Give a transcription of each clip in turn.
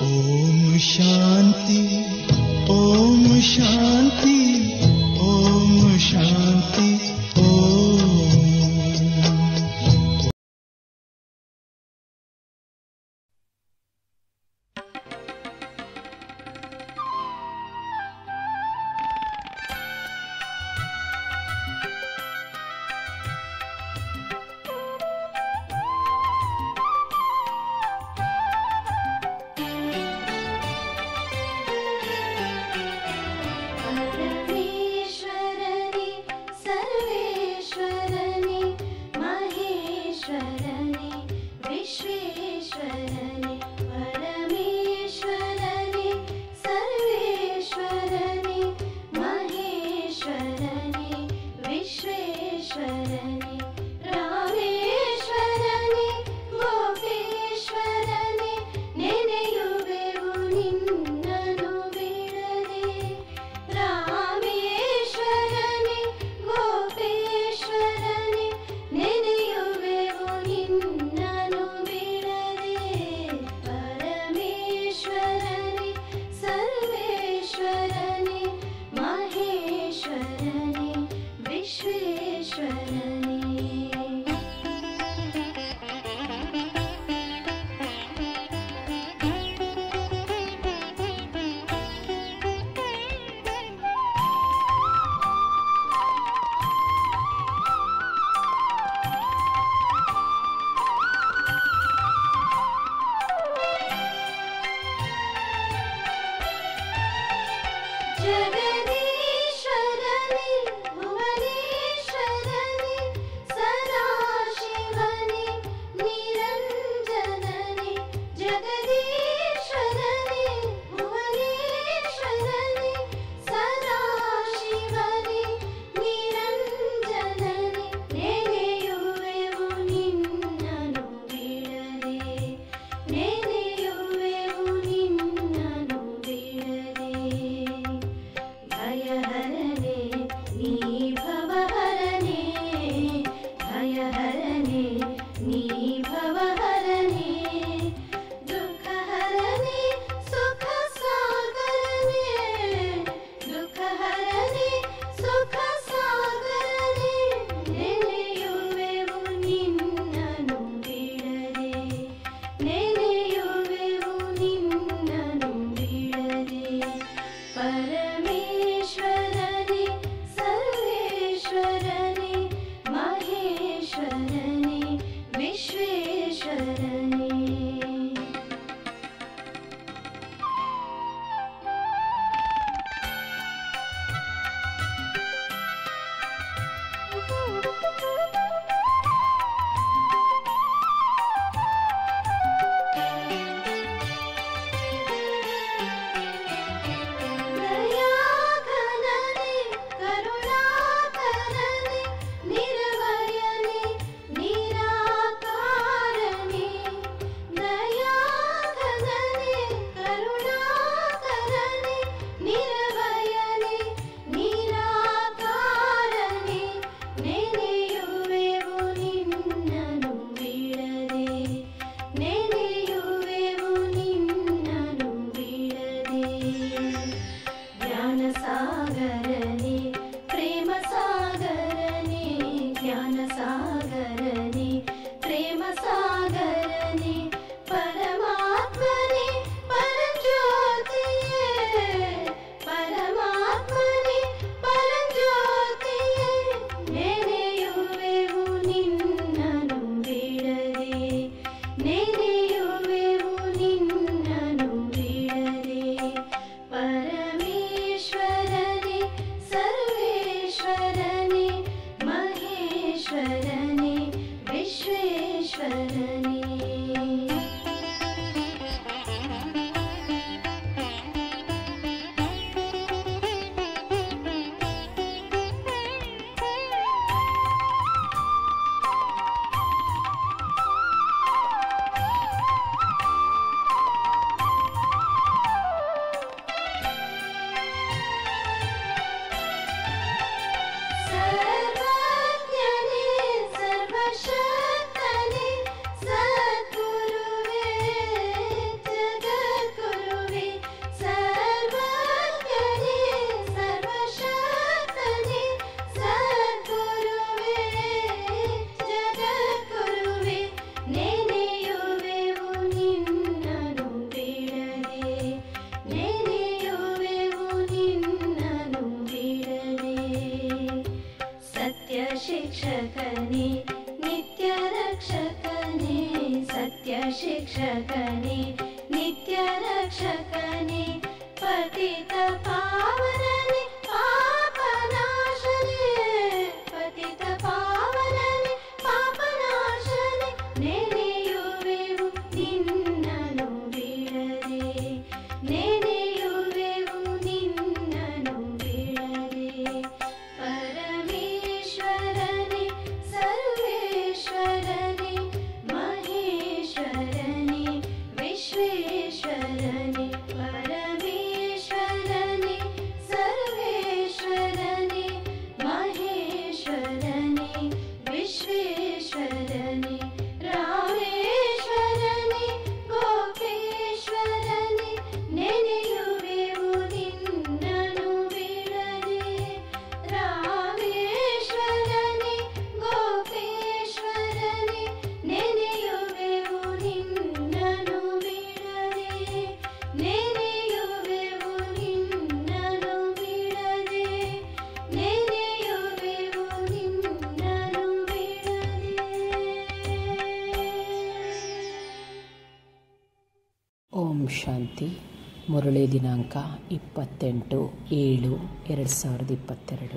ಓಂ ಶಾಂತಿ ಓಂ ಶಾಂತಿ ಓಂ ಶಾಂತಿ ಓಂ परमेश्वरने सर्वे पतित पावननि पापनाशने पतित पावननि पापनाशने ನೆನೆಯುವೆವು ನಿನ್ನನು ಬಿಡದೆ ನೆನೆಯುವೆವು ನಿನ್ನನು ಬಿಡದೆ ಪರಮೇಶ್ವರನೇ ಸರ್ವೇಶ್ವರನೇ ಮಹೇಶ್ವರನೇ ವಿಶ್ವೇಶ್ವರನೇ ಪರಮೇಶ್ವರನೇ ಸರ್ವೇಶ್ವರನೇ ಮಹೇಶ್ವರನೇ ವಿಶ್ವೇಶ್ವರನೇ ರಾಮೇಶ್ವರನೇ ಗೋಪೇಶ್ವರನೇ ನೆನೆಯುವೆವು ನಿನ್ನನು ಬಿಡದೆ ರಾಮೇಶ್ವರನೇ ಗೋಪೇಶ್ವರನೇ ನೆನೆಯುವೆವು ನಿನ್ನನು ಬಿಡದೆ ನೆನೆಯುವೆವು ನಿನ್ನನು ಬಿಡದೆ ನೆನೆಯುವೆವು ನಿನ್ನನು ಬಿಡದೆ ಓಂ ಶಾಂತಿ ಮುರಳಿ ದಿನಾಂಕ ಇಪ್ಪತ್ತೆಂಟು ಏಳು ಎರಡು ಸಾವಿರದ ಇಪ್ಪತ್ತೆರಡು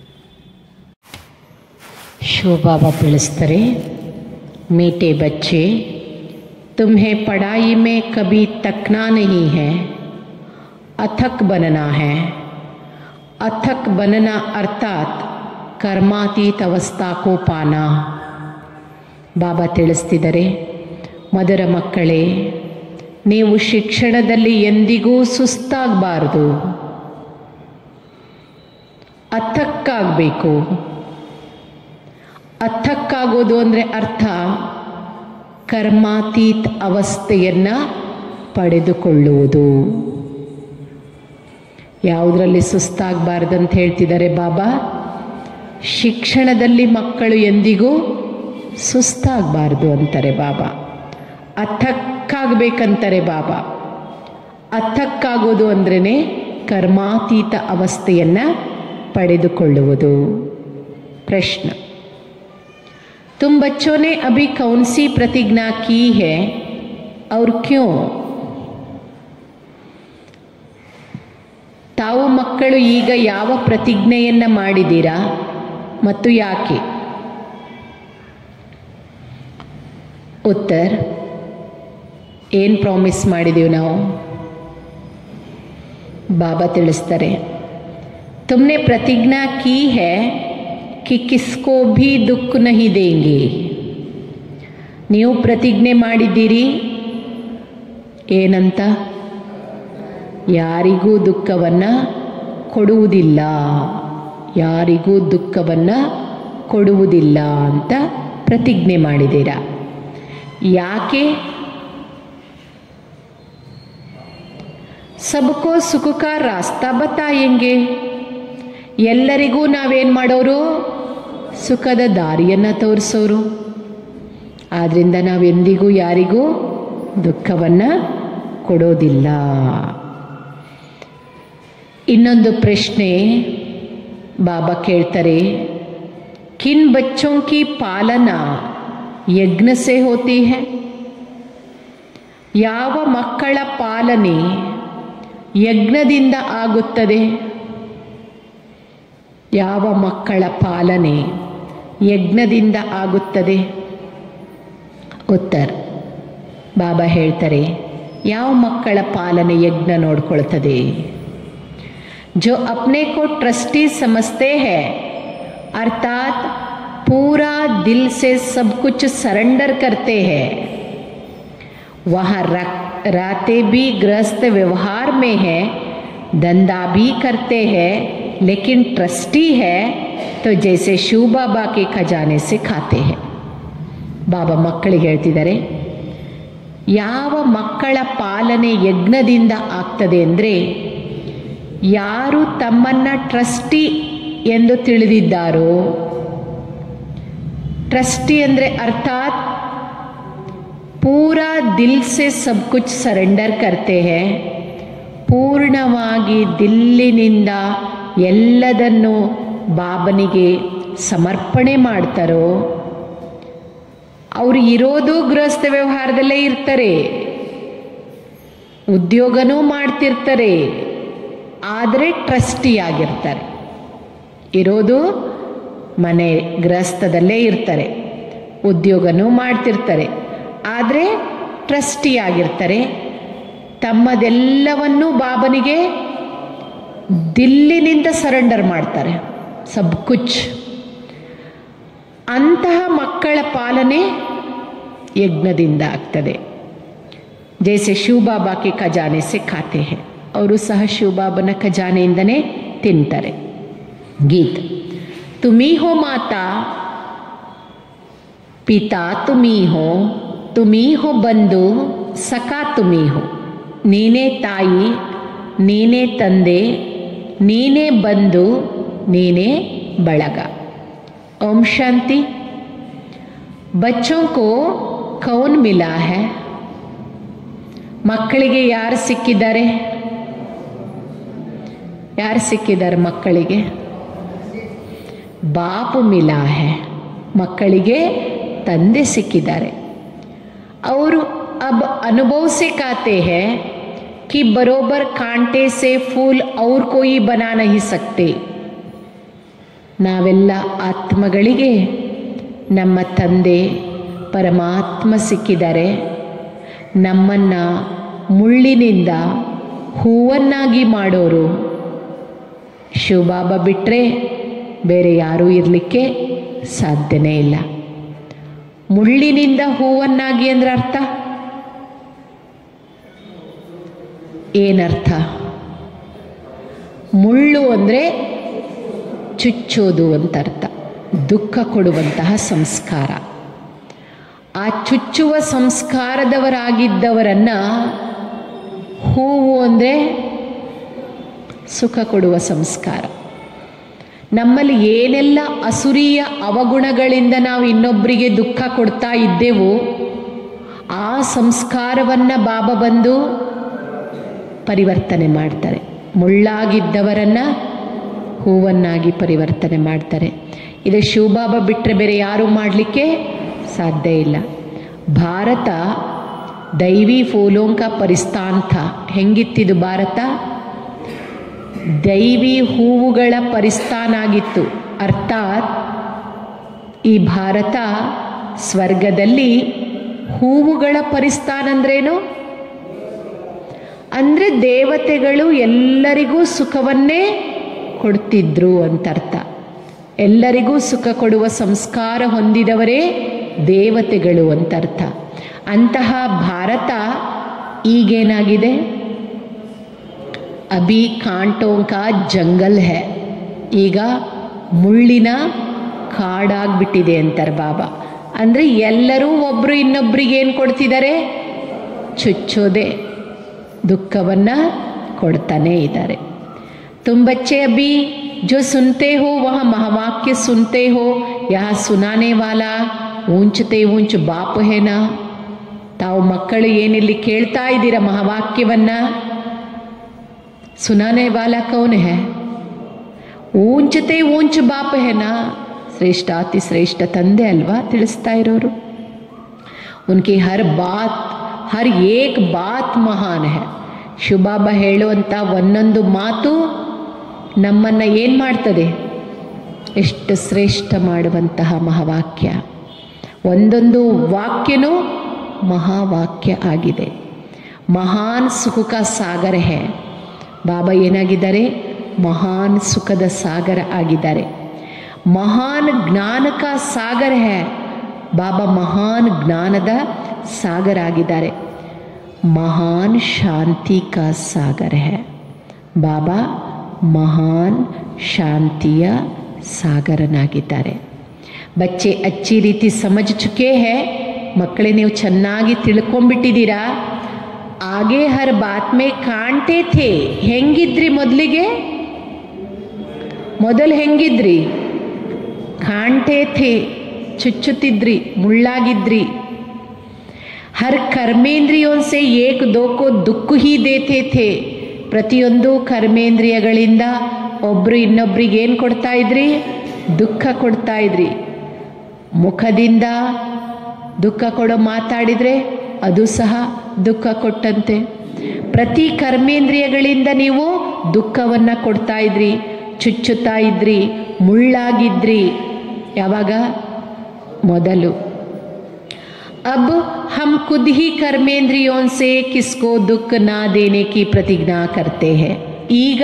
ಶಿವಬಾಬಾ ತಿಳಿಸ್ತಾರೆ मीठे बच्चे तुम्हें पढ़ाई में कभी तकना नहीं है अथक बनना है अथक बनना अर्थात कर्मातीत अवस्था को पाना ಬಾಬಾ ತಿಳಿಸ್ತಿದ್ದಾರೆ ಮಧುರ ಮಕ್ಕಳೇ ನೀವು ಶಿಕ್ಷಣದಲ್ಲಿ ಎಂದಿಗೂ ಸುಸ್ತಾಗಬಾರ್ದು ಅಥಕ್ಕಾಗಬೇಕು ಅಥಕ್ಕಾಗೋದು ಅಂದರೆ ಅರ್ಥ ಕರ್ಮಾತೀತ್ ಅವಸ್ಥೆಯನ್ನು ಪಡೆದುಕೊಳ್ಳುವುದು ಯಾವುದರಲ್ಲಿ ಸುಸ್ತಾಗಬಾರ್ದು ಅಂತ ಹೇಳ್ತಿದ್ದಾರೆ ಬಾಬಾ ಶಿಕ್ಷಣದಲ್ಲಿ ಮಕ್ಕಳು ಎಂದಿಗೂ ಸುಸ್ತಾಗಬಾರ್ದು ಅಂತಾರೆ ಬಾಬಾ ಅಥಕ್ಕಾಗಬೇಕಂತಾರೆ ಬಾಬಾ ಅಥಕ್ಕಾಗೋದು ಅಂದ್ರೇ ಕರ್ಮಾತೀತ ಅವಸ್ಥೆಯನ್ನು ಪಡೆದುಕೊಳ್ಳುವುದು प्रश्न तुम बच्चों ने अभी कौन सी प्रतिज्ञा की है और क्यों ತಾವು ಮಕ್ಕಳು ಈಗ ಯಾವ ಪ್ರತಿಜ್ಞೆಯನ್ನು ಮಾಡಿದ್ದೀರಾ ಮತ್ತು ಯಾಕೆ ಉತ್ತರ ಏನು ಪ್ರಾಮಿಸ್ ಮಾಡಿದ್ದೀವಿ ನಾವು ಬಾಬಾ ತಿಳಿಸ್ತಾರೆ तुमने प्रतिज्ञा की है कि किसको भी दुख नहीं देंगे ನೀವು ಪ್ರತಿಜ್ಞೆ ಮಾಡಿದ್ದೀರಿ ಏನಂತ ಯಾರಿಗೂ ದುಃಖವನ್ನು ಕೊಡುವುದಿಲ್ಲ ಯಾರಿಗೂ ದುಃಖವನ್ನು ಕೊಡುವುದಿಲ್ಲ ಅಂತ ಪ್ರತಿಜ್ಞೆ ಮಾಡಿದ್ದೀರಾ ಯಾಕೆ ಸಬ್ಕೋ ಸುಖ ಕಾ ರಾಸ್ತಾ ಬತಾಯೆಂಗೆ ಎಲ್ಲರಿಗೂ ನಾವೇನು ಮಾಡೋರು ಸುಖದ ದಾರಿಯನ್ನು ತೋರಿಸೋರು ಆದ್ದರಿಂದ ನಾವೆಂದಿಗೂ ಯಾರಿಗೂ ದುಃಖವನ್ನು ಕೊಡೋದಿಲ್ಲ ಇನ್ನೊಂದು ಪ್ರಶ್ನೆ ಬಾಬಾ ಕೇಳ್ತಾರೆ ಕಿನ್ ಬಚ್ಚೋं की ಪಾಲನಾ ಯಜ್ಞ ಸೆ ಹೋತಿ है ಯಾವ ಮಕ್ಕಳ ಪಾಲನೆ ಯಜ್ಞದಿಂದ ಆಗುತ್ತದೆ ಯಾವ ಮಕ್ಕಳ ಪಾಲನೆ ಯಜ್ಞದಿಂದ ಆಗುತ್ತದೆ ಉತ್ತರ ಬಾಬಾ ಹೇಳ್ತಾರೆ ಯಾವ ಮಕ್ಕಳ ಪಾಲನೆ ಯಜ್ಞ ನೋಡ್ಕೊಳ್ತದೆ जो अपने को ट्रस्टी समझते हैं अर्थात पूरा दिल से सब कुछ सरेंडर करते हैं वहाँ रहते भी गृहस्थ व्यवहार में है धंधा भी करते हैं लेकिन ट्रस्टी है तो जैसे शिव बाबा के खजाने से खाते हैं ಬಾಬಾ ಮಕ್ಕಳಿಗೆ ಹೇಳ್ತಿದ್ದಾರೆ ಯಾವ ಮಕ್ಕಳ ಪಾಲನೆ ಯಜ್ಞದಿಂದ ಆಗ್ತದೆ ಅಂದರೆ ಯಾರು ತಮ್ಮನ್ನು ಟ್ರಸ್ಟಿ ಎಂದು ತಿಳಿದಿದ್ದಾರೋ ಟ್ರಸ್ಟಿ ಅಂದರೆ ಅರ್ಥಾತ್ ಪೂರಾ ದಿಲ್ ಸೆ ಸಬ್ ಕುಚ್ ಸರೆಂಡರ್ ಕರ್ತೆ ಹೇ ಪೂರ್ಣವಾಗಿ ದಿಲ್ಲಿನಿಂದ ಎಲ್ಲದನ್ನು ಬಾಬನಿಗೆ ಸಮರ್ಪಣೆ ಮಾಡ್ತಾರೋ ಅವರು ಇರೋದು ಗೃಹಸ್ಥ ವ್ಯವಹಾರದಲ್ಲೇ ಇರ್ತಾರೆ ಉದ್ಯೋಗನೂ ಮಾಡ್ತಿರ್ತಾರೆ ಆದರೆ ಟ್ರಸ್ಟಿ ಆಗಿರ್ತಾರೆ ಇರೋದು ಮನೆ ಗೃಹಸ್ಥದಲ್ಲೇ ಇರ್ತಾರೆ ಉದ್ಯೋಗನೂ ಮಾಡ್ತಿರ್ತಾರೆ ಆದರೆ ಟ್ರಸ್ಟಿ ಆಗಿರ್ತಾರೆ ತಮ್ಮದೆಲ್ಲವನ್ನೂ ಬಾಬನಿಗೆ ದಿಲ್ಲಿನಿಂದ ಸರೆಂಡರ್ ಮಾಡ್ತಾರೆ ಸಬ್ ಕುಚ್ ಅಂತಹ ಮಕ್ಕಳ ಪಾಲನೆ ಯಜ್ಞದಿಂದ ಆಗ್ತದೆ ಜೈಸೆ ಶಿವಬಾಬಾ ಕೆ ಖಜಾನೆ ಸೆ ಖಾತೆ ಹೇ ಅವರು ಸಹ ಶಿವಬಾಬನ ಖಜಾನೆಯಿಂದನೇ ತಿಂತಾರೆ ಗೀತ್ ತುಮಿ ಹೋ ಮಾತಾ ಪಿತಾ ತುಮಿ ಹೋ ತುಮಿ ಹೋ ಬಂಧು ಸಖಾ ತುಮಿ ಹೋ ನೀನೇ ತಾಯಿ ನೀನೇ ತಂದೆ ನೀನೇ ಬಂಧು ನೀನೇ ಬಳಗ ओम शांति बच्चों को कौन मिला है ಮಕ್ಕಳಿಗೆ ಯಾರು ಸಿಕ್ಕಿದ್ದಾರೆ ಯಾರು ಸಿಕ್ಕಿದ್ದಾರೆ ಮಕ್ಕಳಿಗೆ ಬಾಪು ಮಿಲಾ ಹೇ ಮಕ್ಕಳಿಗೆ ತಂದೆ ಸಿಕ್ಕಿದ್ದಾರೆ ಅವರು अब अनुभव से कहते हैं कि बरोबर कांटे से फूल और कोई बना नहीं सकते ನಾವೆಲ್ಲ ಆತ್ಮಗಳಿಗೆ ನಮ್ಮ ತಂದೆ ಪರಮಾತ್ಮ ಸಿಕ್ಕಿದ್ದಾರೆ ನಮ್ಮನ್ನು ಮುಳ್ಳಿನಿಂದ ಹೂವನ್ನಾಗಿ ಮಾಡೋರು ಶಿವಬಾಬಾ ಬಿಟ್ಟರೆ ಬೇರೆ ಯಾರೂ ಇರಲಿಕ್ಕೆ ಸಾಧ್ಯನೇ ಇಲ್ಲ ಮುಳ್ಳಿನಿಂದ ಹೂವನ್ನಾಗಿ ಅಂದ್ರೆ ಅರ್ಥ ಏನರ್ಥ ಮುಳ್ಳು ಅಂದರೆ ಚುಚ್ಚೋದು ಅಂತ ಅರ್ಥ ದುಃಖ ಕೊಡುವಂತಹ ಸಂಸ್ಕಾರ ಆ ಚುಚ್ಚುವ ಸಂಸ್ಕಾರದವರಾಗಿದ್ದವರನ್ನ ಹೂವು ಅಂದರೆ ಸುಖ ಕೊಡುವ ಸಂಸ್ಕಾರ ನಮ್ಮಲ್ಲಿ ಏನೆಲ್ಲ ಅಸುರೀಯ ಅವಗುಣಗಳಿಂದ ನಾವು ಇನ್ನೊಬ್ಬರಿಗೆ ದುಃಖ ಕೊಡ್ತಾ ಇದ್ದೆವೋ ಆ ಸಂಸ್ಕಾರವನ್ನು ಬಾಬಾ ಬಂದು ಪರಿವರ್ತನೆ ಮಾಡ್ತಾರೆ ಮುಳ್ಳಾಗಿದ್ದವರನ್ನು ಹೂವನ್ನಾಗಿ ಪರಿವರ್ತನೆ ಮಾಡ್ತಾರೆ ಇದು ಶಿವಬಾಬಾ ಬಿಟ್ಟರೆ ಬೇರೆ ಯಾರೂ ಮಾಡಲಿಕ್ಕೆ ಸಾಧ್ಯ ಇಲ್ಲ ಭಾರತ ದೈವಿ ಫೂಲೋಂಕ ಪರಿಸ್ಥಾಂತ ಹೆಂಗಿತ್ತಿದು ಭಾರತ ದೈವಿ ಹೂವುಗಳ ಪರಿಸ್ಥಾನ ಆಗಿತ್ತು ಅರ್ಥಾತ್ ಈ ಭಾರತ ಸ್ವರ್ಗದಲ್ಲಿ ಹೂವುಗಳ ಪರಿಸ್ಥಾನ ಅಂದ್ರೇನು ಅಂದರೆ ದೇವತೆಗಳು ಎಲ್ಲರಿಗೂ ಸುಖವನ್ನೇ ಕೊಡ್ತಿದ್ರು ಅಂತ ಅರ್ಥ ಎಲ್ಲರಿಗೂ ಸುಖ ಕೊಡುವ ಸಂಸ್ಕಾರ ಹೊಂದಿದವರೇ ದೇವತೆಗಳು ಅಂತ ಅರ್ಥ ಅಂತಹ ಭಾರತ ಈಗೇನಾಗಿದೆ ಅಭಿ ಕಾಂಟೋಂಕ ಜಂಗಲ್ ಹೇ ಈಗ ಮುಳ್ಳಿನ ಕಾಡಾಗ್ಬಿಟ್ಟಿದೆ ಅಂತಾರೆ ಬಾಬಾ ಅಂದರೆ ಎಲ್ಲರೂ ಒಬ್ಬರು ಇನ್ನೊಬ್ರಿಗೆ ಏನು ಕೊಡ್ತಿದ್ದಾರೆ ಚುಚ್ಚೋದೆ ದುಃಖವನ್ನು ಕೊಡ್ತಾನೇ ಇದ್ದಾರೆ तुम बच्चे अभी जो सुनते हो वह महावाक्य सुनते हो यह सुनाने वाला ऊंचते ऊंच ಬಾಪ್ ಹೇನಾ ತಾವು ಮಕ್ಕಳು ಏನಿಲ್ಲಿ ಕೇಳ್ತಾ ಇದ್ದೀರ ಮಹಾವಾಕ್ಯವನ್ನ ಸುನಾನೆ ವಾಲ ಕೌನ್ ಹೇ ಊಂಚತೆ ಊಂಚ್ ಬಾಪ್ ಹೇನಾ ಶ್ರೇಷ್ಠ ಅತಿ ಶ್ರೇಷ್ಠ ತಂದೆ ಅಲ್ವಾ ತಿಳಿಸ್ತಾ ಇರೋರು ಉನ್ಕಿ ಹರ್ ಬಾತ್ ಹರ್ ಏಕ್ ಬಾತ್ ಮಹಾನ್ ಹೇ ಶಿವಬಾಬಾ ಹೇಳುವಂಥ ಒಂದೊಂದು ಮಾತು ನಮ್ಮನ್ನು ಏನು ಮಾಡ್ತದೆ ಎಷ್ಟು ಶ್ರೇಷ್ಠ ಮಾಡುವಂತಹ ಮಹಾವಾಕ್ಯ ಒಂದೊಂದು ವಾಕ್ಯನೂ ಮಹಾವಾಕ್ಯ ಆಗಿದೆ ಮಹಾನ್ ಸುಖಕ ಸಾಗರ ಹೇ ಬಾಬಾ ಏನಾಗಿದ್ದಾರೆ ಮಹಾನ್ ಸುಖದ ಸಾಗರ ಆಗಿದ್ದಾರೆ ಮಹಾನ್ ಜ್ಞಾನಕ ಸಾಗರ ಹೇ ಬಾಬಾ ಮಹಾನ್ ಜ್ಞಾನದ ಸಾಗರ ಆಗಿದ್ದಾರೆ ಮಹಾನ್ ಶಾಂತಿ ಕಾ ಸಾಗರ ಹೇ ಬಾಬಾ ಮಹಾನ್ ಶಾಂತಿಯ ಸಾಗರನಾಗಿದ್ದಾರೆ ಬಚ್ಚೆ ಅಚ್ಚಿ ರೀತಿ ಸಮಜ್ ಚುಕೆ ಹೇ ಮಕ್ಕಳೇ ನೀವು ಚೆನ್ನಾಗಿ ತಿಳ್ಕೊಂಬಿಟ್ಟಿದ್ದೀರಾ ಆಗೆ ಹರ್ ಬಾತ್ ಮೇ ಕಾಣ್ತೇ ಥೇ ಹೆಂಗಿದ್ರಿ ಮೊದಲಿಗೆ ಮೊದಲು ಹೆಂಗಿದ್ರಿ ಕಾಣ್ತೇ ಥೇ ಚುಚ್ಚುತ್ತಿದ್ರಿ ಮುಳ್ಳಾಗಿದ್ರಿ ಹರ್ ಕರ್ಮೇಂದ್ರಿಯೋನ್ ಸೆ ಏಕ್ ದೋಕೋ ದುಃಖ ಹಿ ದೇತೆ ಥೇ ಪ್ರತಿಯೊಂದು ಕರ್ಮೇಂದ್ರಿಯಗಳಿಂದ ಒಬ್ಬರು ಇನ್ನೊಬ್ರಿಗೆ ಏನು ಕೊಡ್ತಾ ಇದ್ರಿ ದುಃಖ ಕೊಡ್ತಾ ಇದ್ರಿ ಮುಖದಿಂದ ದುಃಖ ಕೊಡೋ ಮಾತಾಡಿದರೆ ಅದು ಸಹ ದುಃಖ ಕೊಟ್ಟಂತೆ ಪ್ರತಿ ಕರ್ಮೇಂದ್ರಿಯಗಳಿಂದ ನೀವು ದುಃಖವನ್ನ ಕೊಡ್ತಾ ಇದ್ರಿ ಚುಚ್ಚುತ್ತಾ ಇದ್ರಿ ಮುಳ್ಳಾಗಿದ್ರಿ ಯಾವಾಗ ಮೊದಲು अब हम खुद ही कर्मेंद्रियों से किसको दुख ना देने की प्रतिज्ञा करते हैं ಈಗ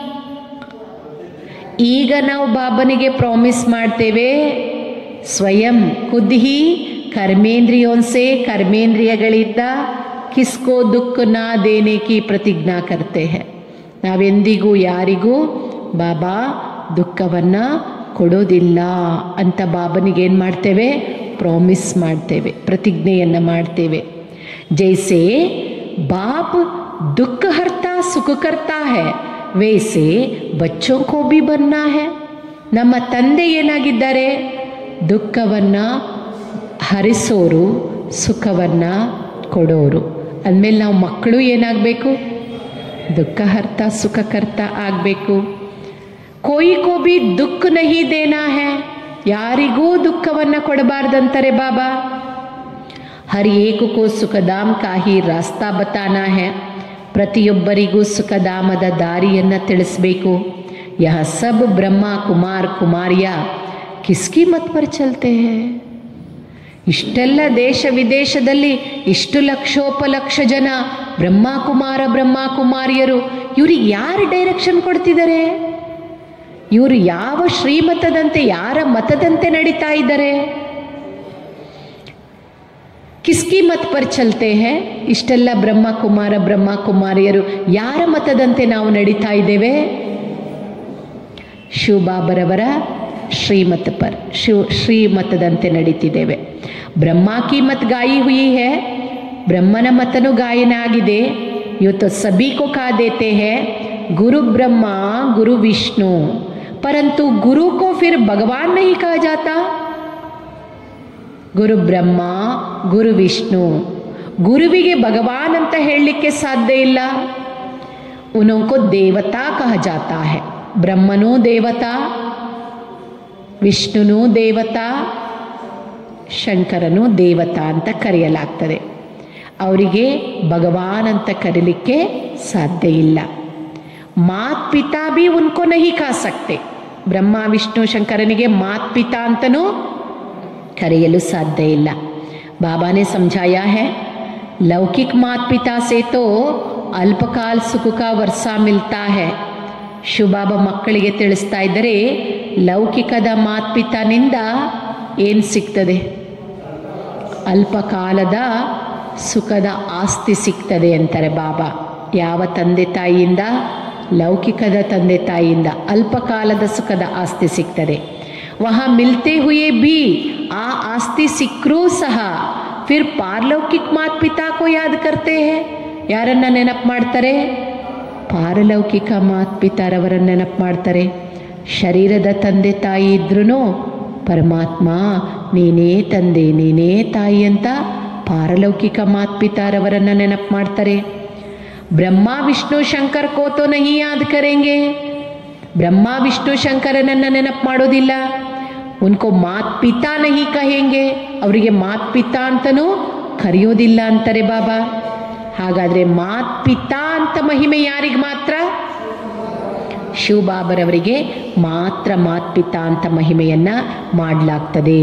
ಈಗ ನಾವು ಬಾಬನಿಗೆ ಪ್ರಾಮಿಸ್ ಮಾಡ್ತೇವೆ ಸ್ವಯಂ ಖುದ್ ಹಿ ಕರ್ಮೇಂದ್ರಿಯೋನ್ಸೆ ಕರ್ಮೇಂದ್ರಿಯಗಳಿಂದ ಕಿಸ್ಕೋ ದುಃಖ ನಾ ದೇನೆ ಕಿ ಪ್ರತಿಜ್ಞಾ ಕರ್ತೆ ಹೇ ನಾವೆಂದಿಗೂ ಯಾರಿಗೂ ಬಾಬಾ ದುಃಖವನ್ನ ಕೊಡೋದಿಲ್ಲ ಅಂತ ಬಾಬನಿಗೆ ಏನು ಮಾಡ್ತೇವೆ ಪ್ರಾಮಿಸ್ ಮಾಡ್ತೇವೆ ಪ್ರತಿಜ್ಞೆಯನ್ನು ಮಾಡ್ತೇವೆ ಜೈಸೆ ಬಾಪ್ दुख हरता सुख करता है वैसे बच्चों को भी बनना है ನಮ್ಮ ತಂದೆ ಏನಾಗಿದ್ದಾರೆ ದುಃಖವನ್ನ ಹರಿಸೋರು ಸುಖವನ್ನ ಕೊಡೋರು ಅಂದಮೇಲೆ ನಾವು ಮಕ್ಕಳು ಏನಾಗಬೇಕು ದುಃಖ ಹರ್ತ ಸುಖಕರ್ತ ಆಗಬೇಕು ಕೋಯಿ ಕೋ ಬಿ ದುಃಖ ನಹಿ ದೇನಾ ಹೇ ಯಾರಿಗೂ ದುಃಖವನ್ನ ಕೊಡಬಾರ್ದಂತಾರೆ ಬಾಬಾ ಹರ್ ಏಕು ಕೋ ಸುಖಧಾಮ್ ಕಾಹಿ ರಾಸ್ತಾ ಬತಾನಾ ಹೇ ಪ್ರತಿಯೊಬ್ಬರಿಗೂ ಸುಖಧಾಮದ ದಾರಿಯನ್ನು ತಿಳಿಸ್ಬೇಕು ಯಹ ಸಬ್ ಬ್ರಹ್ಮ ಕುಮಾರ್ ಕುಮಾರಿಯ ಕಿಸ್ಕಿ ಮತ್ ಪರ್ ಚಲ್ತೆ ಹೇ ಇಷ್ಟೆಲ್ಲ ದೇಶ ವಿದೇಶದಲ್ಲಿ ಇಷ್ಟು ಲಕ್ಷೋಪಲಕ್ಷ ಜನ ಬ್ರಹ್ಮಕುಮಾರ ಬ್ರಹ್ಮಕುಮಾರಿಯರು ಇವ್ರಿಗೆ ಯಾರು ಡೈರೆಕ್ಷನ್ ಕೊಡ್ತಿದ್ದಾರೆ ಇವರು ಯಾವ ಶ್ರೀಮತದಂತೆ ಯಾರ ಮತದಂತೆ ನಡೀತಾ ಇದ್ದಾರೆ ಕಿಸ್ಕಿ ಮತ್ ಪರ್ ಚಲ್ತೆ ಹೇ ಇಷ್ಟೆಲ್ಲ ಬ್ರಹ್ಮಕುಮಾರ ಬ್ರಹ್ಮಕುಮಾರಿಯರು ಯಾರ ಮತದಂತೆ ನಾವು ನಡೀತಾ ಇದ್ದೇವೆ ಶಿವಬಾಬರವರ ಶ್ರೀಮತ ಪರ್ ಶಿವ ಶ್ರೀಮತದಂತೆ ನಡೀತಿದ್ದೇವೆ ಬ್ರಹ್ಮ ಕಿ ಮತ್ ಗಾಯಿ ಹುಯಿ ಹೇ ಬ್ರಹ್ಮನ ಮತನು ಗಾಯನ ಆಗಿದೆ ಇವತ್ತು ಸಭಿ ಕೋ ಕಾ ದೇತೆ ಹೇ ಗುರು ಬ್ರಹ್ಮ ಗುರು ವಿಷ್ಣು परंतु गुरु को फिर भगवान नहीं कहा जाता ಗುರು ಬ್ರಹ್ಮ ಗುರು ವಿಷ್ಣು ಗುರುವಿಗೆ ಭಗವಾನ್ ಅಂತ ಹೇಳಲಿಕ್ಕೆ ಸಾಧ್ಯ ಇಲ್ಲ ಉನೋಂಕೋ ದೇವತಾ ಕಹ ಜಾತಾ ಹೈ ಬ್ರಹ್ಮನೂ ದೇವತಾ ವಿಷ್ಣುನೂ ದೇವತಾ ಶಂಕರನು ದೇವತಾ ಅಂತ ಕರೆಯಲಾಗ್ತದೆ ಅವರಿಗೆ ಭಗವಾನ್ ಅಂತ ಕರೀಲಿಕ್ಕೆ ಸಾಧ್ಯ ಇಲ್ಲ ಮಾತ್ ಪಿತಾ ಬಿ ಉನ್ಕೋ ನಹಿ ಕಾ ಸಕ್ತೆ ಬ್ರಹ್ಮ ವಿಷ್ಣು ಶಂಕರನಿಗೆ ಮಾತ್ ಪಿತಾ ಅಂತನೂ ಕರೆಯಲು ಸಾಧ್ಯ ಇಲ್ಲ बाबा ने समझाया है लौकिक मात पिता से तो ಅಲ್ಪಕಾಲ್ ಸುಖ ಕಾ ವರ್ಷ ಮಿಲ್ತಾ ಹೇ ಶಿವಬಾಬ ಮಕ್ಕಳಿಗೆ ತಿಳಿಸ್ತಾ ಇದ್ದರೆ ಲೌಕಿಕದ ಮಾತ್ಪಿತನಿಂದ ಏನು ಸಿಗ್ತದೆ ಅಲ್ಪಕಾಲದ ಸುಖದ ಆಸ್ತಿ ಸಿಗ್ತದೆ ಅಂತಾರೆ ಬಾಬಾ ಯಾವ ತಂದೆ ತಾಯಿಯಿಂದ ಲೌಕಿಕದ ತಂದೆ ತಾಯಿಯಿಂದ ಅಲ್ಪಕಾಲದ ಸುಖದ ಆಸ್ತಿ ಸಿಗ್ತದೆ ವಹ ಮಿಲ್ತೆ ಹುಯೇ ಬಿ ಆ ಆಸ್ತಿ ಸಿಕ್ಕರೂ ಸಹ ಫಿರ್ ಪಾರಲೌಕಿಕ್ ಮಾತ್ ಪಿತಾ ಕೋ ಯಾದ್ ಕರ್ತೆ ಹೇ ಯಾರನ್ನ ನೆನಪು ಮಾಡ್ತಾರೆ ಪಾರಲೌಕಿಕ ಮಾತ್ ಪಿತಾರವರನ್ನ ನೆನಪು ಮಾಡ್ತಾರೆ ಶರೀರದ ತಂದೆ ತಾಯಿ ಇದ್ರೂ ಪರಮಾತ್ಮ ನೀನೇ ತಂದೆ ನೀನೇ ತಾಯಿ ಅಂತ ಪಾರಲೌಕಿಕ ಮಾತ್ ಪಿತಾರವರನ್ನ ನೆನಪು ಮಾಡ್ತಾರೆ ಬ್ರಹ್ಮ ವಿಷ್ಣು ಶಂಕರ್ ಕೋತೋ ನಹಿ ಯಾದ್ ಕರೆಂಗೆ ಬ್ರಹ್ಮ ವಿಷ್ಣು ಶಂಕರನನ್ನ ನೆನಪು ಮಾಡೋದಿಲ್ಲ ಉನ್ಕೋ ಮಾತ್ ಪಿತಾ ನಹಿ ಕಹೆಂಗೆ ಅವರಿಗೆ ಮಾತ್ ಪಿತಾ ಅಂತನೂ ಕರೆಯೋದಿಲ್ಲ ಅಂತಾರೆ ಬಾಬಾ ಹಾಗಾದ್ರೆ ಮಾತ್ ಪಿತಾ ಅಂತ ಮಹಿಮೆ ಯಾರಿಗೆ ಮಾತ್ರ ಶಿವಬಾಬರವರಿಗೆ ಮಾತ್ರ ಮಾತ್ ಪಿತಾ ಅಂತ ಮಹಿಮೆಯನ್ನ ಮಾಡಲಾಗ್ತದೆ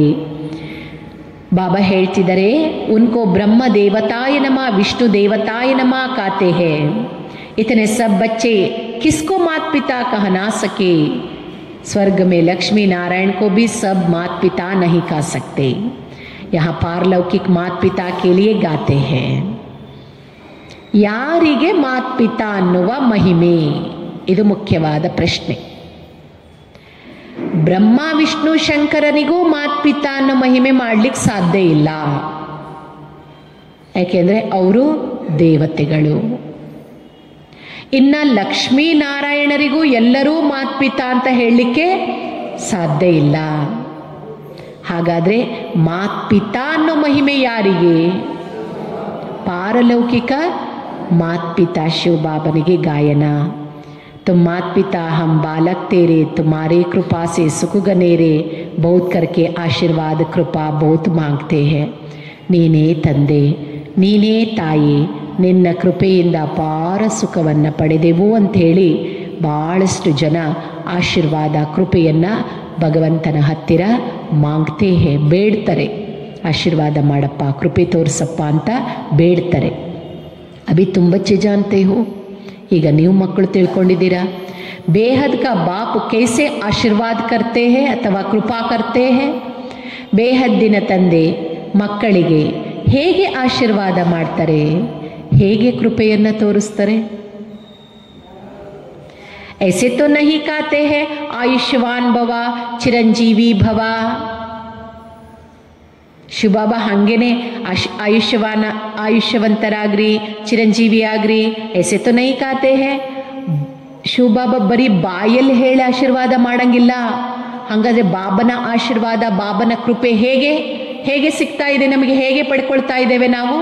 ಬಾಬಾ ಹೇಳ್ತಿದ್ದಾರೆ ಉನ್ಕೋ ಬ್ರಹ್ಮ ದೇವತಾಯ ನಮ ವಿಷ್ಣು ದೇವತಾಯ ನಮ ಕಾತೆ ಹೇ इतने सब बच्चे किसको मात पिता कह ना सके स्वर्ग में लक्ष्मी नारायण को भी सब मात पिता नहीं कह सकते यहाँ पारलौकिक मात पिता के लिए गाते हैं ಯಾರಿಗೆ ಮಾತ್ ಪಿತಾ ಅನ್ನುವ ಮಹಿಮೆ ಇದು ಮುಖ್ಯವಾದ ಪ್ರಶ್ನೆ ಬ್ರಹ್ಮ ವಿಷ್ಣು ಶಂಕರನಿಗೂ ಮಾತ್ ಪಿತಾ ಅನ್ನೋ ಮಹಿಮೆ ಮಾಡ್ಲಿಕ್ಕೆ ಸಾಧ್ಯ ಇಲ್ಲ ಯಾಕೆಂದ್ರೆ ಅವರು ದೇವತೆಗಳು ಇನ್ನ ಲಕ್ಷ್ಮೀ ನಾರಾಯಣರಿಗೂ ಎಲ್ಲರೂ ಮಾತ್ಪಿತಾ ಅಂತ ಹೇಳಲಿಕ್ಕೆ ಸಾಧ್ಯ ಇಲ್ಲ ಹಾಗಾದ್ರೆ ಮಾತ್ಪಿತಾ ಅನ್ನೋ ಮಹಿಮೆ ಯಾರಿಗೆ ಪಾರಲೌಕಿಕ ಮಾತ್ಪಿತಾ ಶಿವಬಾಬನಿಗೆ ಗಾಯನ तुम मात पिता हम बालक तेरे तुम्हारे कृपा से सुख गनेरे बहुत करके ಆಶೀರ್ವಾದ ಕೃಪಾ बहुत मांगते हैं ನೀನೇ ತಂದೆ ನೀನೇ ತಾಯಿ ನಿನ್ನ ಕೃಪೆಯಿಂದ ಅಪಾರ ಸುಖವನ್ನು ಪಡೆದೆವು ಅಂಥೇಳಿ ಭಾಳಷ್ಟು ಜನ ಆಶೀರ್ವಾದ ಕೃಪೆಯನ್ನು ಭಗವಂತನ ಹತ್ತಿರ ಮಾಗ್ತೇ ಹೇ ಬೇಡ್ತಾರೆ ಆಶೀರ್ವಾದ ಮಾಡಪ್ಪ ಕೃಪೆ ತೋರಿಸಪ್ಪ ಅಂತ ಬೇಡ್ತಾರೆ ಅಭಿ ತುಂಬ ಜಾನ್ತೆ ಹೋ ಈಗ ನೀವು ಮಕ್ಕಳು ತಿಳ್ಕೊಂಡಿದ್ದೀರಾ ಬೇಹದ್ ಕಾ ಬಾಪ್ ಕೈಸೆ ಆಶೀರ್ವಾದ ಕರ್ತೆ ಹೇ ಅಥವಾ ಕೃಪಾ ಕರ್ತೆ ಹೇ ಬೇಹದ್ದಿನ ತಂದೆ ಮಕ್ಕಳಿಗೆ ಹೇಗೆ ಆಶೀರ್ವಾದ ಮಾಡ್ತಾರೆ ಹೇಗೆ ಕೃಪೆಯನ್ನು ತೋರಿಸ್ತಾರೆ ऐसे तो नहीं कहते हैं आयुष्मान भव ಚಿರಂಜೀವಿ ಭವ ಶಿವಬಾಬಾ ಹಾಗೇನೆ ಆಶ್ ಆಯುಷ್ಯವಾನ ಆಯುಷ್ಯವಂತರಾಗ್ರಿ ಚಿರಂಜೀವಿ ಆಗ್ರಿ ಎಸೆ ತೋ ನೈ ಕಾತೆ ಹೇ ಶಿವಬಾಬಾ ಬರೀ ಬಾಯಲ್ಲಿ ಹೇಳಿ ಆಶೀರ್ವಾದ ಮಾಡಂಗಿಲ್ಲ ಹಾಗಾದ್ರೆ ಬಾಬನ ಆಶೀರ್ವಾದ ಬಾಬನ ಕೃಪೆ ಹೇಗೆ ಹೇಗೆ ಸಿಗ್ತಾ ಇದೆ ನಮಗೆ ಹೇಗೆ ಪಡ್ಕೊಳ್ತಾ ಇದ್ದೇವೆ ನಾವು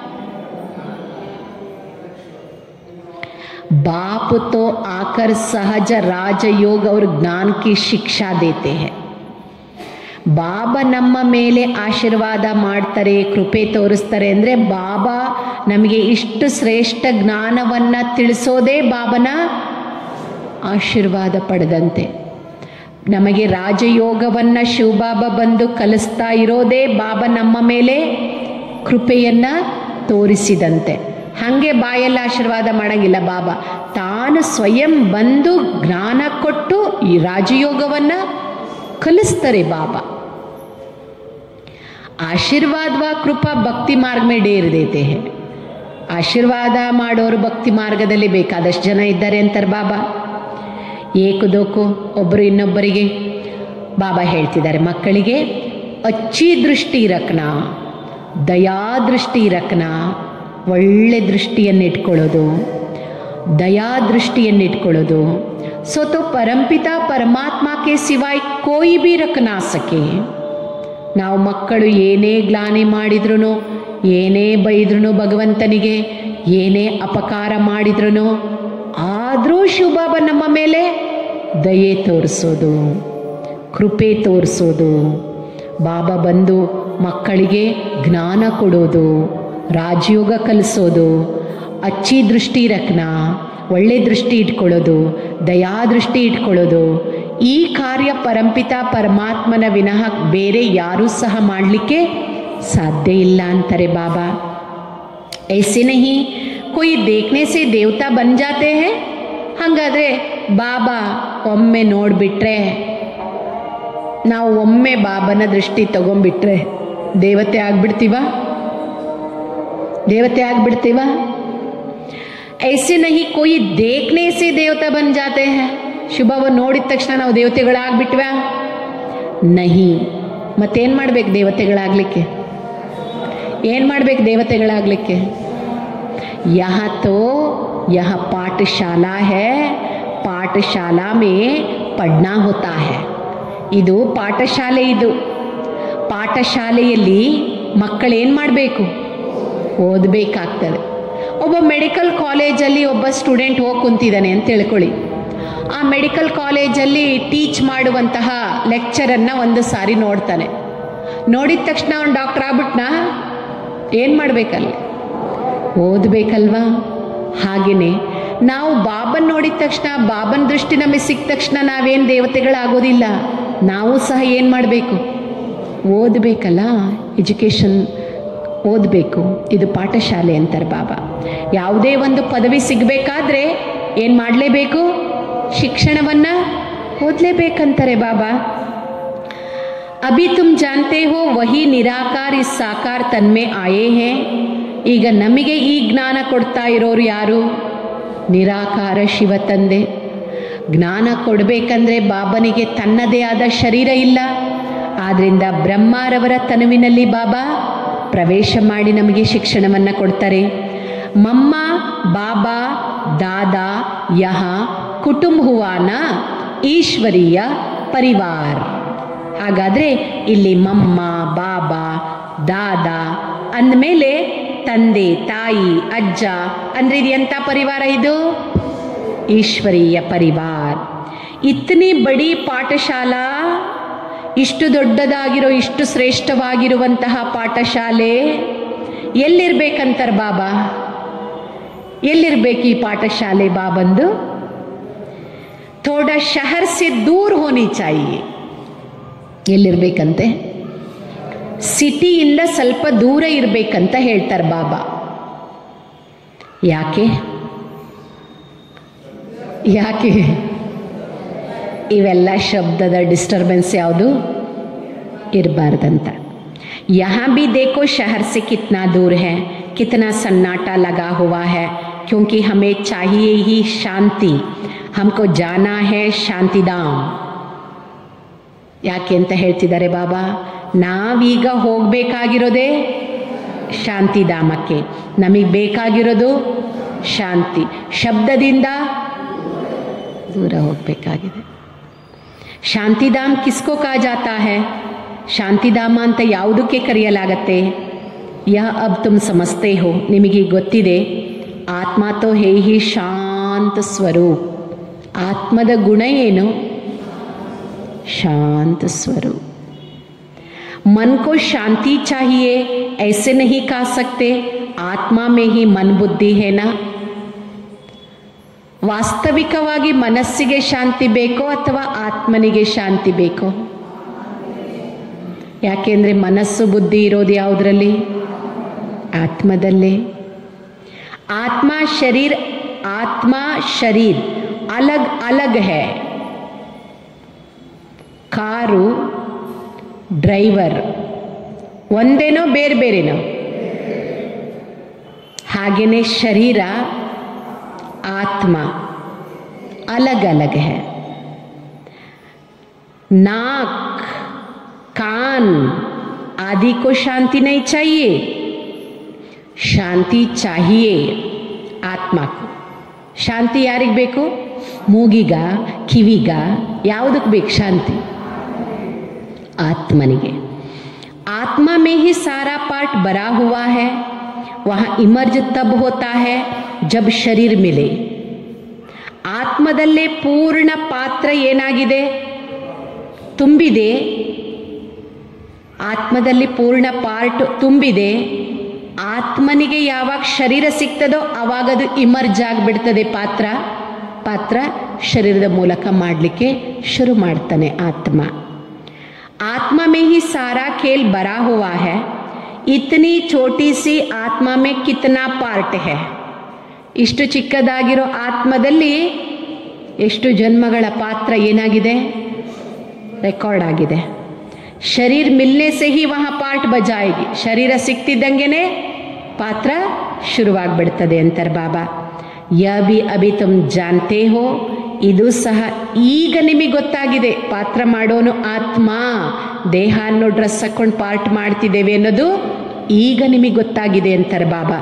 बाप तो आकर सहज राजयोग और ज्ञान की शिक्षा देते हैं ಬಾಬಾ ನಮ್ಮ ಮೇಲೆ ಆಶೀರ್ವಾದ ಮಾಡ್ತಾರೆ ಕೃಪೆ ತೋರಿಸ್ತಾರೆ ಅಂದರೆ ಬಾಬಾ ನಮಗೆ ಇಷ್ಟು ಶ್ರೇಷ್ಠ ಜ್ಞಾನವನ್ನು ತಿಳಿಸೋದೇ ಬಾಬನ ಆಶೀರ್ವಾದ ಪಡೆದಂತೆ ನಮಗೆ ರಾಜಯೋಗವನ್ನು ಶಿವಬಾಬಾ ಬಂದು ಕಲಿಸ್ತಾ ಇರೋದೇ ಬಾಬಾ ನಮ್ಮ ಮೇಲೆ ಕೃಪೆಯನ್ನು ತೋರಿಸಿದಂತೆ ಹಾಗೆ ಬಾಯಲ್ಲಿ ಆಶೀರ್ವಾದ ಮಾಡಂಗಿಲ್ಲ ಬಾಬಾ ತಾನು ಸ್ವಯಂ ಬಂದು ಜ್ಞಾನ ಕೊಟ್ಟು ಈ ರಾಜಯೋಗವನ್ನು ಕಲಿಸ್ತಾರೆ ಬಾಬಾ आशीर्वाद व कृपा ಭಕ್ತಿ ಮಾರ್ಗ ಮೇ ಡೇರ್ ದೇತೆ ಹೇ ಆಶೀರ್ವಾದ ಮಾಡೋರು ಭಕ್ತಿ ಮಾರ್ಗದಲ್ಲಿ ಬೇಕಾದಷ್ಟು ಜನ ಇದ್ದಾರೆ ಅಂತಾರೆ ಬಾಬಾ ಏಕದೋಕು ಒಬ್ಬರು ಇನ್ನೊಬ್ಬರಿಗೆ ಬಾಬಾ ಹೇಳ್ತಿದ್ದಾರೆ ಮಕ್ಕಳಿಗೆ ಅಚ್ಚಿ ದೃಷ್ಟಿ ರಕ್ನ ದಯಾ ದೃಷ್ಟಿ ರಕ್ನ ಒಳ್ಳೆ ದೃಷ್ಟಿಯನ್ನು ಇಟ್ಕೊಳ್ಳೋದು ದಯಾ ದೃಷ್ಟಿಯನ್ನು ಇಟ್ಕೊಳ್ಳೋದು ಸೊ ತೋ ಪರಂಪಿತ ಪರಮಾತ್ಮ ಕೆ ಸಿವಾಯ್ ಕೋಯಿ ಬಿ ರಕ್ನಾ ಸಕೆ ನಾವು ಮಕ್ಕಳು ಏನೇ ಗ್ಲಾನಿ ಮಾಡಿದ್ರು ಏನೇ ಬೈದ್ರು ಭಗವಂತನಿಗೆ ಏನೇ ಅಪಕಾರ ಮಾಡಿದ್ರು ಆದರೂ ಶಿವಬಾಬಾ ನಮ್ಮ ಮೇಲೆ ದಯೆ ತೋರಿಸೋದು ಕೃಪೆ ತೋರಿಸೋದು ಬಾಬಾ ಬಂದು ಮಕ್ಕಳಿಗೆ ಜ್ಞಾನ ಕೊಡೋದು ರಾಜಯೋಗ ಕಲಿಸೋದು ಅಚ್ಚಿ ದೃಷ್ಟಿ ರಕ್ನ ಒಳ್ಳೆ ದೃಷ್ಟಿ ಇಟ್ಕೊಳ್ಳೋದು ದಯಾ ದೃಷ್ಟಿ ಇಟ್ಕೊಳ್ಳೋದು ಈ ಕಾರ್ಯ ಪರಂಪಿತ ಪರಮಾತ್ಮನ ವಿನಃ ಬೇರೆ ಯಾರೂ ಸಹ ಮಾಡಲಿಕ್ಕೆ ಸಾಧ್ಯ ಇಲ್ಲ ಅಂತಾರೆ ಬಾಬಾ ऐसे नहीं कोई देखने से देवता बन जाते हैं ಹಾಗಾದರೆ ಬಾಬಾ ಒಮ್ಮೆ ನೋಡಿಬಿಟ್ರೆ ನಾವು ಒಮ್ಮೆ ಬಾಬನ ದೃಷ್ಟಿ ತಗೊಂಡ್ಬಿಟ್ರೆ ದೇವತೆ ಆಗ್ಬಿಡ್ತೀವ ದೇವತೆ ಆಗ್ಬಿಡ್ತೀವ ऐसे नहीं कोई देखने से देवता बन जाते हैं ಶುಭವ ನೋಡಿದ ತಕ್ಷಣ ನಾವು ದೇವತೆಗಳಾಗ್ಬಿಟ್ವಾ ನಹಿ ಮತ್ತೇನು ಮಾಡ್ಬೇಕು ದೇವತೆಗಳಾಗಲಿಕ್ಕೆ ಏನು ಮಾಡ್ಬೇಕು ದೇವತೆಗಳಾಗಲಿಕ್ಕೆ ಯಹ ತೋ ಯಹ ಪಾಠಶಾಲಾ ಹೇ ಪಾಠಶಾಲಾ ಮೇ ಪಡ್ನಾ ಹೋತಾ ಹೇ ಇದು ಪಾಠಶಾಲೆ ಇದು ಪಾಠಶಾಲೆಯಲ್ಲಿ ಮಕ್ಕಳೇನು ಮಾಡಬೇಕು ಓದಬೇಕಾಗ್ತದೆ ಒಬ್ಬ ಮೆಡಿಕಲ್ ಕಾಲೇಜಲ್ಲಿ ಒಬ್ಬ ಸ್ಟೂಡೆಂಟ್ ಹೋಗಿ ಕುಂತಿದ್ದಾನೆ ಅಂತ ತಿಳ್ಕೊಳ್ಳಿ ಆ ಮೆಡಿಕಲ್ ಕಾಲೇಜಲ್ಲಿ ಟೀಚ್ ಮಾಡುವಂತಹ ಲೆಕ್ಚರನ್ನು ಒಂದು ಸಾರಿ ನೋಡ್ತಾನೆ ನೋಡಿದ ತಕ್ಷಣ ಅವ್ನು ಡಾಕ್ಟರ್ ಆಗ್ಬಿಟ್ನಾ ಏನು ಮಾಡಬೇಕಲ್ಲಿ ಓದಬೇಕಲ್ವಾ ಹಾಗೆಯೇ ನಾವು ಬಾಬನ್ ನೋಡಿದ ತಕ್ಷಣ ಬಾಬನ ದೃಷ್ಟಿ ನಮಗೆ ಸಿಕ್ಕ ತಕ್ಷಣ ನಾವೇನು ದೇವತೆಗಳಾಗೋದಿಲ್ಲ ನಾವು ಸಹ ಏನು ಮಾಡಬೇಕು ಓದಬೇಕಲ್ಲ ಎಜುಕೇಷನ್ ಓದಬೇಕು ಇದು ಪಾಠಶಾಲೆ ಅಂತಾರೆ ಬಾಬಾ ಯಾವುದೇ ಒಂದು ಪದವಿ ಸಿಗಬೇಕಾದ್ರೆ ಏನು ಮಾಡಲೇಬೇಕು ಶಿಕ್ಷಣವನ್ನು ಓದಲೇಬೇಕಂತಾರೆ ಬಾಬಾ ಅಭಿ ತುಮ್ ಜಾನ್ತೆ ಹೋ ವಹಿ ನಿರಾಕಾರ ಇಸ್ ಸಾಕಾರ ತನ್ಮೆ ಆಯೇ ಹೇ ಈಗ ನಮಗೆ ಈ ಜ್ಞಾನ ಕೊಡ್ತಾ ಇರೋರು ಯಾರು ನಿರಾಕಾರ ಶಿವ ತಂದೆ ಜ್ಞಾನ ಕೊಡಬೇಕಂದ್ರೆ ಬಾಬನಿಗೆ ತನ್ನದೇ ಆದ ಶರೀರ ಇಲ್ಲ ಆದ್ದರಿಂದ ಬ್ರಹ್ಮಾರವರ ತನುವಿನಲ್ಲಿ ಬಾಬಾ ಪ್ರವೇಶ ಮಾಡಿ ನಮಗೆ ಶಿಕ್ಷಣವನ್ನು ಕೊಡ್ತಾರೆ ಮಮ್ಮ ಬಾಬಾ ದಾದಾ ಯಹ ಕುಟುಂಬ ಹುವಾನ ಈಶ್ವರೀಯ ಪರಿವಾರ ಹಾಗಾದರೆ ಇಲ್ಲಿ ಮಮ್ಮ ಬಾಬಾ ದಾದಾ ಅಂದಮೇಲೆ ತಂದೆ ತಾಯಿ ಅಜ್ಜ ಅಂದರೆ ಇದು ಎಂಥ ಪರಿವಾರ ಇದು ಈಶ್ವರೀಯ ಪರಿವಾರ ಇತನಿ ಬಡಿ ಪಾಠಶಾಲಾ ಇಷ್ಟು ದೊಡ್ಡದಾಗಿರೋ ಇಷ್ಟು ಶ್ರೇಷ್ಠವಾಗಿರುವಂತಹ ಪಾಠಶಾಲೆ ಎಲ್ಲಿರ್ಬೇಕಂತಾರೆ ಬಾಬಾ ಎಲ್ಲಿರ್ಬೇಕು ಈ ಪಾಠಶಾಲೆ ಬಾ ಬಂದು ಥೋಡ ಶಹರ್ ಸೆ ದೂರ್ ಹೋನಿ ಚಾಹಿಯೆ ಎಲ್ಲಿರ್ಬೇಕಂತೆ ಸಿಟಿಯಿಂದ ಸ್ವಲ್ಪ ದೂರ ಇರಬೇಕಂತ ಹೇಳ್ತಾರೆ ಬಾಬಾ ಯಾಕೆ ಯಾಕೆ ಇವೆಲ್ಲ ಶಬ್ದದ ಡಿಸ್ಟರ್ಬೆನ್ಸ್ ಯಾವುದು ಇರಬಾರ್ದಂತ यहाँ भी देखो शहर से कितना दूर है कितना सन्नाटा लगा हुआ है क्योंकि हमें चाहिए ही शांति हमको जाना है ಶಾಂತಿಧಾಮ್ ಯಾಕೆ ಅಂತ ಹೇಳ್ತಿದ್ದಾರೆ ಬಾಬಾ ನಾವೀಗ ಹೋಗಬೇಕಾಗಿರೋದೇ ಶಾಂತಿಧಾಮಕ್ಕೆ ನಮಗೆ ಬೇಕಾಗಿರೋದು ಶಾಂತಿ ಶಬ್ದದಿಂದ ದೂರ ಹೋಗಬೇಕಾಗಿದೆ ಶಾಂತಿಧಾಮ್ ಕಿಸ್ಕೋ ಕಾ ಜಾತಾ ಹೈ ಶಾಂತಿಧಾಮ ಅಂತ ಯಾವುದಕ್ಕೆ ಕರೆಯಲಾಗತ್ತೆ ಯಹ ಅಬ್ ತುಮ್ ಸಮಸ್ತೆ ಹೋ ನಿಮಗೆ ಗೊತ್ತಿದೆ ಆತ್ಮ ತೋ ಹೇ ಹಿ ಶಾಂತ ಸ್ವರೂಪ್ ಆತ್ಮದ ಗುಣ ಏನು शांत स्वरूप मन को शांति चाहिए ऐसे नहीं कह सकते आत्मा में ही मन बुद्धि है ना ವಾಸ್ತವಿಕವಾಗಿ ಮನಸ್ಸಿಗೆ ಶಾಂತಿ ಬೇಕೋ ಅಥವಾ ಆತ್ಮನಿಗೆ ಶಾಂತಿ ಬೇಕೋ ಯಾಕೆಂದ್ರೆ ಮನಸ್ಸು ಬುದ್ಧಿ ಇರೋದು ಯಾವುದರಲ್ಲಿ ಆತ್ಮದಲ್ಲೇ ಆತ್ಮ ಶರೀರ್ ಆತ್ಮ ಶರೀರ್ ಅಲಗ್ ಅಲಗ್ ಹೈ ಕಾರು ಡ್ರೈವರ್ ಒಂದೇನೋ ಬೇರೆ ಬೇರೆನೋ ಹಾಗೆಯೇ ಶರೀರ ಆತ್ಮ अलग अलग है नाक कान आदि को शांति नहीं चाहिए ಶಾಂತಿ ಚಾಹಿಯೇ ಆತ್ಮಕ್ಕೂ ಶಾಂತಿ ಯಾರಿಗೆ ಬೇಕು ಮೂಗಿಗ ಕಿವಿಗ ಯಾವುದಕ್ಕೆ ಬೇಕು ಶಾಂತಿ ಆತ್ಮನಿಗೆ आत्मा में ही सारा पार्ट भरा हुआ है वहाँ इमर्ज तब होता है जब शरीर मिले ಆತ್ಮದಲ್ಲೇ ಪೂರ್ಣ ಪಾತ್ರ ಏನಾಗಿದೆ ತುಂಬಿದೆ ಆತ್ಮದಲ್ಲಿ ಪೂರ್ಣ ಪಾರ್ಟ್ ತುಂಬಿದೆ ಆತ್ಮನಿಗೆ ಯಾವಾಗ ಶರೀರ ಸಿಗ್ತದೋ ಆವಾಗ ಅದು ಇಮರ್ಜ್ ಆಗಿಬಿಡ್ತದೆ ಪಾತ್ರ ಪಾತ್ರ ಶರೀರದ ಮೂಲಕ ಮಾಡಲಿಕ್ಕೆ ಶುರು ಮಾಡ್ತಾನೆ ಆತ್ಮ आत्मा में ही सारा खेल भरा हुआ है इतनी छोटी सी आत्मा में कितना पार्ट है ಇಷ್ಟು ಚಿಕ್ಕದಾಗಿರೋ ಆತ್ಮದಲ್ಲಿ ಎಷ್ಟು ಜನ್ಮಗಳ ಪಾತ್ರ ಏನಾಗಿದೆ ರೆಕಾರ್ಡ್ ಆಗಿದೆ ಶರೀರ್ ಮಿಲ್ನೆ ಸೆ ಹಿ ವಹ ಪಾರ್ಟ್ ಬಜಾಯಿಗಿ ಶರೀರ ಸಿಕ್ತಿದ್ದಂಗೆನೆ ಪಾತ್ರ ಶುರುವಾಗ್ಬಿಡ್ತದೆ ಅಂತಾರೆ ಬಾಬಾ ಯ ಬಿ ಅಭಿ ತುಮ್ ಜಾನ್ತೆ ಹೋ ಇದು ಸಹ ಈಗ ನಿಮಗೆ ಗೊತ್ತಾಗಿದೆ ಪಾತ್ರ ಮಾಡೋನು ಆತ್ಮ ದೇಹ ಅನ್ನೋ ಡ್ರೆಸ್ ಹಾಕೊಂಡು ಪಾರ್ಟ್ ಮಾಡ್ತಿದ್ದೇವೆ ಅನ್ನೋದು ಈಗ ನಿಮಗೆ ಗೊತ್ತಾಗಿದೆ ಅಂತಾರೆ ಬಾಬಾ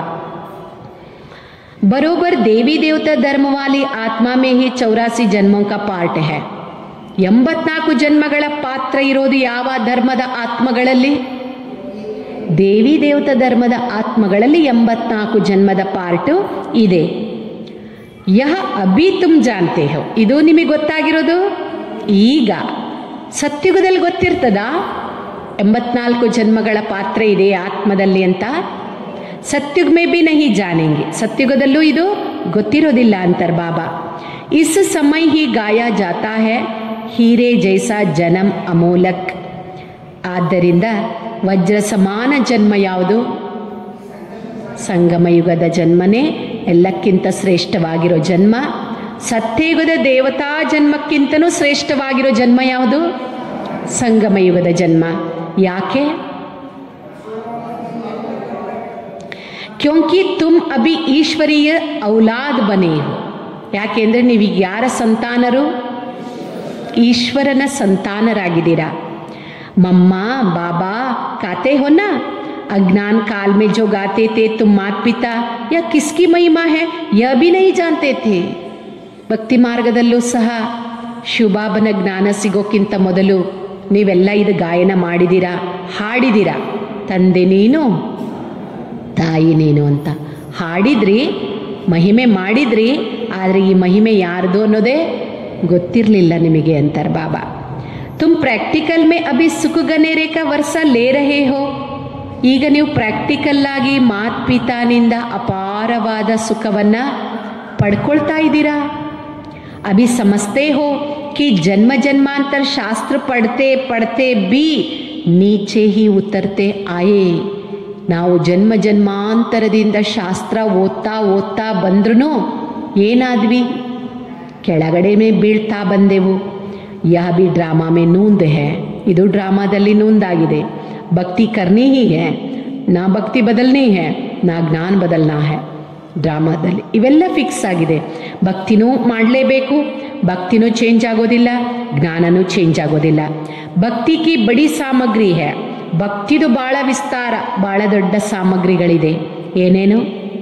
बरोबर देवी देवता धर्म वाली आत्मा में ही चौरासी जन्मों का पार्ट है ಎಂಬತ್ನಾಲ್ಕು ಜನ್ಮಗಳ ಪಾತ್ರ ಇರೋದು ಯಾವ ಧರ್ಮದ ಆತ್ಮಗಳಲ್ಲಿ ದೇವಿ ದೇವತಾ ಧರ್ಮದ ಆತ್ಮಗಳಲ್ಲಿ ಎಂಬತ್ನಾಲ್ಕು ಜನ್ಮದ ಪಾರ್ಟು ಇದೆ ಯಹ ಅಭಿ ತುಮ್ ಜಾನ್ತೆ ಹೋ ಇದು ನಿಮಗೆ ಗೊತ್ತಾಗಿರೋದು ಈಗ ಸತ್ಯುಗದಲ್ಲಿ ಗೊತ್ತಿರ್ತದಾ ಎಂಬತ್ನಾಲ್ಕು ಜನ್ಮಗಳ ಪಾತ್ರ ಇದೆ ಆತ್ಮದಲ್ಲಿ ಅಂತ ಸತ್ಯುಗ್ ಮೇ ಬಿ ನಹಿ ಜಾನೆಂಗೆ ಸತ್ಯುಗದಲ್ಲೂ ಇದು ಗೊತ್ತಿರೋದಿಲ್ಲ ಅಂತಾರೆ ಬಾಬಾ ಇಸ್ ಸಮಯ ಹಿ ಗಾಯ ಜಾತಾ ಹೈ ಹೀರೆ ಜೈಸಾ ಜನಂ ಅಮೂಲಕ್ ಆದ್ದರಿಂದ ವಜ್ರ ಸಮಾನ ಜನ್ಮ ಯಾವುದು ಸಂಗಮಯುಗದ ಜನ್ಮನೇ ಎಲ್ಲಕ್ಕಿಂತ ಶ್ರೇಷ್ಠವಾಗಿರೋ ಜನ್ಮ ಸತ್ಯಯುಗದ ದೇವತಾ ಜನ್ಮಕ್ಕಿಂತನೂ ಶ್ರೇಷ್ಠವಾಗಿರೋ ಜನ್ಮ ಯಾವುದು ಸಂಗಮಯುಗದ ಜನ್ಮ ಯಾಕೆ ಕ್ಯೋಂಕಿ ತುಮ್ ಅಭಿ ಈಶ್ವರೀಯ ಔಲಾದ್ ಬನೇ ಹೋ ಯಾಕೆಂದ್ರೆ ನೀವೀಗ ಯಾರ ಸಂತಾನರು ಈಶ್ವರನ ಸಂತಾನರಾಗಿದ್ದೀರಾ मम्मा बाबा गाते हो ना अज्ञान काल में जो गाते थे तुम मात पिता या किसकी महिमा है यह भी नहीं जानते थे ಭಕ್ತಿ ಮಾರ್ಗದಲ್ಲೂ ಸಹ ಶಿವಬಾಬನ ಜ್ಞಾನ ಸಿಗೋಕ್ಕಿಂತ ಮೊದಲು ನೀವೆಲ್ಲ ಇದು ಗಾಯನ ಮಾಡಿದ್ದೀರಾ ಹಾಡಿದ್ದೀರಾ ತಂದೆ ನೀನು ತಾಯಿ ನೀನು ಅಂತ ಹಾಡಿದ್ರಿ ಮಹಿಮೆ ಮಾಡಿದ್ರಿ ಆದರೆ ಈ ಮಹಿಮೆ ಯಾರ್ದು ಅನ್ನೋದೇ ಗೊತ್ತಿರಲಿಲ್ಲ ನಿಮಗೆ ಅಂತಾರೆ ಬಾಬಾ ತುಮ್ ಪ್ರಾಕ್ಟಿಕಲ್ ಮೇ ಅಭಿ ಸುಖ ಗನೇರೆ ಕಾ ವರ್ಷ ಲೇ ರಹೇ ಹೋ ಈಗ ನೀವು ಪ್ರಾಕ್ಟಿಕಲ್ ಆಗಿ ಮಾತ್ ಪಿತಾನಿಂದ ಅಪಾರ ಅಪಾರವಾದ ಸುಖವನ್ನ ಪಡ್ಕೊಳ್ತಾ ಇದ್ದೀರಾ अभी समझते हो कि जन्म जन्मांतर शास्त्र पढ़ते पढ़ते भी नीचे ही उतरते आए ನಾವು ಜನ್ಮ ಜನ್ಮಾಂತರದಿಂದ ಶಾಸ್ತ್ರ ಓದ್ತಾ ಓದ್ತಾ ಬಂದ್ರೂ ಏನಾದ್ವಿ ಕೆಳಗಡೆ ಮೇ ಬೀಳ್ತಾ ಬಂದೆವು ಯಹ ಬಿ ಡ್ರಾಮಾ ಮೇ ನೂಂದ್ ಹೇ ಇದು ಡ್ರಾಮಾದಲ್ಲಿ ನೂಂದಾಗಿದೆ ಭಕ್ತಿ ಕರ್ನಿ ಹಿ ಹೇ ನಾ ಭಕ್ತಿ ಬದಲ್ನಿ ಹೇ ನಾ ಜ್ಞಾನ ಬದಲ್ನಾ ಹೇ ಡ್ರಾಮಾದಲ್ಲಿ ಇವೆಲ್ಲ ಫಿಕ್ಸ್ ಆಗಿದೆ ಭಕ್ತಿನೂ ಮಾಡಲೇಬೇಕು ಭಕ್ತಿನೂ ಚೇಂಜ್ ಆಗೋದಿಲ್ಲ ಜ್ಞಾನನೂ ಚೇಂಜ್ ಆಗೋದಿಲ್ಲ ಭಕ್ತಿ ಕಿ ಬಡಿ ಸಾಮಗ್ರಿ ಹೇ ಭಕ್ತಿದು ಭಾಳ ವಿಸ್ತಾರ ಭಾಳ ದೊಡ್ಡ ಸಾಮಗ್ರಿಗಳಿದೆ ಏನೇನು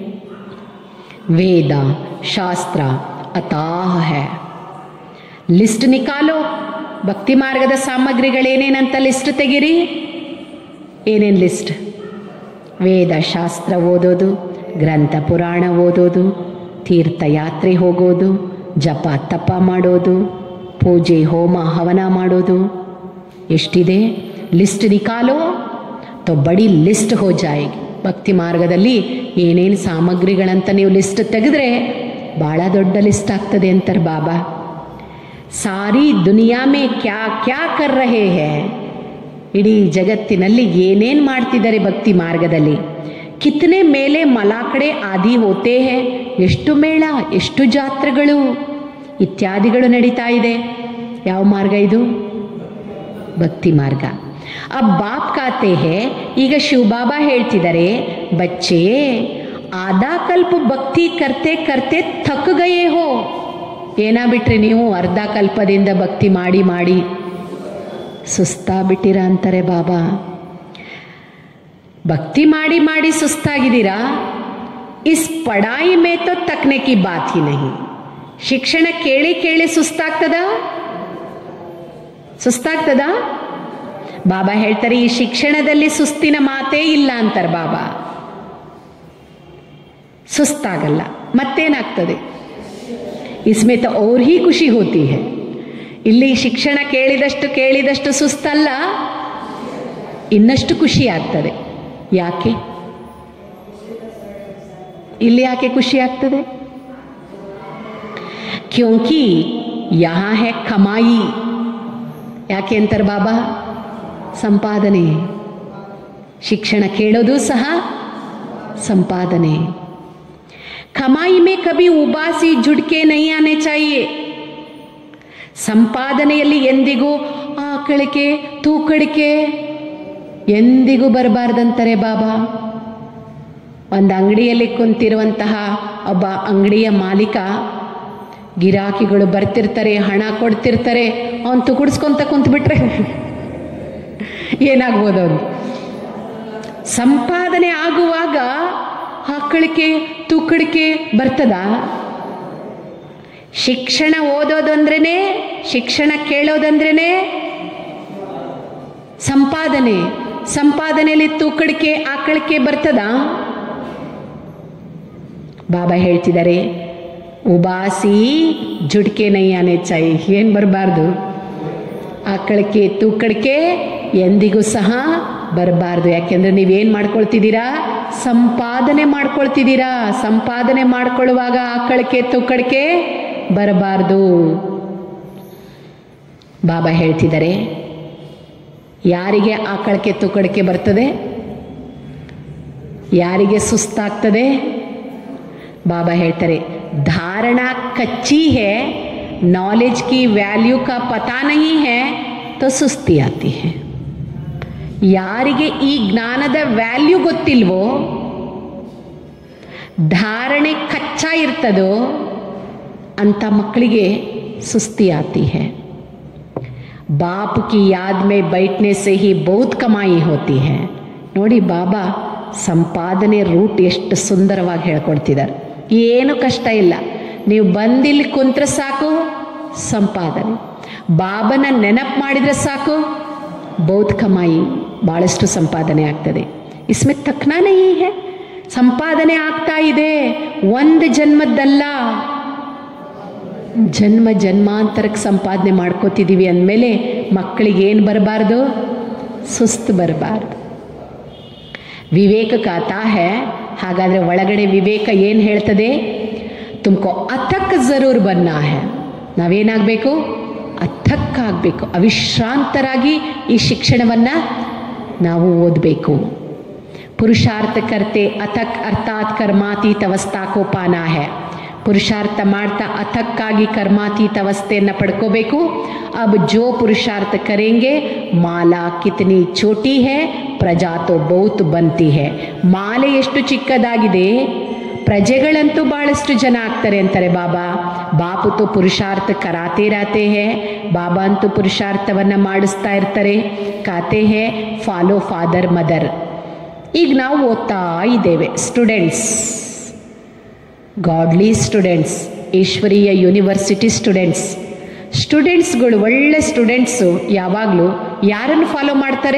ವೇದ ಶಾಸ್ತ್ರ ಅತಾಹ ಹೇ ಲಿಸ್ಟ್ ನಿಕಾಲೋ ಭಕ್ತಿ ಮಾರ್ಗದ ಸಾಮಗ್ರಿಗಳೇನೇನಂತ ಲಿಸ್ಟ್ ತೆಗಿರಿ ಏನೇನು ಲಿಸ್ಟ್ ವೇದ ಶಾಸ್ತ್ರ ಓದೋದು ಗ್ರಂಥ ಪುರಾಣ ಓದೋದು ತೀರ್ಥಯಾತ್ರೆ ಹೋಗೋದು ಜಪ ತಪ ಮಾಡೋದು ಪೂಜೆ ಹೋಮ ಹವನ ಮಾಡೋದು ಎಷ್ಟಿದೆ ಲಿಸ್ಟ್ ನಿಕಾಲೋ ತೊ ಬಡಿ ಲಿಸ್ಟ್ ಹೋ ಜಾಯಿಗೆ ಭಕ್ತಿ ಮಾರ್ಗದಲ್ಲಿ ಏನೇನು ಸಾಮಗ್ರಿಗಳಂತ ನೀವು ಲಿಸ್ಟ್ ತೆಗೆದ್ರೆ ಭಾಳ ದೊಡ್ಡ ಲಿಸ್ಟ್ ಆಗ್ತದೆ ಅಂತಾರೆ ಬಾಬಾ ಸಾರಿ ದುನಿಯಾ ಮೇ ಕ್ಯಾ ಕ್ಯಾ ಕರ್ ರಹೇ ಹೇ ಇಡೀ ಜಗತ್ತಿನಲ್ಲಿ ಏನೇನು ಮಾಡ್ತಿದ್ದಾರೆ ಭಕ್ತಿ ಮಾರ್ಗದಲ್ಲಿ ಕಿತ್ತನೆ ಮೇಲೆ ಮಲಾಕಡೆ ಆದಿ ಹೋತೆ ಹೇ ಎಷ್ಟು ಮೇಳ ಎಷ್ಟು ಜಾತ್ರೆಗಳು ಇತ್ಯಾದಿಗಳು ನಡೀತಾ ಇದೆ ಯಾವ ಮಾರ್ಗ ಇದು ಭಕ್ತಿ ಮಾರ್ಗ ಆ ಬಾಪ್ ಕಾತೆ ಹೇ ಈಗ ಶಿವಬಾಬಾ ಹೇಳ್ತಿದ್ದಾರೆ ಬಚ್ಚೆ ಆದಾ ಕಲ್ಪ ಭಕ್ತಿ ಕರ್ತೆ ಕರ್ತೆ ಥಕ್ ಗಯೇ ಹೋ ಏನಾ ಬಿಟ್ರಿ ನೀವು ಅರ್ಧ ಕಲ್ಪದಿಂದ ಭಕ್ತಿ ಮಾಡಿ ಮಾಡಿ ಸುಸ್ತಾ ಬಿಟ್ಟಿರ ಅಂತಾರೆ ಬಾಬಾ ಭಕ್ತಿ ಮಾಡಿ ಮಾಡಿ ಸುಸ್ತಾಗಿದ್ದೀರಾ ಇಸ್ ಪಡಾಯಿ ಮೇ ತೋ ತಕ್ನೆ ಕಿ ಬಾತ್ ಹಿ ನಹಿ ಶಿಕ್ಷಣ ಕೇಳಿ ಕೇಳಿ ಸುಸ್ತಾಗ್ತದ ಸುಸ್ತಾಗ್ತದ ಬಾಬಾ ಹೇಳ್ತಾರೆ ಈ ಶಿಕ್ಷಣದಲ್ಲಿ ಸುಸ್ತಿನ ಮಾತೇ ಇಲ್ಲ ಅಂತಾರೆ ಬಾಬಾ ಸುಸ್ತಾಗಲ್ಲ ಮತ್ತೇನಾಗ್ತದೆ ಇಸ್ಮೇ ತೋ ಅವ್ರ ಹಿ ಖುಷಿ ಹೋತಿ ಹೇ ಇಲ್ಲಿ ಶಿಕ್ಷಣ ಕೇಳಿದಷ್ಟು ಕೇಳಿದಷ್ಟು ಸುಸ್ತಲ್ಲ ಇನ್ನಷ್ಟು ಖುಷಿ ಆಗ್ತದೆ ಯಾಕೆ ಇಲ್ಲಿ ಯಾಕೆ ಖುಷಿ ಆಗ್ತದೆ ಕ್ಯೋಂಕಿ ಯಹಾ ಹೇ ಕಮಾಯಿ ಯಾಕೆ ಅಂತಾರೆ ಬಾಬಾ ಸಂಪಾದನೆ ಶಿಕ್ಷಣ ಕೇಳೋದು ಸಹ ಸಂಪಾದನೆ ಕಮಾಯಿ ಮೇ ಕಭಿ ಉಬಾಸಿ ಜುಡ್ಕೆ ನೈ ಆನೆ ಚಾಹಿಯೆ ಸಂಪಾದನೆಯಲ್ಲಿ ಎಂದಿಗೂ ಆಕಳಿಕೆ ತೂಕಡಿಕೆ ಎಂದಿಗೂ ಬರಬಾರ್ದಂತಾರೆ ಬಾಬಾ ಒಂದು ಅಂಗಡಿಯಲ್ಲಿ ಕುಂತಿರುವಂತಹ ಒಬ್ಬ ಅಂಗಡಿಯ ಮಾಲೀಕ ಗಿರಾಕಿಗಳು ಬರ್ತಿರ್ತಾರೆ ಹಣ ಕೊಡ್ತಿರ್ತಾರೆ ಅವನು ತುಕುಡ್ಸ್ಕೊಂತ ಕುಂತ್ಬಿಟ್ರೆ ಏನಾಗ್ಬೋದು ಅವನು ಸಂಪಾದನೆ ಆಗುವಾಗ ಹಾಕಳಿಕೆ ತೂಕಡಿಕೆ ಬರ್ತದ ಶಿಕ್ಷಣ ಓದೋದಂದ್ರೇನೆ ಶಿಕ್ಷಣ ಕೇಳೋದಂದ್ರೇನೆ ಸಂಪಾದನೆ ಸಂಪಾದನೆಯಲ್ಲಿ ತೂಕಡಿಕೆ ಆಕಳಿಕೆ ಬರ್ತದ ಬಾಬಾ ಹೇಳ್ತಿದ್ದಾರೆ ಉಬಾಸಿ ಜುಡ್ಕೆ ನೈಯಾನೆ ಚೈ ಏನು ಬರಬಾರ್ದು ಆಕಳಿಕೆ ತೂಕಡಿಕೆ ಎಂದಿಗೂ ಸಹ ಬರಬಾರ್ದು ಯಾಕೆಂದ್ರೆ ನೀವೇನು ಮಾಡ್ಕೊಳ್ತಿದ್ದೀರಾ ಸಂಪಾದನೆ ಮಾಡ್ಕೊಳ್ತಿದ್ದೀರಾ ಸಂಪಾದನೆ ಮಾಡ್ಕೊಳ್ಳುವಾಗ ಆಕಳಿಕೆ ತೂಕಡಿಕೆ ಬರಬಾರ್ದು ಬಾಬಾ ಹೇಳ್ತಿದ್ದಾರೆ ಯಾರಿಗೆ ಆಕಳಿಕೆ ತೂಕಡಿಕೆ ಬರ್ತದೆ ಯಾರಿಗೆ ಸುಸ್ತಾಗ್ತದೆ बाबा ಹೇಳ್ತಾರೆ धारणा कच्ची है नॉलेज की वैल्यू का पता नहीं है तो सुस्ती आती है ಯಾರಿಗೆ ಈ ಜ್ಞಾನದ ವ್ಯಾಲ್ಯೂ ಗೊತ್ತಿಲ್ವೋ ಧಾರಣೆ ಕಚ್ಚಾ ಇರ್ತದೋ ಅಂತ ಮಕ್ಕಳಿಗೆ ಸುಸ್ತಿ ಆತಿ है बाप की याद में बैठने से ही बहुत कमाई होती है ನೋಡಿ ಬಾಬಾ ಸಂಪಾದನೆ ರೂಟ್ ಎಷ್ಟು ಸುಂದರವಾಗಿ ಹೇಳ್ಕೊಡ್ತಿದ್ದಾರೆ ಏನು ಕಷ್ಟ ಇಲ್ಲ ನೀವು ಬಂದಿಲ್ಲಿ ಕುಂತ್ರೆ ಸಾಕು ಸಂಪಾದನೆ ಬಾಬನ ನೆನಪು ಮಾಡಿದರೆ ಸಾಕು ಬಹುತ್ ಕಮಾಯಿ ಭಾಳಷ್ಟು ಸಂಪಾದನೆ ಆಗ್ತದೆ ಇಸ್ಮೆ ತಕ್ನಾನೇ ಹೇ ಸಂಪಾದನೆ ಆಗ್ತಾ ಇದೆ ಒಂದು ಜನ್ಮದ್ದಲ್ಲ ಜನ್ಮ ಜನ್ಮಾಂತರಕ್ಕೆ ಸಂಪಾದನೆ ಮಾಡ್ಕೋತಿದ್ದೀವಿ ಅಂದಮೇಲೆ ಮಕ್ಕಳಿಗೆ ಏನು ಬರಬಾರ್ದು ಸುಸ್ತು ಬರಬಾರ್ದು विवेक कहता है ಹಾಗಾದರೆ ಒಳಗಡೆ ವಿವೇಕ ಏನು ಹೇಳ್ತದೆ ತುಮಕೋ ಅಥಕ್ ಜರೂರ್ ಬನ್ನ ಹೇ ನಾವೇನಾಗಬೇಕು ಅಥಕ್ ಆಗಬೇಕು ಅವಿಶ್ರಾಂತರಾಗಿ ಈ ಶಿಕ್ಷಣವನ್ನು ನಾವು ಓದಬೇಕು ಪುರುಷಾರ್ಥ ಕರ್ತೆ ಅಥಕ್ ಅರ್ಥಾತ್ ಕರ್ಮಾತೀತ ಅವಸ್ಥಾ ಕೋ ಪಾನ ಹೇ ಪುರುಷಾರ್ಥ ಮಾಡ್ತಾ ಅಥಕ್ಕಾಗಿ ಕರ್ಮಾತೀತ ಅವಸ್ಥೆಯನ್ನು ಪಡ್ಕೋಬೇಕು ಅಬ್ ಜೋ ಪುರುಷಾರ್ಥ ಕರೆಂಗೆ ಮಾಲಾ ಕಿತನಿ ಚೋಟಿ ಹೇ ಪ್ರಜಾ ತೋ ಬಹುತ್ ಬಂತಿ ಹೇ ಮಾಲೆ ಎಷ್ಟು ಚಿಕ್ಕದಾಗಿದೆ ಪ್ರಜೆಗಳಂತೂ ಬಹಳಷ್ಟು ಜನ ಆಗ್ತಾರೆ ಅಂತಾರೆ ಬಾಬಾ ಬಾಪು ತೋ ಪುರುಷಾರ್ಥ ಕರಾತೆ ರಾತೆ ಹೇ ಬಾಬಾ ಅಂತೂ ಪುರುಷಾರ್ಥವನ್ನು ಮಾಡಿಸ್ತಾ ಇರ್ತಾರೆ ಕಾತೆ ಹೇ ಫಾಲೋ ಫಾದರ್ ಮದರ್ ಈಗ ನಾವು ಓದ್ತಾ ಇದ್ದೇವೆ ಸ್ಟೂಡೆಂಟ್ಸ್ ಗಾಡ್ಲಿ ಸ್ಟೂಡೆಂಟ್ಸ್ ಈಶ್ವರೀಯ ಯೂನಿವರ್ಸಿಟಿ ಸ್ಟೂಡೆಂಟ್ಸ್ ಸ್ಟೂಡೆಂಟ್ಸ್ಗಳು ಒಳ್ಳೆ ಸ್ಟೂಡೆಂಟ್ಸು ಯಾವಾಗಲೂ ಯಾರನ್ನು ಫಾಲೋ ಮಾಡ್ತಾರೆ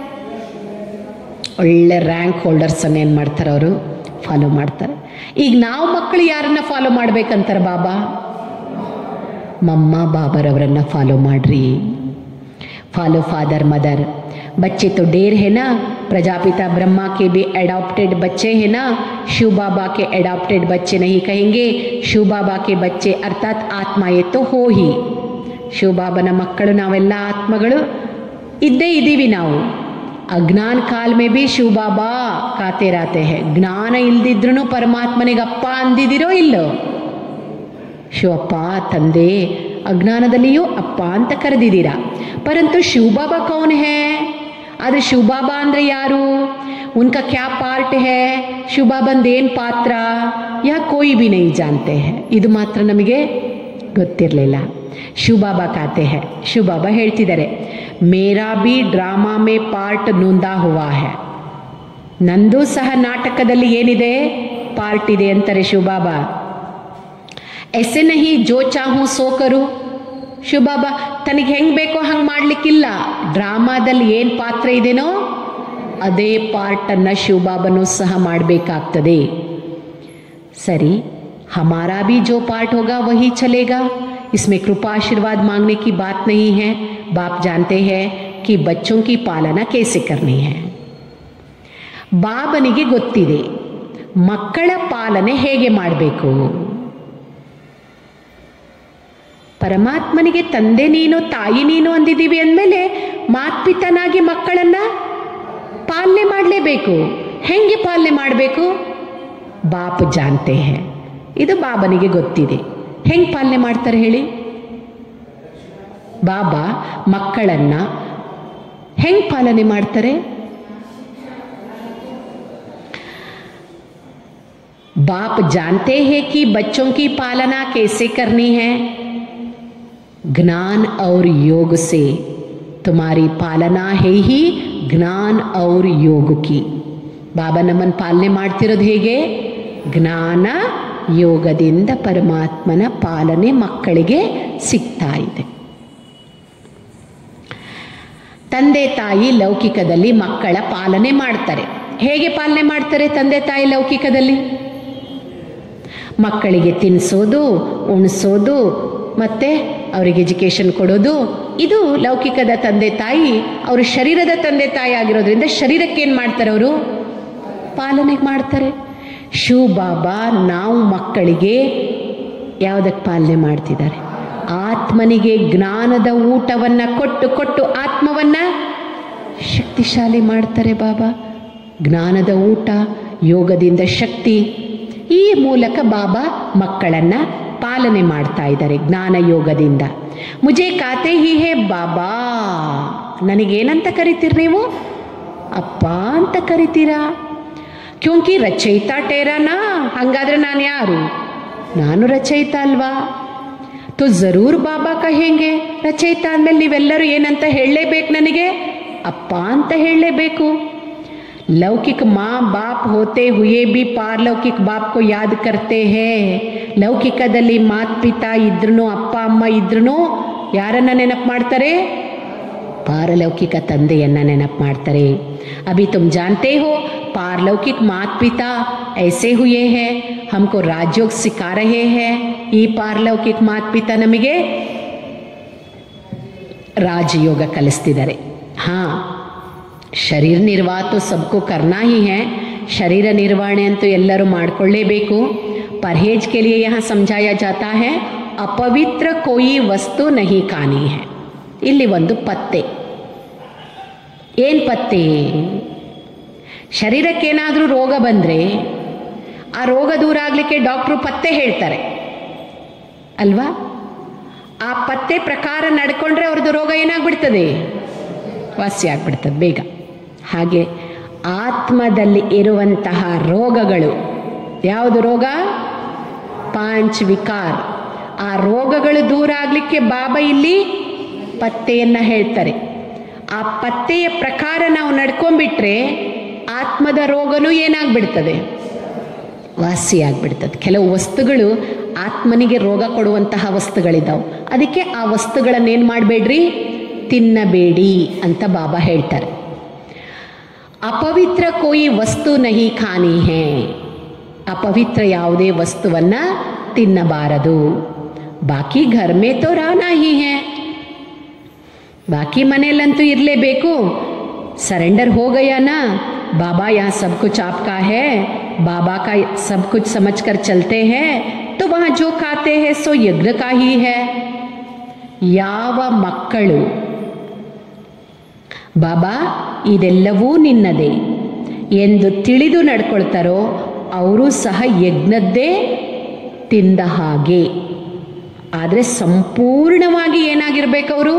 ಒಳ್ಳೆ ರ್ಯಾಂಕ್ ಹೋಲ್ಡರ್ಸನ್ನು ಏನು ಮಾಡ್ತಾರೆ ಅವರು ಫಾಲೋ ಮಾಡ್ತಾರೆ ಈಗ ನಾವು ಮಕ್ಕಳು ಯಾರನ್ನ ಫಾಲೋ ಮಾಡ್ಬೇಕಂತಾರೆ ಬಾಬಾ ಮಮ್ಮ ಬಾಬರವರನ್ನ ಫಾಲೋ ಮಾಡ್ರಿ फॉलो फादर मदर बच्चे तो ढेर है ना प्रजापिता ब्रह्मा के भी एडॉप्टेड बच्चे हैं ना शिव बाबा के एडॉप्टेड बच्चे नहीं कहेंगे शिव बाबा के बच्चे अर्थात ಆತ್ಮಾಯೇ तो हो ही ಶಿವ ಬಾಬನ ಮಕ್ಕಳು ನಾವೆಲ್ಲ ಆತ್ಮಗಳು ಇದ್ದೇ ಇದ್ದೀವಿ ನಾವು ಅಜ್ಞಾನ ಕಾಲ ಮೇ ಬಿ ಶಿವ ಬಾಬಾ ಕಾತೆ ರಾತೆ ಹೇ ಜ್ಞಾನ ಇಲ್ದಿದ್ರೂ ಪರಮಾತ್ಮನಿಗೆ ಅಪ್ಪ ಅಂದಿದಿರೋ ಇಲ್ಲೋ ಶಿವಪ್ಪ ತಂದೆ ಅಜ್ಞಾನದಲ್ಲಿಯೂ ಅಪ್ಪ ಅಂತ ಕರೆದಿದ್ದೀರಾ ಪರಂತು ಶಿವಬಾಬಾ ಕೌನ್ ಹೇ ಆದರೆ ಶಿವಬಾಬಾ ಅಂದರೆ ಯಾರು ಉನ್ಕ ಕ್ಯಾ ಪಾರ್ಟ್ ಹೇ ಶಿವಬಾಬಂದ ಏನು ಪಾತ್ರ ಯಾ ಕೋಯಿ ಬಿ ನೈ ಜಾನ್ತೆ ಹೇ ಇದು ಮಾತ್ರ ನಮಗೆ ಗೊತ್ತಿರಲಿಲ್ಲ ಶಿವಬಾಬಾ ಕಾತೆ ಹೇ ಶಿವಬಾಬಾ ಹೇಳ್ತಿದ್ದಾರೆ ಮೇರಾ ಬಿ ಡ್ರಾಮಾ ಮೇ ಪಾರ್ಟ್ ನೊಂದಾ ಹುವಾ ಹೇ ನಂದು ಸಹ ನಾಟಕದಲ್ಲಿ ಏನಿದೆ ಪಾರ್ಟ್ ಇದೆ ಅಂತಾರೆ ಶಿವಬಾಬಾ ಎಸೆ ನಹಿ ಜೋ ಚಾಹು ಸೋ ಕರು ಶಿವಬಾಬಾ ತನಗೆ ಹೆಂಗೆ ಬೇಕೋ ಹಂಗೆ ಮಾಡಲಿಕ್ಕಿಲ್ಲ ಡ್ರಾಮಾದಲ್ಲಿ ಏನು ಪಾತ್ರ ಇದೆನೋ ಅದೇ ಪಾರ್ಟನ್ನು ಶಿವಬಾಬನೂ ಸಹ ಮಾಡಬೇಕಾಗ್ತದೆ सरी हमारा भी जो पार्ट होगा वही चलेगा इसमें कृपा आशीर्वाद मांगने की बात नहीं है बाप जानते हैं कि बच्चों की पालना कैसे करनी है ಬಾಬನಿಗೆ ಗೊತ್ತಿದೆ ಮಕ್ಕಳ ಪಾಲನೆ ಹೇಗೆ ಮಾಡಬೇಕು ಪರಮಾತ್ಮನಿಗೆ ತಂದೆ ನೀನು ತಾಯಿ ನೀನು ಅಂದಿದ್ದೀವಿ ಅಂದಮೇಲೆ ಮಾತ್ಪಿತನಾಗಿ ಮಕ್ಕಳನ್ನ ಪಾಲನೆ ಮಾಡಲೇಬೇಕು ಹೆಂಗೆ ಪಾಲನೆ ಮಾಡಬೇಕು ಬಾಪ್ ಜಾನ್ತೆ ಹೇ ಇದು ಬಾಬನಿಗೆ ಗೊತ್ತಿದೆ ಹೆಂಗೆ ಪಾಲನೆ ಮಾಡ್ತಾರೆ ಹೇಳಿ ಬಾಬಾ ಮಕ್ಕಳನ್ನ ಹೆಂಗೆ ಪಾಲನೆ ಮಾಡ್ತಾರೆ बाप जानते हैं कि बच्चों की पालना कैसे करनी है ज्ञान और योग से तुम्हारी पालना है ही ಜ್ಞಾನ और योग की ಬಾಬಾ ನಮ್ಮನ್ನು ಪಾಲನೆ ಮಾಡ್ತಿರೋದು ಹೇಗೆ ಜ್ಞಾನ ಯೋಗದಿಂದ ಪರಮಾತ್ಮನ ಪಾಲನೆ ಮಕ್ಕಳಿಗೆ ಸಿಗ್ತಾ ಇದೆ ತಂದೆ ತಾಯಿ ಲೌಕಿಕದಲ್ಲಿ ಮಕ್ಕಳ ಪಾಲನೆ ಮಾಡ್ತಾರೆ ಹೇಗೆ ಪಾಲನೆ ಮಾಡ್ತಾರೆ ತಂದೆ ತಾಯಿ ಲೌಕಿಕದಲ್ಲಿ ಮಕ್ಕಳಿಗೆ ತಿನ್ನಿಸೋದು ಉಣಿಸೋದು ಮತ್ತು ಅವರಿಗೆ ಎಜುಕೇಷನ್ ಕೊಡೋದು ಇದು ಲೌಕಿಕದ ತಂದೆ ತಾಯಿ ಅವರು ಶರೀರದ ತಂದೆ ತಾಯಿ ಆಗಿರೋದ್ರಿಂದ ಶರೀರಕ್ಕೆ ಏನು ಮಾಡ್ತಾರೆ ಅವರು ಪಾಲನೆ ಮಾಡ್ತಾರೆ ಶಿವ ಬಾಬಾ ನಾವು ಮಕ್ಕಳಿಗೆ ಯಾವುದಕ್ಕೆ ಪಾಲನೆ ಮಾಡ್ತಿದ್ದಾರೆ ಆತ್ಮನಿಗೆ ಜ್ಞಾನದ ಊಟವನ್ನು ಕೊಟ್ಟು ಕೊಟ್ಟು ಆತ್ಮವನ್ನು ಶಕ್ತಿಶಾಲಿ ಮಾಡ್ತಾರೆ ಬಾಬಾ ಜ್ಞಾನದ ಊಟ ಯೋಗದಿಂದ ಶಕ್ತಿ ಈ ಮೂಲಕ ಬಾಬಾ ಮಕ್ಕಳನ್ನು ಪಾಲನೆ ಮಾಡ್ತಾ ಇದ್ದಾರೆ ಜ್ಞಾನ ಯೋಗದಿಂದ ಮುಜೆ ಕಾತೆ ಹಿ ಹೇ ಬಾಬಾ ನನಗೇನಂತ ಕರಿತೀರಿ ನೀವು ಅಪ್ಪ ಅಂತ ಕರಿತೀರಾ ಕ್ಯೋಂಕಿ ರಚಯಿತ ಟೇರಾನಾ ಹಂಗಾದ್ರೆ ನಾನು ಯಾರು ನಾನು ರಚಯಿತ ಅಲ್ವಾ ತೋ ಜರೂರ್ ಬಾಬಾ ಕಹೆಂಗೆ ರಚಯಿತ ಅಂದಮೇಲೆ ನೀವೆಲ್ಲರೂ ಏನಂತ ಹೇಳಲೇಬೇಕು ನನಗೆ ಅಪ್ಪ ಅಂತ ಹೇಳಲೇಬೇಕು लौकिक माँ बाप होते हुए भी पारलौकिक बाप को याद करते हैं ಲೌಕಿಕದಲ್ಲಿ ಮಾತ್ ಪಿತಾ ಇದ್ರೂ ಅಪ್ಪ ಅಮ್ಮ ಇದ್ರೂ ಯಾರನ್ನ ನೆನಪು ಮಾಡ್ತಾರೆ ಪಾರಲೌಕಿಕ ತಂದೆಯನ್ನ ನೆನಪು ಮಾಡ್ತಾರೆ ಅಭಿ ತುಮ್ ಜಾನ್ತೆ ಹೋ पारलौकिक मात पिता ऐसे हुए हैं हमको राजयोग सिखा रहे हैं ಈ ಪಾರಲೌಕಿಕ ಮಾತ್ ಪಿತಾ ನಮಗೆ ರಾಜಯೋಗ ಕಲಿಸ್ತಿದ್ದಾರೆ ಹಾಂ शरीर निर्वाह तो सबको करना ही है शरीर निर्वाणे ಅಂತೂ ಎಲ್ಲರೂ ಮಾಡಿಕೊಳ್ಳೇಬೇಕು परहेज के लिए यहाँ समझाया जाता है अपवित्र कोई वस्तु नहीं खानी है ಇಲ್ಲಿ ಒಂದು ಪತ್ತೆ ಏನು ಪತ್ತೆ ಶರೀರಕ್ಕೇನಾದರೂ ರೋಗ ಬಂದರೆ ಆ ರೋಗ ದೂರ ಆಗಲಿಕ್ಕೆ ಡಾಕ್ಟ್ರು ಪತ್ತೆ ಹೇಳ್ತಾರೆ ಅಲ್ವಾ ಆ ಪತ್ತೆ ಪ್ರಕಾರ ನಡ್ಕೊಂಡ್ರೆ ಅವ್ರದ್ದು ರೋಗ ಏನಾಗ್ಬಿಡ್ತದೆ ವಾಸಿ ಆಗ್ಬಿಡ್ತದೆ ಬೇಗ ಹಾಗೆ ಆತ್ಮದಲ್ಲಿ ಇರುವಂತಹ ರೋಗಗಳು ಯಾವುದು ರೋಗ ಪಾಂಚ್ ವಿಕಾರ್ ಆ ರೋಗಗಳು ದೂರ ಆಗಲಿಕ್ಕೆ ಬಾಬಾ ಇಲ್ಲಿ ಪತ್ತೆಯನ್ನು ಹೇಳ್ತಾರೆ ಆ ಪತ್ತೆಯ ಪ್ರಕಾರ ನಾವು ನಡ್ಕೊಂಡ್ಬಿಟ್ರೆ ಆತ್ಮದ ರೋಗನೂ ಏನಾಗ್ಬಿಡ್ತದೆ ವಾಸಿ ಆಗ್ಬಿಡ್ತದೆ ಕೆಲವು ವಸ್ತುಗಳು ಆತ್ಮನಿಗೆ ರೋಗ ಕೊಡುವಂತಹ ವಸ್ತುಗಳಿದ್ದಾವೆ ಅದಕ್ಕೆ ಆ ವಸ್ತುಗಳನ್ನೇನು ಮಾಡಬೇಡ್ರಿ ತಿನ್ನಬೇಡಿ ಅಂತ ಬಾಬಾ ಹೇಳ್ತಾರೆ ಅಪವಿತ್ರ ಕೋಯಿ ವಸ್ತು ನಹಿ ಖಾನಿ ಹೇ ಅಪವಿತ್ರ ಯಾವುದೇ ವಸ್ತುವನ್ನ ತಿನ್ನಬಾರದು ಬಾಕಿ ಘರ್ ಮೇ ತೋ ರಾನಾ ಹಿ ಹೇ बाकी मनेलंतु इरलेಬೇಕು सरेंडर हो गया ना बाबा यहाँ सब कुछ आपका है बाबा का सब कुछ समझ कर चलते हैं तो वहाँ जो खाते हैं सो यज्ञ का ही है ಯಾವ ಮಕ್ಕಳು ಬಾಬಾ ಇದೆಲ್ಲವೂ ನಿನ್ನದೇ ಎಂದು ತಿಳಿದು ನಡ್ಕೊಳ್ತಾರೋ ಅವರು ಸಹ ಯಜ್ಞದ್ದೇ ತಿಂದ ಹಾಗೆ ಆದರೆ ಸಂಪೂರ್ಣವಾಗಿ ಏನಾಗಿರ್ಬೇಕು ಅವರು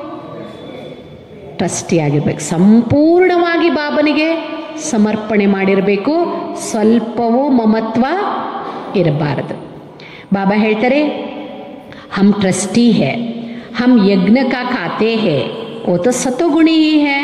ಟ್ರಸ್ಟಿ ಆಗಿರ್ಬೇಕು ಸಂಪೂರ್ಣವಾಗಿ ಬಾಬನಿಗೆ ಸಮರ್ಪಣೆ ಮಾಡಿರಬೇಕು ಸ್ವಲ್ಪವೂ ಮಮತ್ವ ಇರಬಾರದು ಬಾಬಾ ಹೇಳ್ತಾರೆ ಹಮ್ ಟ್ರಸ್ಟಿ ಹೇ ಹಮ್ ಯಜ್ಞ ಕಾ ಖಾತೆ ಹೇ ಓ ತೋ ಸತೋಗುಣಿ ಹಿ ಹೇ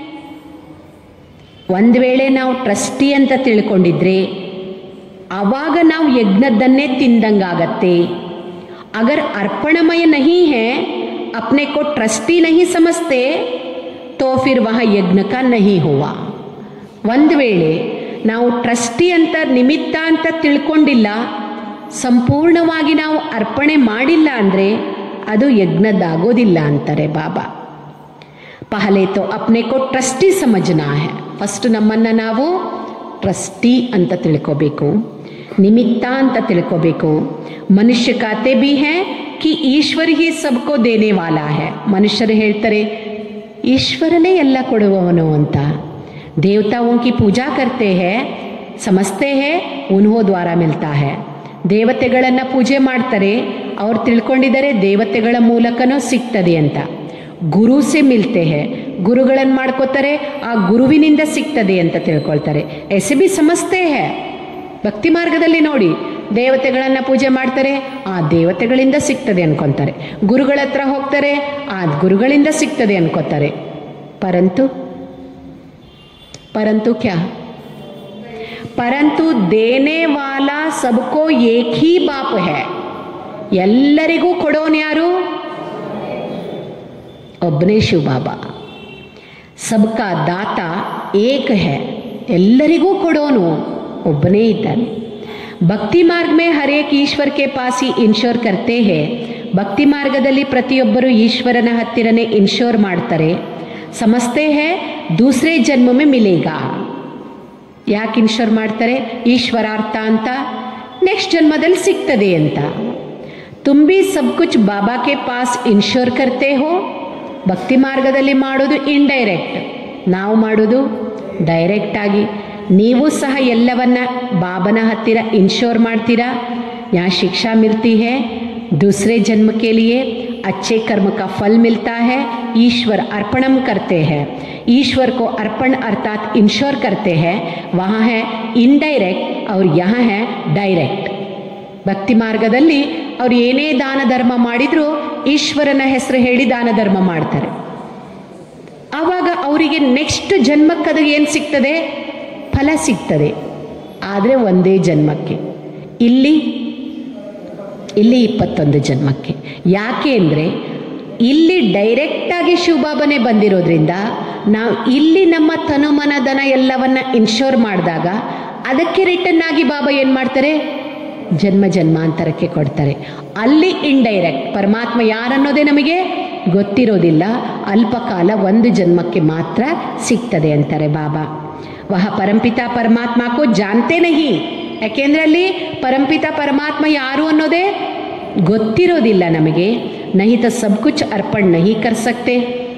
ಒಂದು ವೇಳೆ ನಾವು ಟ್ರಸ್ಟಿ ಅಂತ ತಿಳ್ಕೊಂಡಿದ್ರೆ ಆವಾಗ ನಾವು ಯಜ್ಞದನ್ನೇ ತಿಂದಂಗಾಗತ್ತೆ ಅಗರ್ ಅರ್ಪಣಮಯ ನಹಿ ಹೇ अपने को ट्रस्टी नहीं समझते तो फिर वहाँ यज्ञ का नहीं हुआ ಒಂದು ವೇಳೆ ನಾವು ಟ್ರಸ್ಟಿ ಅಂತ ನಿಮಿತ್ತ ಅಂತ ತಿಳ್ಕೊಂಡಿಲ್ಲ ಸಂಪೂರ್ಣವಾಗಿ ನಾವು ಅರ್ಪಣೆ ಮಾಡಿಲ್ಲ ಅಂದರೆ ಅದು ಯಜ್ಞದ್ದಾಗೋದಿಲ್ಲ ಅಂತಾರೆ ಬಾಬಾ ಪಹಲೆ ತೋ ಅಪ್ನೆ ಕೋ ಟ್ರಸ್ಟಿ ಸಮಜ್ನಾ ಹೇ ಫಸ್ಟ್ ನಮ್ಮನ್ನು ನಾವು ಟ್ರಸ್ಟಿ ಅಂತ ತಿಳ್ಕೋಬೇಕು ನಿಮಿತ್ತ ಅಂತ ತಿಳ್ಕೋಬೇಕು ಮನುಷ್ಯ ಖಾತೆ ಬಿ ಹೇ ಕಿ ಈಶ್ವರ ಹಿ ಸಬ್ಕೋ ದೇನೆ ವಾಲಾ ಹೇ ಮನುಷ್ಯರು ಹೇಳ್ತಾರೆ ಈಶ್ವರನೇ ಎಲ್ಲ ಕೊಡುವವನು ಅಂತ ದೇವತಾओं की पूजा करते हैं समझते हैं उन्हों द्वारा मिलता है ದೇವತೆಗಳನ್ನು ಪೂಜೆ ಮಾಡ್ತಾರೆ ಅವ್ರು ತಿಳ್ಕೊಂಡಿದ್ದಾರೆ ದೇವತೆಗಳ ಮೂಲಕನೂ ಸಿಗ್ತದೆ ಅಂತ ಗುರು ಸೆ ಮಿಲ್ತೆ ಹೇ ಗುರುಗಳನ್ನು ಮಾಡ್ಕೋತಾರೆ ಆ ಗುರುವಿನಿಂದ ಸಿಗ್ತದೆ ಅಂತ ತಿಳ್ಕೊಳ್ತಾರೆ ಎಸೆ ಬಿ ಸಮಸ್ತೆ ಹೇ ಭಕ್ತಿ ಮಾರ್ಗದಲ್ಲಿ ನೋಡಿ ದೇವತೆಗಳನ್ನು ಪೂಜೆ ಮಾಡ್ತಾರೆ ಆ ದೇವತೆಗಳಿಂದ ಸಿಗ್ತದೆ ಅನ್ಕೊತಾರೆ ಗುರುಗಳ ಹತ್ರ ಹೋಗ್ತಾರೆ ಆ ಗುರುಗಳಿಂದ ಸಿಗ್ತದೆ ಅನ್ಕೋತಾರೆ ಪರಂತು परंतु क्या परंतु देने वाला सबको एक ही बाप है ಎಲ್ಲರಿಗೂ ಕೊಡೋನು ಯಾರು ಒಬ್ಬನೇ ಶಿವ ಬಾಬಾ ಸಬ್ಕಾ ದಾತ ಏಕ ಹೇ ಎಲ್ಲರಿಗೂ ಕೊಡೋನು ಒಬ್ಬನೇ ಇದ್ದಾನೆ ಭಕ್ತಿ ಮಾರ್ಗ ಮೇ ಹರೇಕ್ ಈಶ್ವರ್ ಕೆ ಪಾಸಿ ಇನ್ಶೋರ್ ಕರ್ತೆ ಹೇ ಭಕ್ತಿ ಮಾರ್ಗದಲ್ಲಿ ಪ್ರತಿಯೊಬ್ಬರು ಈಶ್ವರನ ಹತ್ತಿರನೇ ಇನ್ಶೋರ್ ಮಾಡ್ತಾರೆ ಸಮಸ್ತೆ ಹೇ ದೂಸರೇ ಜನ್ಮ ಮೇ ಮಿಲೇಗಾ ಯಾಕೆ ಇನ್ಶೋರ್ ಮಾಡ್ತಾರೆ ಈಶ್ವರಾರ್ಥ ಅಂತ ನೆಕ್ಸ್ಟ್ ಜನ್ಮದಲ್ಲಿ ಸಿಗ್ತದೆ ಅಂತ ತುಂಬಿ ಸಬ್ ಕುಚ್ ಬಾಬಾ ಕೆ ಪಾಸ್ ಇನ್ಶೋರ್ ಕರ್ತೆ ಹೋ ಭಕ್ತಿ ಮಾರ್ಗದಲ್ಲಿ ಮಾಡೋದು ಇಂಡೈರೆಕ್ಟ್ ನಾವು ಮಾಡೋದು ಡೈರೆಕ್ಟ್ ಆಗಿ ನೀವು ಸಹ ಎಲ್ಲವನ್ನ ಬಾಬನ ಹತ್ತಿರ ಇನ್ಶೋರ್ ಮಾಡ್ತೀರಾ ಯಾ ಶಿಕ್ಷಾ ಮಿಲ್ತಿ ಹೇ दूसरे जन्म के लिए अच्छे कर्म का फल मिलता है ईश्वर अर्पणम करते हैं ईश्वर को अर्पण अर्थात इंश्योर करते हैं वहाँ है इनडायरेक्ಟ್ और यहाँ है ಡೈರೆಕ್ಟ್ ಭಕ್ತಿ ಮಾರ್ಗದಲ್ಲಿ ಅವ್ರು ಏನೇ ದಾನ ಧರ್ಮ ಮಾಡಿದರೂ ಈಶ್ವರನ ಹೆಸರು ಹೇಳಿ ದಾನ ಧರ್ಮ ಮಾಡ್ತಾರೆ ಆವಾಗ ಅವರಿಗೆ ನೆಕ್ಸ್ಟ್ ಜನ್ಮಕ್ಕದು ಏನು ಸಿಗ್ತದೆ ಫಲ ಸಿಗ್ತದೆ ಆದರೆ ಒಂದೇ ಜನ್ಮಕ್ಕೆ ಇಲ್ಲಿ ಇಲ್ಲಿ ಇಪ್ಪತ್ತೊಂದು ಜನ್ಮಕ್ಕೆ ಯಾಕೆ ಅಂದರೆ ಇಲ್ಲಿ ಡೈರೆಕ್ಟಾಗಿ ಶಿವಬಾಬನೇ ಬಂದಿರೋದ್ರಿಂದ ನಾವು ಇಲ್ಲಿ ನಮ್ಮ ತನುಮನ ದನ ಎಲ್ಲವನ್ನ ಇನ್ಶೋರ್ ಮಾಡಿದಾಗ ಅದಕ್ಕೆ ರಿಟರ್ನ್ ಆಗಿ ಬಾಬಾ ಏನು ಮಾಡ್ತಾರೆ ಜನ್ಮ ಜನ್ಮಾಂತರಕ್ಕೆ ಕೊಡ್ತಾರೆ ಅಲ್ಲಿ ಇಂಡೈರೆಕ್ಟ್ ಪರಮಾತ್ಮ ಯಾರನ್ನೋದೇ ನಮಗೆ ಗೊತ್ತಿರೋದಿಲ್ಲ ಅಲ್ಪ ಕಾಲ ಒಂದು ಜನ್ಮಕ್ಕೆ ಮಾತ್ರ ಸಿಗ್ತದೆ ಅಂತಾರೆ ಬಾಬಾ ವಹ ಪರಂಪಿತ ಪರಮಾತ್ಮಕ್ಕೂ ಜಾನ್ತೆ ನಹಿ ಯಾಕೆಂದ್ರೆ ಅಲ್ಲಿ ಪರಂಪಿತ ಪರಮಾತ್ಮ ಯಾರು ಅನ್ನೋದೇ ಗೊತ್ತಿರೋದಿಲ್ಲ ನಮಗೆ ನಹಿ ತ ಸಬ್ ಕುಚ್ ಅರ್ಪಣ್ ನಹಿ ಕರ್ ಸಕ್ತೆ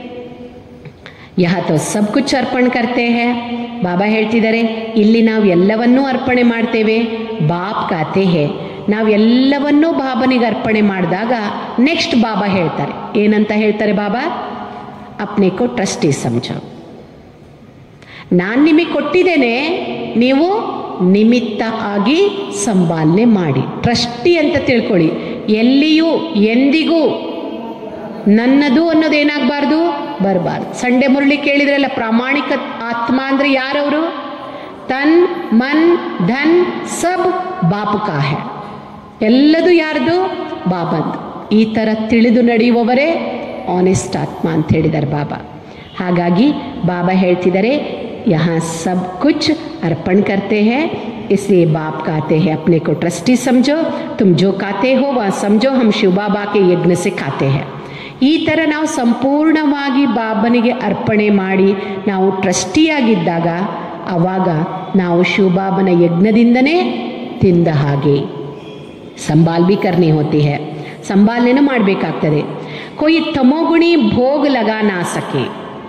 ಯಹ ತೋ ಸಬ್ ಕುಚ್ ಅರ್ಪಣ್ ಕರ್ತೆ ಹೇ ಬಾಬಾ ಹೇಳ್ತಿದ್ದಾರೆ ಇಲ್ಲಿ ನಾವು ಎಲ್ಲವನ್ನೂ ಅರ್ಪಣೆ ಮಾಡ್ತೇವೆ ಬಾಪ್ ಕಾತೆ ಹೇ ನಾವು ಎಲ್ಲವನ್ನೂ ಬಾಬನಿಗೆ ಅರ್ಪಣೆ ಮಾಡಿದಾಗ ನೆಕ್ಸ್ಟ್ ಬಾಬಾ ಹೇಳ್ತಾರೆ ಏನಂತ ಹೇಳ್ತಾರೆ ಬಾಬಾ ಅಪ್ನೆ ಕೋ ಟ್ರಸ್ಟಿ ಸಮझो ನಾನು ನಿಮಗೆ ಕೊಟ್ಟಿದ್ದೇನೆ ನೀವು ನಿಮಿತ್ತ ಆಗಿ ಸಂಪಾಲನೆ ಮಾಡಿ ಟ್ರಸ್ಟಿ ಅಂತ ತಿಳ್ಕೊಳ್ಳಿ ಎಲ್ಲಿಯೂ ಎಂದಿಗೂ ನನ್ನದು ಅನ್ನೋದು ಏನಾಗಬಾರ್ದು ಬರಬಾರ್ದು ಸಂಡೆ ಮುರಳಿ ಕೇಳಿದ್ರಲ್ಲ ಪ್ರಾಮಾಣಿಕ ಆತ್ಮ ಅಂದ್ರೆ ಯಾರವರು ತನ್ ಮನ್ ಧನ್ ಸಬ್ ಬಾಪು ಕಾ ಹೇ ಎಲ್ಲದು ಯಾರ್ದು ಬಾಬಂದು ಈ ಥರ ತಿಳಿದು ನಡೆಯುವವರೇ ಆನೆಸ್ಟ್ ಆತ್ಮ ಅಂತ ಹೇಳಿದ್ದಾರೆ ಬಾಬಾ ಹಾಗಾಗಿ ಬಾಬಾ ಹೇಳ್ತಿದ್ದಾರೆ यहाँ सब कुछ अर्पण करते हैं इसलिए बाप कहते हैं अपने को ट्रस्टी समझो तुम जो खाते हो वह समझो हम शिव बाबा के यज्ञ से खाते हैं ಈ ಥರ ನಾವು ಸಂಪೂರ್ಣವಾಗಿ ಬಾಬನಿಗೆ ಅರ್ಪಣೆ ಮಾಡಿ ನಾವು ಟ್ರಸ್ಟಿಯಾಗಿದ್ದಾಗ ಆವಾಗ ನಾವು ಶಿವಬಾಬನ ಯಜ್ಞದಿಂದನೇ ತಿಂದ ಹಾಗೆ ಸಂಭಾಲ್ भी करनी होती है ಸಂಭಾಲನೆನೂ ಮಾಡಬೇಕಾಗ್ತದೆ कोई ತಮೋಗುಣಿ ಭೋಗ್ ಲಗಾ ನಾ ಸಕೆ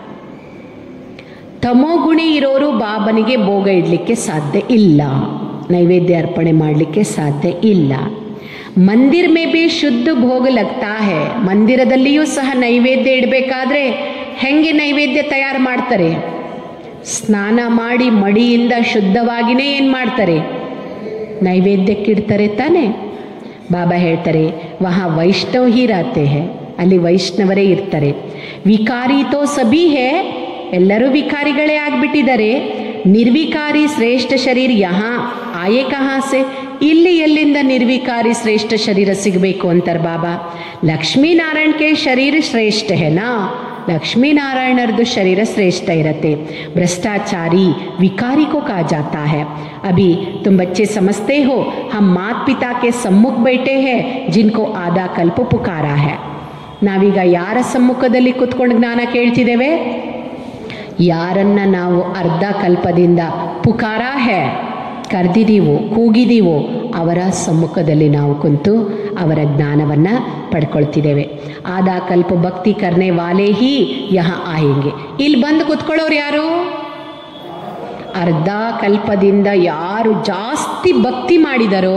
ತಮೋಗುಣಿ ಇರೋರು ಬಾಬನಿಗೆ ಭೋಗ ಇಡಲಿಕ್ಕೆ ಸಾಧ್ಯ ಇಲ್ಲ ನೈವೇದ್ಯ ಅರ್ಪಣೆ ಮಾಡಲಿಕ್ಕೆ ಸಾಧ್ಯ ಇಲ್ಲ ಮಂದಿರ್ ಮೇ ಬಿ ಶುದ್ಧ ಭೋಗ ಲಗ್ತಾ ಹೇ ಮಂದಿರದಲ್ಲಿಯೂ ಸಹ ನೈವೇದ್ಯ ಇಡಬೇಕಾದ್ರೆ ಹೆಂಗೆ ನೈವೇದ್ಯ ತಯಾರು ಮಾಡ್ತಾರೆ ಸ್ನಾನ ಮಾಡಿ ಮಡಿಯಿಂದ ಶುದ್ಧವಾಗಿನೇ ಏನು ಮಾಡ್ತಾರೆ ನೈವೇದ್ಯಕ್ಕಿಡ್ತಾರೆ ತಾನೆ ಬಾಬಾ ಹೇಳ್ತಾರೆ ವಹ ವೈಷ್ಣವ್ ಹಿ ರಾತೆ ಹೇ ಅಲ್ಲಿ ವೈಷ್ಣವರೇ ಇರ್ತಾರೆ ವಿಕಾರಿ ತೋ ಸಬಿ ಹೇ ಎಲ್ಲರೂ ವಿಕಾರಿಗಳೇ ಆಗ್ಬಿಟ್ಟಿದ್ದಾರೆ ನಿರ್ವಿಕಾರಿ ಶ್ರೇಷ್ಠ ಶರೀರ ಯಹಾ ಆಯೇ ಕಹಾ ಸೆ ಇಲ್ಲಿ ಎಲ್ಲಿಂದ ನಿರ್ವಿಕಾರಿ ಶ್ರೇಷ್ಠ ಶರೀರ ಸಿಗಬೇಕು ಅಂತಾರೆ ಬಾಬಾ ಲಕ್ಷ್ಮೀನಾರಾಯಣ ಕೆ ಶರೀರ ಶ್ರೇಷ್ಠ ಹೇನಾ लक्ष्मीनारायणर्दु शरीर श्रेष्ठ इरते भ्रष्टाचारी विकारी को कहा जाता है अभी तुम बच्चे समझते हो हम मात पिता के सम्मुख बैठे हैं जिनको आधा कल्प पुकारा है ನಾವೀಗ ಯಾರ ಸಮ್ಮುಖದಲ್ಲಿ ಕುತ್ಕೊಂಡು ಜ್ಞಾನ ಕೇಳ್ತಿದ್ದೇವೆ ಯಾರನ್ನ ನಾವು ಅರ್ಧ ಕಲ್ಪದಿಂದ ಪುಕಾರ ಹೇ ಕರೆದಿದ್ದೀವೋ ಕೂಗಿದೀವೋ ಅವರ ಸಮ್ಮುಖದಲ್ಲಿ ನಾವು ಕುಂತು ಅವರ ಜ್ಞಾನವನ್ನು ಪಡ್ಕೊಳ್ತಿದ್ದೇವೆ ಆದ ಕಲ್ಪ ಭಕ್ತಿ ಕರ್ನೆ ವಾಲೆ ಹಿ ಯಹ ಆಯಂಗೆ ಇಲ್ಲಿ ಬಂದು ಕುತ್ಕೊಳ್ಳೋರು ಯಾರು ಅರ್ಧ ಕಲ್ಪದಿಂದ ಯಾರು ಜಾಸ್ತಿ ಭಕ್ತಿ ಮಾಡಿದರೋ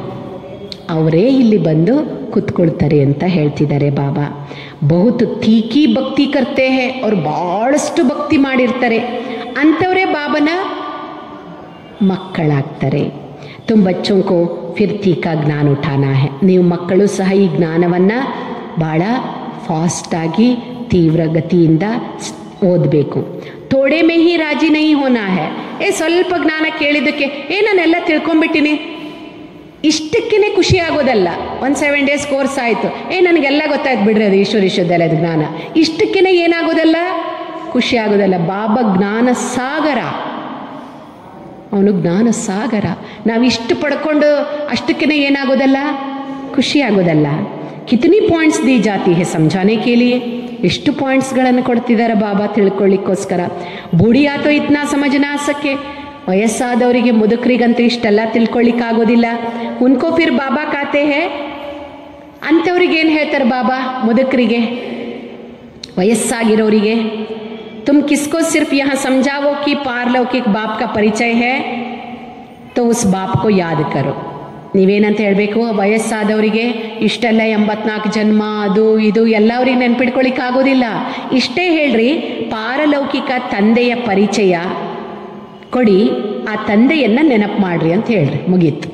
ಅವರೇ ಇಲ್ಲಿ ಬಂದು ಕುತ್ಕೊಳ್ತಾರೆ ಅಂತ ಹೇಳ್ತಿದ್ದಾರೆ ಬಾಬಾ ಬಹುತ್ ತೀಕಿ ಭಕ್ತಿ ಕರ್ತೆ ಹೇ ಅವ್ರು ಭಾಳಷ್ಟು ಭಕ್ತಿ ಮಾಡಿರ್ತಾರೆ ಅಂಥವರೇ ಬಾಬನ ಮಕ್ಕಳಾಗ್ತಾರೆ ತುಮ್ ಬಚ್ಚೋं को फिर ತೀಕಾ ಜ್ಞಾನ ಉಠಾನಾ ಹೇ ನೀವು ಮಕ್ಕಳು ಸಹ ಈ ಜ್ಞಾನವನ್ನು ಭಾಳ ಫಾಸ್ಟಾಗಿ ತೀವ್ರ ಗತಿಯಿಂದ ಸ್- ಓದಬೇಕು ತೋಡೆ ಮೇ ಹಿ ರಾಜಿ ನಹಿ ಹೋನಾ ಹೇ ಏ ಸ್ವಲ್ಪ ಜ್ಞಾನ ಕೇಳಿದ್ದಕ್ಕೆ ಏ ನಾನೆಲ್ಲ ತಿಳ್ಕೊಂಬಿಟ್ಟಿನಿ ಇಷ್ಟಕ್ಕೇ ಖುಷಿ ಆಗೋದಲ್ಲ ಒಂದು ಸೆವೆನ್ ಡೇಸ್ ಕೋರ್ಸ್ ಆಯಿತು ಏ ನನಗೆಲ್ಲ ಗೊತ್ತಾಯ್ತು ಬಿಡ್ರಿ ಅದು ಈಶ್ವರ ವಿಶ್ವವಿದ್ಯಾಲಯದ ಜ್ಞಾನ ಇಷ್ಟಕ್ಕೇ ಏನಾಗೋದಲ್ಲ ಖುಷಿ ಆಗೋದಲ್ಲ ಬಾಬಾ ಜ್ಞಾನ ಸಾಗರ ಅವನು ಜ್ಞಾನ ಸಾಗರ ನಾವು ಇಷ್ಟು ಪಡ್ಕೊಂಡು ಅಷ್ಟಕ್ಕೇ ಏನಾಗೋದಲ್ಲ ಖುಷಿ ಆಗೋದಲ್ಲ ಕಿತನಿ ಪಾಯಿಂಟ್ಸ್ ದಿ ಜಾತಿ ಹೇ ಸಮझाने के लिए ಎಷ್ಟು ಪಾಯಿಂಟ್ಸ್ಗಳನ್ನು ಕೊಡ್ತಿದ್ದಾರೆ ಬಾಬಾ ತಿಳ್ಕೊಳ್ಳಿಕ್ಕೋಸ್ಕರ ಬುಡಿ ಆತೋ ಇತ್ನಾ ಸಮಜನ ಸಕ್ಕೆ ವಯಸ್ಸಾದವರಿಗೆ ಮುದುಕರಿಗಂತೂ ಇಷ್ಟೆಲ್ಲ ತಿಳ್ಕೊಳ್ಳಿಕ್ಕಾಗೋದಿಲ್ಲ ಉನ್ಕೋ ಫಿರ್ ಬಾಬಾ ಕಾತೆ ಹೇ ಅಂಥವ್ರಿಗೆ ಏನು ಹೇಳ್ತಾರೆ ಬಾಬಾ ಮುದುಕರಿಗೆ ವಯಸ್ಸಾಗಿರೋರಿಗೆ तुम किसको सिर्फ यहाँ समझाओ कि पारलौकिक बाप का परिचय है तो उस बाप को याद करो ನೀವೇನಂತ ಹೇಳಬೇಕು ವಯಸ್ಸಾದವರಿಗೆ ಇಷ್ಟೆಲ್ಲ ಎಂಬತ್ನಾಲ್ಕು ಜನ್ಮ ಅದು ಇದು ಎಲ್ಲ ಅವ್ರಿಗೆ ನೆನ್ಪಿಟ್ಕೊಳ್ಳಿಕ್ಕೆ ಆಗೋದಿಲ್ಲ ಇಷ್ಟೇ ಹೇಳ್ರಿ ಪಾರಲೌಕಿಕ ತಂದೆಯ ಪರಿಚಯ ಕೊಡಿ ಆ ತಂದೆಯನ್ನ ನೆನಪು ಮಾಡ್ರಿ ಅಂತ ಹೇಳ್ರಿ ಮುಗೀತು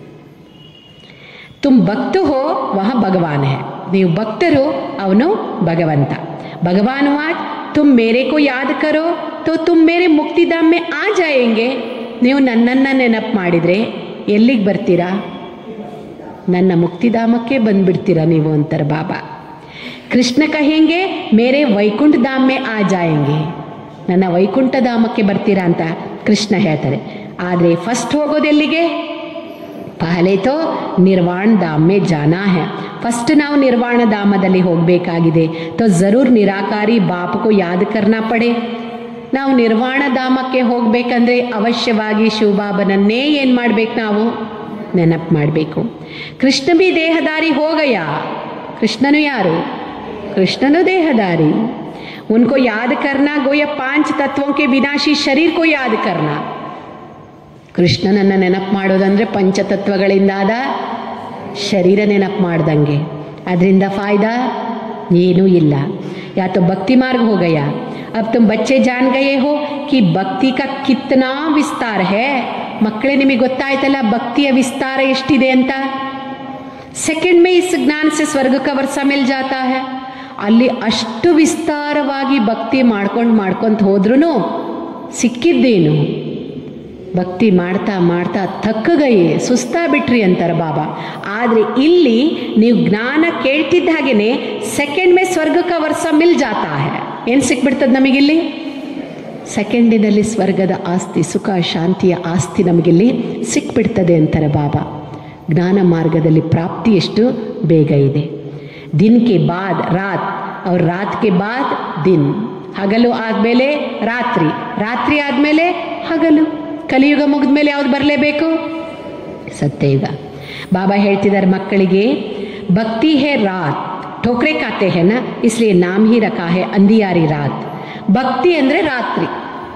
ತುಮ್ ಭಕ್ತು ಹೋ ವಹ ಭಗವಾನ್ ಹೇ ನೀವು ಭಕ್ತರು ಅವನು ಭಗವಂತ ಭಗವಾನ್ ವಾಚ್ ತುಮ್ ಮೇರೆ ಕೋ ಯಾದ್ ಕರೋ ತೋ ತುಮ್ ಮೇರೆ ಮುಕ್ತಿಧಾಮ್ ಮೇ ಆ ಜಾಯೆಂಗೆ ನೀವು ನನ್ನನ್ನು ನೆನಪು ಮಾಡಿದರೆ ಎಲ್ಲಿಗೆ ಬರ್ತೀರಾ ನನ್ನ ಮುಕ್ತಿಧಾಮಕ್ಕೆ ಬಂದ್ಬಿಡ್ತೀರಾ ನೀವು ಅಂತಾರೆ ಬಾಬಾ ಕೃಷ್ಣ ಕಹೆಂಗೆ ಮೇರೆ ವೈಕುಂಠ ಧಾಮ್ ಮೇ ಆ ಜಾಯೆಂಗೆ ನನ್ನ ವೈಕುಂಠ ಧಾಮಕ್ಕೆ ಬರ್ತೀರಾ ಅಂತ ಕೃಷ್ಣ ಹೇಳ್ತಾರೆ ಆದರೆ ಫಸ್ಟ್ ಹೋಗೋದು ಎಲ್ಲಿಗೆ ಪಹಲೆ ತೋ ನಿರ್ವಾಣ ಧಾಮ್ ಮೇ ಜಾನಾ ಹೈ ಫಸ್ಟ್ ನಾವು ನಿರ್ವಾಣ ಧಾಮದಲ್ಲಿ ಹೋಗಬೇಕಾಗಿದೆ ತೋ ಜರೂರ್ ನಿರಾಕಾರಿ ಬಾಪಕೋ ಯಾದ್ ಕರ್ನಾ ಪಡೆ ನಾವು ನಿರ್ವಾಣ ಧಾಮಕ್ಕೆ ಹೋಗಬೇಕಂದ್ರೆ ಅವಶ್ಯವಾಗಿ ಶಿವಬಾಬನನ್ನೇ ಏನು ಮಾಡ್ಬೇಕು ನಾವು ನೆನಪು ಮಾಡಬೇಕು ಕೃಷ್ಣ ಬಿ ದೇಹದಾರಿ ಹೋಗಯ ಕೃಷ್ಣನು ಯಾರು कृष्णनु देहदारी उनको याद करना गोया पांच तत्वों के विनाशी शरीर को याद करना ಕೃಷ್ಣನನ್ನ ನೆನಪು ಮಾಡೋದಂದ್ರೆ ಪಂಚತತ್ವಗಳಿಂದಾದ ಶರೀರ ನೆನಪು ಮಾಡ್ದಂಗೆ ಅದರಿಂದ ಫಾಯ್ದಾ ಏನೂ ಇಲ್ಲ या तो भक्ति मार्ग हो गया अब तुम बच्चे जान गए हो कि ಭಕ್ತಿ का कितना ವಿಸ್ತಾರ है ಮಕ್ಕಳೇ ನಿಮಗೆ ಗೊತ್ತಾಯ್ತಲ್ಲ ಭಕ್ತಿಯ ವಿಸ್ತಾರ ಎಷ್ಟಿದೆ ಅಂತ ಸೆಕೆಂಡ್ ಮೇ ಇಸ್ ಜ್ಞಾನ ಸೆ ಸ್ವರ್ಗ ಕ ವರ್ಷ ಮಿಲ್ ಜಾತಾ है ಅಲ್ಲಿ ಅಷ್ಟು ವಿಸ್ತಾರವಾಗಿ ಭಕ್ತಿ ಮಾಡ್ಕೊಂಡು ಮಾಡ್ಕೊಂತ ಹೋದ್ರೂ ಸಿಕ್ಕಿದ್ದೇನು ಭಕ್ತಿ ಮಾಡ್ತಾ ಮಾಡ್ತಾ ತಕ್ಕಗಯೇ ಸುಸ್ತಾ ಬಿಟ್ರಿ ಅಂತಾರೆ ಬಾಬಾ ಆದರೆ ಇಲ್ಲಿ ನೀವು ಜ್ಞಾನ ಕೇಳ್ತಿದ್ದ ಹಾಗೇನೆ ಸೆಕೆಂಡ್ ಮೇ ಸ್ವರ್ಗಕ ವರ್ಷ ಮಿಲ್ ಜಾತಾ ಹೇ ಏನು ಸಿಕ್ಬಿಡ್ತದೆ ನಮಗಿಲ್ಲಿ ಸೆಕೆಂಡಿನಲ್ಲಿ ಸ್ವರ್ಗದ ಆಸ್ತಿ ಸುಖ ಶಾಂತಿಯ ಆಸ್ತಿ ನಮಗಿಲ್ಲಿ ಸಿಕ್ಬಿಡ್ತದೆ ಅಂತಾರೆ ಬಾಬಾ ಜ್ಞಾನ ಮಾರ್ಗದಲ್ಲಿ ಪ್ರಾಪ್ತಿ ಎಷ್ಟು ಬೇಗ ಇದೆ ದಿನ್ ಕೆ ಬಾದ್ ರಾತ್ ಅವ್ರ ರಾತ್ ಕೆ ಬಾದ್ ದಿನ್ ಹಗಲು ಆದಮೇಲೆ ರಾತ್ರಿ ರಾತ್ರಿ ಆದಮೇಲೆ ಹಗಲು ಕಲಿಯುಗ ಮುಗಿದ ಮೇಲೆ ಯಾವ್ದು ಬರಲೇಬೇಕು ಸತ್ಯಯುಗ ಬಾಬಾ ಹೇಳ್ತಿದ್ದಾರೆ ಮಕ್ಕಳಿಗೆ ಭಕ್ತಿ ಹೇ ರಾತ್ ठोकरे खाते हैं ना इसलिए नाम ही रखा है अंधियारी रात ಭಕ್ತಿ ಅಂದರೆ ರಾತ್ರಿ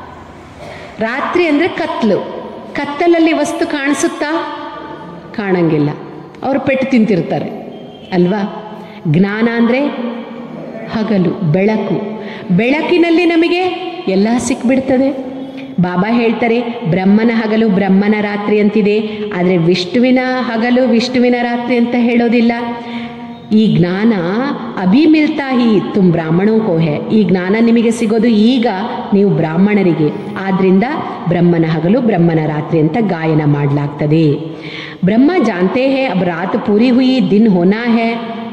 ರಾತ್ರಿ ಅಂದರೆ ಕತ್ಲು ಕತ್ತಲಲ್ಲಿ ವಸ್ತು ಕಾಣಿಸುತ್ತಾ ಕಾಣಂಗಿಲ್ಲ ಅವರು ಪೆಟ್ಟು ತಿಂತಿರ್ತಾರೆ ಅಲ್ವಾ ಜ್ಞಾನ ಅಂದರೆ ಹಗಲು ಬೆಳಕು ಬೆಳಕಿನಲ್ಲಿ ನಮಗೆ ಎಲ್ಲ ಸಿಕ್ಬಿಡ್ತದೆ ಬಾಬಾ ಹೇಳ್ತಾರೆ ಬ್ರಹ್ಮನ ಹಗಲು ಬ್ರಹ್ಮನ ರಾತ್ರಿ ಅಂತಿದೆ ಆದರೆ ವಿಷ್ಣುವಿನ ಹಗಲು ವಿಷ್ಣುವಿನ ರಾತ್ರಿ ಅಂತ ಹೇಳೋದಿಲ್ಲ ಈ ಜ್ಞಾನ ಅಭಿ ಮಿಲ್ತಾ ಹಿ ತುಮ್ ಬ್ರಾಹ್ಮಣೋ ಕೋ ಹೇ ಈ ಜ್ಞಾನ ನಿಮಗೆ ಸಿಗೋದು ಈಗ ನೀವು ಬ್ರಾಹ್ಮಣರಿಗೆ ಆದ್ರಿಂದ ಬ್ರಹ್ಮನ ಹಗಲು ಬ್ರಹ್ಮನ ರಾತ್ರಿ ಅಂತ ಗಾಯನ ಮಾಡಲಾಗ್ತದೆ ಬ್ರಹ್ಮ ಜಾನ್ತೆ ಹೇ ಅಬ್ ರಾತ್ ಪೂರಿ ಹುಯಿ ದಿನ್ ಹೋನಾ ಹೇ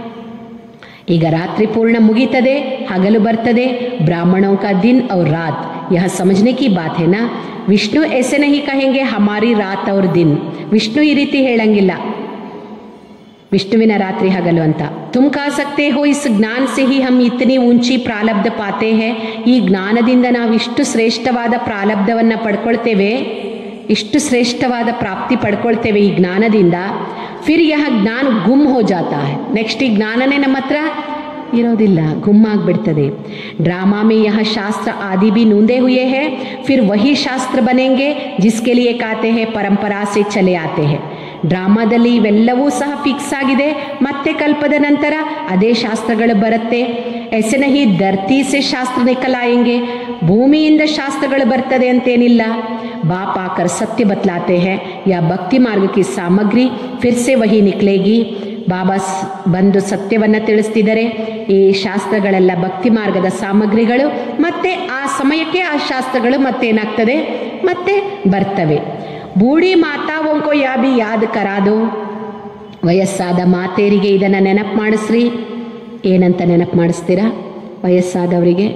ಈಗ ರಾತ್ರಿ ಪೂರ್ಣ ಮುಗೀತದೆ ಹಗಲು ಬರ್ತದೆ ಬ್ರಾह्मणों का दिन और रात यह समझने की बात है ना ವಿಷ್ಣು ऐसे नहीं कहेंगे हमारी रात और दिन ವಿಷ್ಣು ಈ ರೀತಿ ಹೇಳಂಗಿಲ್ಲ ವಿಷ್ಣುವಿನ ರಾತ್ರಿ ಹಗಲು ಅಂತ ತುಮ್ ಕಾ ಸಕ್ತೆ ಹೋ ಇಸ್ ಜ್ಞಾನ ಸೆ ಹಿ ಹಮ್ ಇತನಿ ಊಂಚಿ ಪ್ರಾಲಬ್ಧ ಪಾತೆ ಹೇ ಈ ಜ್ಞಾನದಿಂದ ನಾವು ಇಷ್ಟು ಶ್ರೇಷ್ಠವಾದ ಪ್ರಾಲಬ್ಧವನ್ನ ಪಡ್ಕೊಳ್ತೇವೆ ಇಷ್ಟು ಶ್ರೇಷ್ಠವಾದ ಪ್ರಾಪ್ತಿ ಪಡ್ಕೊಳ್ತೇವೆ ಈ ಜ್ಞಾನದಿಂದ ಫಿರ್ ಯಹ ಜ್ಞಾನ ಗುಮ್ ಹೋ ಜಾತಾ ಹೈ ನೆಕ್ಸ್ಟ್ ಈ ಜ್ಞಾನನೇ ನಮ್ಮ ಹತ್ರ ಇರೋದಿಲ್ಲ ಗುಮ್ಮಾಗ್ಬಿಡ್ತದೆ ಡ್ರಾಮಾ में यह शास्त्र आदि भी नूंदे हुए हैं फिर वही शास्त्र बनेंगे जिसके लिए कहते हैं परंपरा से चले आते हैं ಡ್ರಾಮಾದಲ್ಲಿ ಇವೆಲ್ಲವೂ ಸಹ ಫಿಕ್ಸ್ ಆಗಿದೆ ಮತ್ತೆ ಕಲ್ಪದ ನಂತರ ಅದೇ ಶಾಸ್ತ್ರಗಳು ಬರುತ್ತೆ ಎಸೆನಹಿ ಧರ್ತಿ ಸೆ ಶಾಸ್ತ್ರ ನಿಕಲಾಯಂಗೆ ಭೂಮಿಯಿಂದ ಶಾಸ್ತ್ರಗಳು ಬರ್ತದೆ ಅಂತೇನಿಲ್ಲ बाप आकर सत्य बतलाते हैं या भक्ति मार्ग की सामग्री फिर से वही निकलेगी ಬಾಬಾ ಸ್- ಬಂದು ಸತ್ಯವನ್ನು ತಿಳಿಸ್ತಿದ್ದಾರೆ ಈ ಶಾಸ್ತ್ರಗಳೆಲ್ಲ ಭಕ್ತಿ ಮಾರ್ಗದ ಸಾಮಗ್ರಿಗಳು ಮತ್ತೆ ಆ ಸಮಯಕ್ಕೆ ಆ ಶಾಸ್ತ್ರಗಳು ಮತ್ತೇನಾಗ್ತದೆ ಮತ್ತೆ ಬರ್ತವೆ ಬೂಢಿ ಮಾತಾವೊಂಕೋ ಯಾಬಿ ಯಾದ್ ಕರಾದು ವಯಸ್ಸಾದ ಮಾತೇರಿಗೆ ಇದನ್ನು ನೆನಪು ಮಾಡಿಸ್ರಿ ಏನಂತ ನೆನಪು ಮಾಡಿಸ್ತೀರಾ ವಯಸ್ಸಾದವರಿಗೆ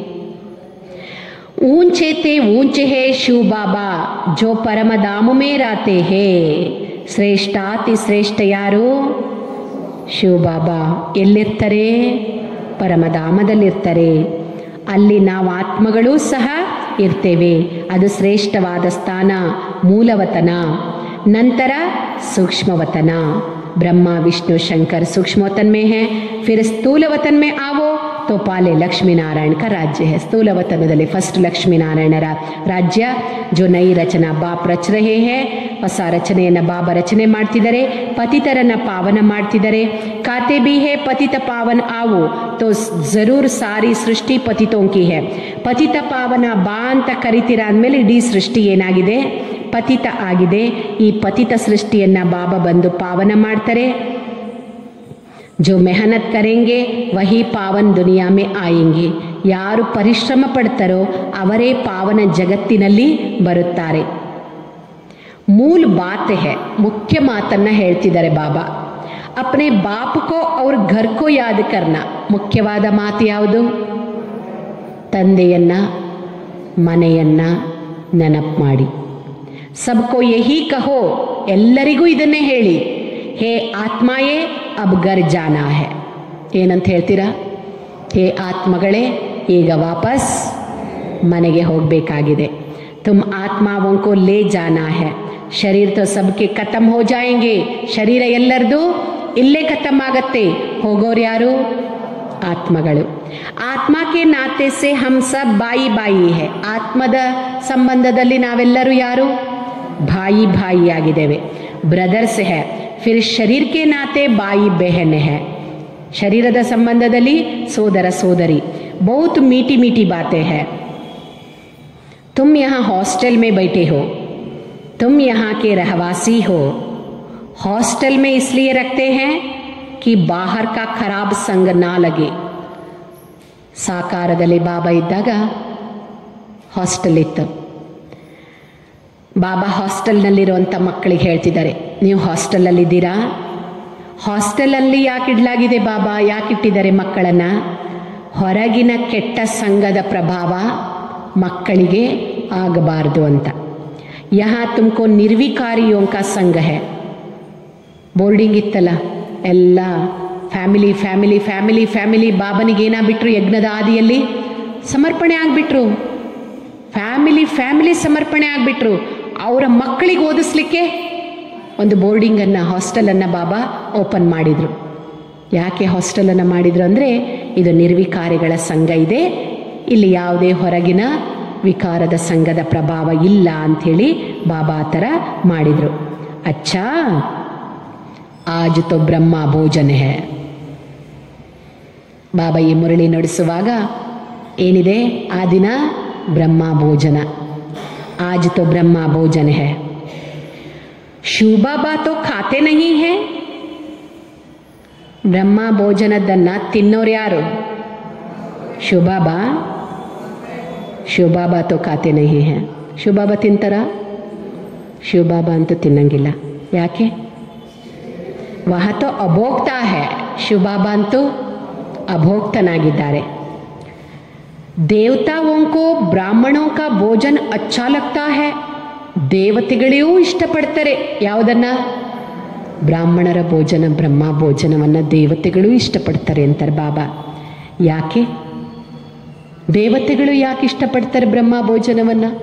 ऊंचे ते ऊंचे है शिव बाबा जो परम धाम में रहते हैं ಶ್ರೇಷ್ಠಾತಿ ಶ್ರೇಷ್ಠ ಯಾರು ಶಿವ ಬಾಬಾ ಎಲ್ಲಿರ್ತಾರೆ ಪರಮಧಾಮದಲ್ಲಿರ್ತಾರೆ ಅಲ್ಲಿ ನಾವು ಆತ್ಮಗಳೂ ಸಹ ಇರ್ತೇವೆ ಅದು ಶ್ರೇಷ್ಠವಾದ ಸ್ಥಾನ ಮೂಲವತನ ನಂತರ सूक्ष्मवतना ब्रह्मा विष्णु शंकर सूक्ष्म वतन में है फिर स्थूल वतन में आवो तो पाले लक्ष्मी नारायण का राज्य है ಸ್ಥೂಲ ವತನದಲ್ಲಿ ಫಸ್ಟ್ ಲಕ್ಷ್ಮೀನಾರಾಯಣರ ರಾಜ್ಯ ಜೋ ನೈ ರಚನಾ ಬಾಪ್ ರಚ ರಹೆ ಹೇ ಹೊಸ ರಚನೆಯನ್ನು ಬಾಬಾ ರಚನೆ ಮಾಡ್ತಿದ್ದಾರೆ ಪತಿತರನ್ನ ಪಾವನ ಮಾಡ್ತಿದ್ದಾರೆ ಖಾತೆ ಬಿ ಹೇ ಪತಿತ ಪಾವನ್ ಆವು ತೋ ಜರೂರ್ ಸಾರಿ ಸೃಷ್ಟಿ ಪತಿತೋಂಕಿ ಹೇ ಪತಿತ ಪಾವನ ಬಾ ಅಂತ ಕರಿತೀರ ಅಂದಮೇಲೆ ಇಡೀ ಸೃಷ್ಟಿ ಏನಾಗಿದೆ ಪತಿತ ಆಗಿದೆ ಈ ಪತಿತ ಸೃಷ್ಟಿಯನ್ನ ಬಾಬಾ ಬಂದು ಪಾವನ ಮಾಡ್ತಾರೆ जो मेहनत करेंगे वही ಪಾವನ್ ದುನಿಯಾ ಮೇ ಆಯೆಂಗೆ ಯಾರು ಪರಿಶ್ರಮ ಪಡ್ತಾರೋ ಅವರೇ ಪಾವನ ಜಗತ್ತಿನಲ್ಲಿ ಬರುತ್ತಾರೆ ಮೂಲ ಬಾತ್ ಹೇ ಮುಖ್ಯ ಮಾತನ್ನ ಹೇಳ್ತಿದ್ದಾರೆ ಬಾಬಾ ಅಪ್ನೆ ಬಾಪಕೋ ಅವ್ರ ಘರ್ಕೋ ಯಾದ್ ಕರ್ನ ಮುಖ್ಯವಾದ ಮಾತು ಯಾವುದು ತಂದೆಯನ್ನ ಮನೆಯನ್ನ ನೆನಪು ಮಾಡಿ सबको यही कहो ಎಲ್ಲರಿಗೂ ಇದನ್ನೇ ಹೇಳಿ ಹೇ ಆತ್ಮಾಯೇ ಅಬ್ ಗರ್ ಜಾನಾ ಹೇ ಏನಂತ ಹೇಳ್ತೀರಾ ಹೇ ಆತ್ಮಗಳೇ ಈಗ ವಾಪಸ್ ಮನೆಗೆ ಹೋಗಬೇಕಾಗಿದೆ ತುಮ್ ಆತ್ಮಾವೋं को ले जाना है ಶರೀರ तो सबके ಖತಮ್ ಹೋ ಜಾಯಂಗೆ ಶರೀರ ಎಲ್ಲರದು ಇಲ್ಲೇ ಖತಮ್ ಆಗತ್ತೆ ಹೋಗೋರು ಯಾರು ಆತ್ಮಗಳು ಆತ್ಮಕ್ಕೆ ನಾತೆ ಸೆ ಹಮ್ ಸಬ್ ಬಾಯಿ ಬಾಯಿ ಹೇ ಆತ್ಮದ ಸಂಬಂಧದಲ್ಲಿ ನಾವೆಲ್ಲರೂ ಯಾರು ಭಾಯಿ ಭಾಯಿ ಆಗಿದ್ದೇವೆ ಬ್ರದರ್ಸ್ ಹೇ ಫಿರ್ ಶರೀರಕ್ಕೆ ನಾತೆ ಬಾಯಿ ಬೆಹನ್ ಹೇ ಶರೀರದ ಸಂಬಂಧದಲ್ಲಿ ಸೋದರ ಸೋದರಿ ಬಹುತ್ मीठी मीठी बातें हैं तुम यहाँ हॉस्टल में बैठे हो तुम यहाँ के रहवासी हो हॉस्टल में इसलिए रखते हैं कि बाहर का खराब संग ना लगे ಸಾಕಾರದಲ್ಲಿ ಬಾಬಾ ಇದ್ದಾಗ ಹಾಸ್ಟೆಲ್ ಇತ್ತು ಬಾಬಾ ಹಾಸ್ಟೆಲ್ನಲ್ಲಿರುವಂಥ ಮಕ್ಕಳಿಗೆ ಹೇಳ್ತಿದ್ದಾರೆ ನೀವು ಹಾಸ್ಟೆಲಲ್ಲಿದ್ದೀರಾ ಹಾಸ್ಟೆಲಲ್ಲಿ ಯಾಕೆ ಇಡಲಾಗಿದೆ ಬಾಬಾ ಯಾಕೆ ಇಟ್ಟಿದ್ದಾರೆ ಮಕ್ಕಳನ್ನು ಹೊರಗಿನ ಕೆಟ್ಟ ಸಂಘದ ಪ್ರಭಾವ ಮಕ್ಕಳಿಗೆ ಆಗಬಾರ್ದು ಅಂತ ಯಹ ತುಮಕೋ ನಿರ್ವಿಕಾರಿಯೋ ಕಾ ಸಂಘ ಹೇ ಬೋರ್ಡಿಂಗ್ ಇತ್ತಲ್ಲ ಎಲ್ಲ ಫ್ಯಾಮಿಲಿ ಫ್ಯಾಮಿಲಿ ಫ್ಯಾಮಿಲಿ ಫ್ಯಾಮಿಲಿ ಬಾಬನಿಗೆ ಏನಾಗ್ಬಿಟ್ರು ಯಜ್ಞದ ಆದಿಯಲ್ಲಿ ಸಮರ್ಪಣೆ ಆಗಿಬಿಟ್ರು ಫ್ಯಾಮಿಲಿ ಫ್ಯಾಮಿಲಿ ಸಮರ್ಪಣೆ ಆಗಿಬಿಟ್ರು ಅವರ ಮಕ್ಕಳಿಗೆ ಓದಿಸ್ಲಿಕ್ಕೆ ಒಂದು ಬೋರ್ಡಿಂಗನ್ನು ಹಾಸ್ಟೆಲನ್ನು ಬಾಬಾ ಓಪನ್ ಮಾಡಿದರು ಯಾಕೆ ಹಾಸ್ಟೆಲನ್ನು ಮಾಡಿದರು ಅಂದರೆ ಇದು ನಿರ್ವಿಕಾರಿಗಳ ಸಂಘ ಇದೆ ಇಲ್ಲಿ ಯಾವುದೇ ಹೊರಗಿನ ವಿಕಾರದ ಸಂಘದ ಪ್ರಭಾವ ಇಲ್ಲ ಅಂಥೇಳಿ ಬಾಬಾ ಆ ಥರ ಮಾಡಿದರು ಅಚ್ಚಾ ಆಜ್ ತೋ ಬ್ರಹ್ಮ ಭೋಜನ ಹೇ ಬಾಬಾ ಈ ಮುರಳಿ ನಡೆಸುವಾಗ ಏನಿದೆ ಆ ದಿನ ಬ್ರಹ್ಮ ಭೋಜನ ಆಜ್ ತೋ ಬ್ರಹ್ಮ ಭೋಜನ ಹೇ ಶಿವ ಬಾಬಾ ತೋ ಖಾತೆ ನಹಿ ಹೇ ಬ್ರಹ್ಮ ಭೋಜನದನ್ನ ತಿನ್ನೋರು ಯಾರು ಶಿವಬಾಬಾ ಶಿವಬಾಬಾ ತೋ ಖಾತೆ ನಹಿ ಹೇ ಶಿವಬಾಬಾ ತಿಂತಾರ ಶಿವಬಾಬಾ ಅಂತೂ ತಿನ್ನಂಗಿಲ್ಲ ಯಾಕೆ ವಹ ತೋ ಅಭೋಕ್ತಾ ಹೇ ಶಿವಬಾಬಾ ಅಂತೂ ಅಭೋಕ್ತನಾಗಿದ್ದಾರೆ ದೇವತಾओं को ಬ್ರಾಹ್ಮಣೋं का ಭೋಜನ ಅಚ್ಚಾ ಲಗ್ತಾ ಹೇ ದೇವತೆಗಳಿಗೂ ಇಷ್ಟಪಡ್ತಾರೆ ಯಾವುದನ್ನ ಬ್ರಾಹ್ಮಣರ ಭೋಜನ ಬ್ರಹ್ಮ ಭೋಜನವನ್ನು ದೇವತೆಗಳು ಇಷ್ಟಪಡ್ತಾರೆ ಅಂತಾರೆ ಬಾಬಾ ಯಾಕೆ ದೇವತೆಗಳು ಯಾಕೆ ಇಷ್ಟಪಡ್ತಾರೆ ಬ್ರಹ್ಮ ಭೋಜನವನ್ನು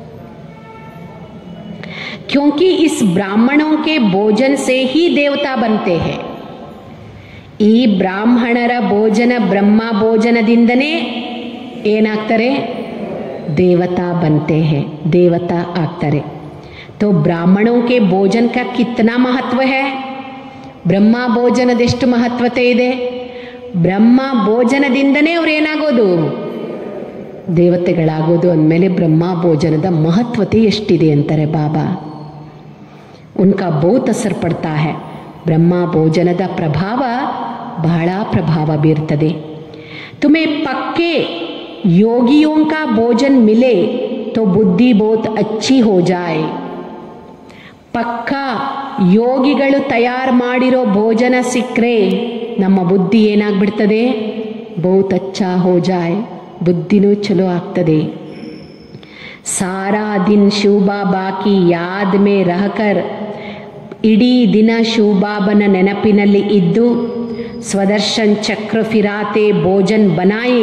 क्योंकि इस ब्राह्मणों के भोजन से ही देवता बनते हैं ಈ ಬ್ರಾಹ್ಮಣರ ಭೋಜನ ಬ್ರಹ್ಮ ಭೋಜನದಿಂದನೇ ಏನಾಗ್ತಾರೆ ದೇವತಾ बनते हैं ದೇವತಾ ಆಗ್ತಾರೆ तो ಬ್ರಾಹ್ಮಣों के भोजन का कितना महत्व है ಬ್ರಹ್ಮ ಭೋಜನದೆಷ್ಟು ಮಹತ್ವತೆ ಇದೆ ಬ್ರಹ್ಮ ಭೋಜನದಿಂದನೇ ಅವ್ರು ಏನಾಗೋದು ದೇವತೆಗಳಾಗೋದು ಅಂದಮೇಲೆ ಬ್ರಹ್ಮ ಭೋಜನದ ಮಹತ್ವತೆ ಎಷ್ಟಿದೆ ಅಂತಾರೆ ಬಾಬಾ ಉನ್ಕಾ ಬಹುತ್ ಅಸರ್ ಪಡ್ತಾ है ಬ್ರಹ್ಮ ಭೋಜನದ ಪ್ರಭಾವ ಬಹಳ ಪ್ರಭಾವ ಬೀರ್ತದೆ तुम्हें पक्के योगियों का भोजन मिले तो बुद्धि बहुत अच्छी हो जाए ಪಕ್ಕ ಯೋಗಿಗಳು ತಯಾರು ಮಾಡಿರೋ ಭೋಜನ ಸಿಕ್ಕರೆ ನಮ್ಮ ಬುದ್ಧಿ ಏನಾಗ್ಬಿಡ್ತದೆ ಬಹುತ್ ಅಚ್ಚಾ ಹೋ ಜಾಯ್ ಬುದ್ಧಿನೂ ಚಲೋ ಆಗ್ತದೆ ಸಾರಾ ದಿನ್ ಶಿವಬಾಬಾ ಕಿ ಯಾದ್ ಮೇ ರಹಕರ್ ಇಡೀ ದಿನ ಶಿವಬಾಬನ ನೆನಪಿನಲ್ಲಿ ಇದ್ದು ಸ್ವದರ್ಶನ್ ಚಕ್ರ ಫಿರಾತೆ ಭೋಜನ್ ಬನಾಯೆ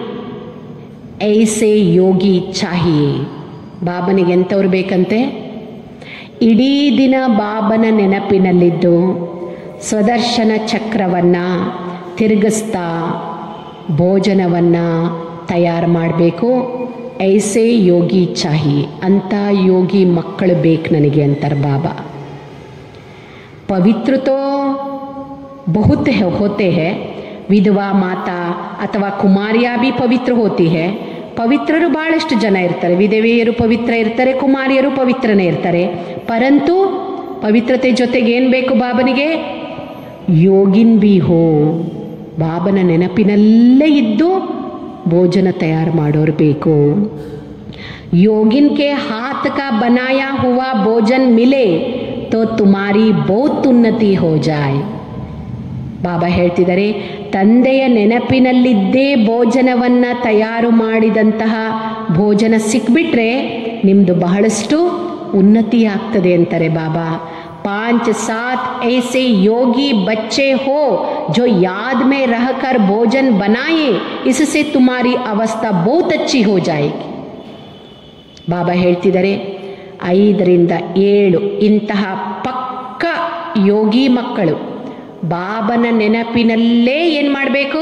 ಐಸೆ ಯೋಗಿ ಚಾಹಿಯೇ ಬಾಬನಿಗೆ ಎಂಥವ್ರು ಬೇಕಂತೆ ಇಡೀ ದಿನ ಬಾಬನ ನೆನಪಿನಲ್ಲಿದ್ದು ಸ್ವದರ್ಶನ ಚಕ್ರವನ್ನು ತಿರುಗಿಸ್ತಾ ಭೋಜನವನ್ನು ತಯಾರು ಮಾಡಬೇಕು ಐಸೆ ಯೋಗಿ ಚಾಹಿ ಅಂಥ ಯೋಗಿ ಮಕ್ಕಳು ಬೇಕು ನನಗೆ ಅಂತಾರೆ ಬಾಬಾ पवित्र तो बहुत है होते हैं ವಿಧವಾ ಮಾತಾ ಅಥವಾ ಕುಮಾರಿಯಾ ಬಿ ಪವಿತ್ರ ಹೋತಿ ಹೇ ಪವಿತ್ರರು ಭಾಳಷ್ಟು ಜನ ಇರ್ತಾರೆ ವಿಧವೆಯರು ಪವಿತ್ರ ಇರ್ತಾರೆ ಕುಮಾರಿಯರು ಪವಿತ್ರನೇ ಇರ್ತಾರೆ ಪರಂತು ಪವಿತ್ರತೆ ಜೊತೆಗೆ ಏನು ಬೇಕು ಬಾಬನಿಗೆ ಯೋಗಿನ್ ಬಿ ಹೋ ಬಾಬನ ನೆನಪಿನಲ್ಲೇ ಇದ್ದು ಭೋಜನ ತಯಾರು ಮಾಡೋರು ಬೇಕು योगिन के हाथ का बनाया हुआ भोजन मिले तो तुम्हारी बहुत उन्नति हो जाए ಬಾಬಾ ಹೇಳ್ತಿದ್ದಾರೆ ತಂದೆಯ ನೆನಪಿನಲ್ಲಿದ್ದೇ ಭೋಜನವನ್ನು ತಯಾರು ಮಾಡಿದಂತಹ ಭೋಜನ ಸಿಕ್ಬಿಟ್ರೆ ನಿಮ್ಮದು ಬಹಳಷ್ಟು ಉನ್ನತಿ ಆಗ್ತದೆ ಅಂತಾರೆ ಬಾಬಾ पांच सात ऐसे योगी बच्चे हो जो याद में रहकर भोजन बनाए इससे तुम्हारी अवस्था बहुत अच्छी हो जाएगी ಬಾಬಾ ಹೇಳ್ತಿದ್ದಾರೆ ಐದರಿಂದ ಏಳು ಇಂತಹ ಪಕ್ಕ ಯೋಗಿ ಮಕ್ಕಳು ಬಾಬನ ನೆನಪಿನಲ್ಲೇ ಏನು ಮಾಡಬೇಕು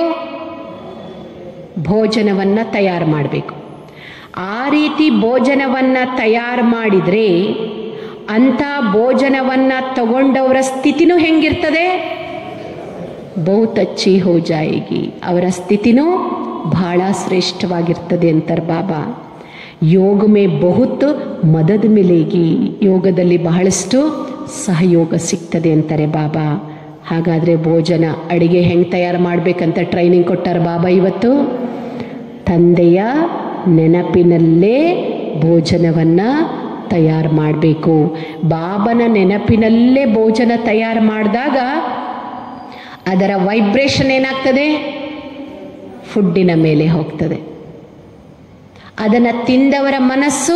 ಭೋಜನವನ್ನು ತಯಾರು ಮಾಡಬೇಕು ಆ ರೀತಿ ಭೋಜನವನ್ನು ತಯಾರು ಮಾಡಿದರೆ ಅಂಥ ಭೋಜನವನ್ನು ತಗೊಂಡವರ ಸ್ಥಿತಿನೂ ಹೆಂಗಿರ್ತದೆ ಬಹುತ್ ಅಚ್ಚಿ ಹೋ ಜಾಯಿಗಿ ಅವರ ಸ್ಥಿತಿನೂ ಬಹಳ ಶ್ರೇಷ್ಠವಾಗಿರ್ತದೆ ಅಂತಾರೆ ಬಾಬಾ ಯೋಗ ಮೇ ಬಹುತ್ ಮದದ್ ಮಿಲೇಗಿ ಯೋಗದಲ್ಲಿ ಬಹಳಷ್ಟು ಸಹಯೋಗ ಸಿಗ್ತದೆ ಅಂತಾರೆ ಬಾಬಾ ಹಾಗಾದರೆ ಭೋಜನ ಅಡಿಗೆ ಹೆಂಗೆ ತಯಾರು ಮಾಡಬೇಕಂತ ಟ್ರೈನಿಂಗ್ ಕೊಟ್ಟಾರ ಬಾಬಾ ಇವತ್ತು ತಂದೆಯ ನೆನಪಿನಲ್ಲೇ ಭೋಜನವನ್ನು ತಯಾರು ಮಾಡಬೇಕು ಬಾಬನ ನೆನಪಿನಲ್ಲೇ ಭೋಜನ ತಯಾರು ಮಾಡಿದಾಗ ಅದರ ವೈಬ್ರೇಷನ್ ಏನಾಗ್ತದೆ ಫುಡ್ಡಿನ ಮೇಲೆ ಹೋಗ್ತದೆ ಅದನ್ನು ತಿಂದವರ ಮನಸ್ಸು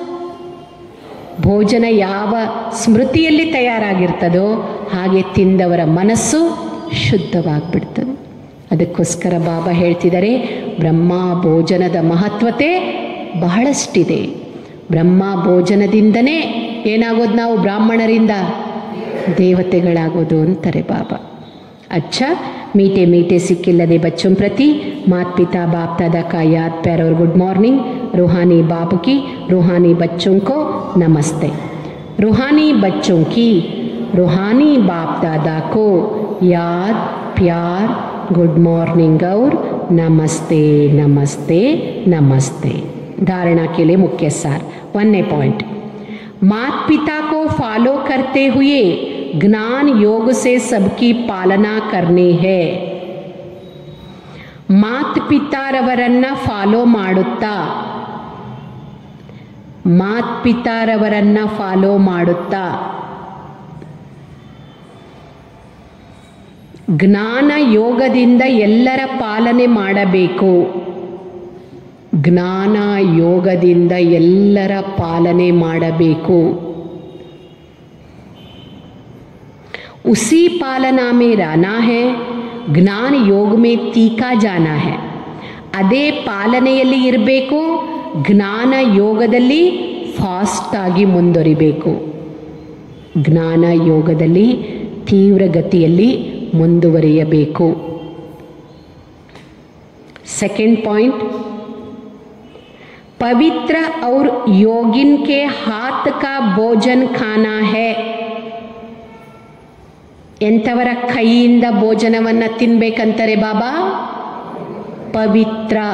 ಭೋಜನ ಯಾವ ಸ್ಮೃತಿಯಲ್ಲಿ ತಯಾರಾಗಿರ್ತದೋ ಹಾಗೆ ತಿಂದವರ ಮನಸ್ಸು ಶುದ್ಧವಾಗಿಬಿಡ್ತದೆ ಅದಕ್ಕೋಸ್ಕರ ಬಾಬಾ ಹೇಳ್ತಿದ್ದಾರೆ ಬ್ರಹ್ಮ ಭೋಜನದ ಮಹತ್ವತೆ ಬಹಳಷ್ಟಿದೆ ಬ್ರಹ್ಮ ಭೋಜನದಿಂದನೇ ಏನಾಗೋದು ನಾವು ಬ್ರಾಹ್ಮಣರಿಂದ ದೇವತೆಗಳಾಗೋದು ಅಂತಾರೆ ಬಾಬಾ अच्छा मीठे मीठे सिक्किಲ್ಲದೆ बच्चों प्रति मात पिता बाप दादा का याद प्यार और गुड मॉर्निंग रूहानी बाप की रूहानी बच्चों को नमस्ते रूहानी बच्चों की रूहानी बाप दादा को याद प्यार गुड मॉर्निंग और नमस्ते नमस्ते नमस्ते धारणा के लिए मुख्य सार वन पॉइंट मात पिता को फॉलो करते हुए ज्ञान योग से सबकी पालना करनी है ಮಾತ್ ಪಿತಾರವರನ್ನ ಫಾಲೋ ಮಾಡುತ್ತಾ ಮಾತ್ ಪಿತಾರವರನ್ನ ಫಾಲೋ ಮಾಡುತ್ತಾ ಜ್ಞಾನ ಯೋಗದಿಂದ ಎಲ್ಲರ ಪಾಲನೆ ಮಾಡಬೇಕು ಜ್ಞಾನ ಯೋಗದಿಂದ ಎಲ್ಲರ ಪಾಲನೆ ಮಾಡಬೇಕು उसी पालना में रहना है ಜ್ಞಾನ ಯೋಗ ಮೇ ತೀಕಾ ಜಾನ ಹೇ ಅದೇ ಪಾಲನೆಯಲ್ಲಿ ಇರಬೇಕು ಜ್ಞಾನ ಯೋಗದಲ್ಲಿ ಫಾಸ್ಟಾಗಿ ಮುಂದುವರಿಬೇಕು ಜ್ಞಾನ ಯೋಗದಲ್ಲಿ ತೀವ್ರಗತಿಯಲ್ಲಿ ಮುಂದುವರಿಯಬೇಕು सेकेंड पॉइंट पवित्र और योगिन के हाथ का भोजन खाना है ಎಂಥವರ ಕೈಯಿಂದ ಭೋಜನವನ್ನು ತಿನ್ಬೇಕಂತಾರೆ ಬಾಬಾ ಪವಿತ್ರ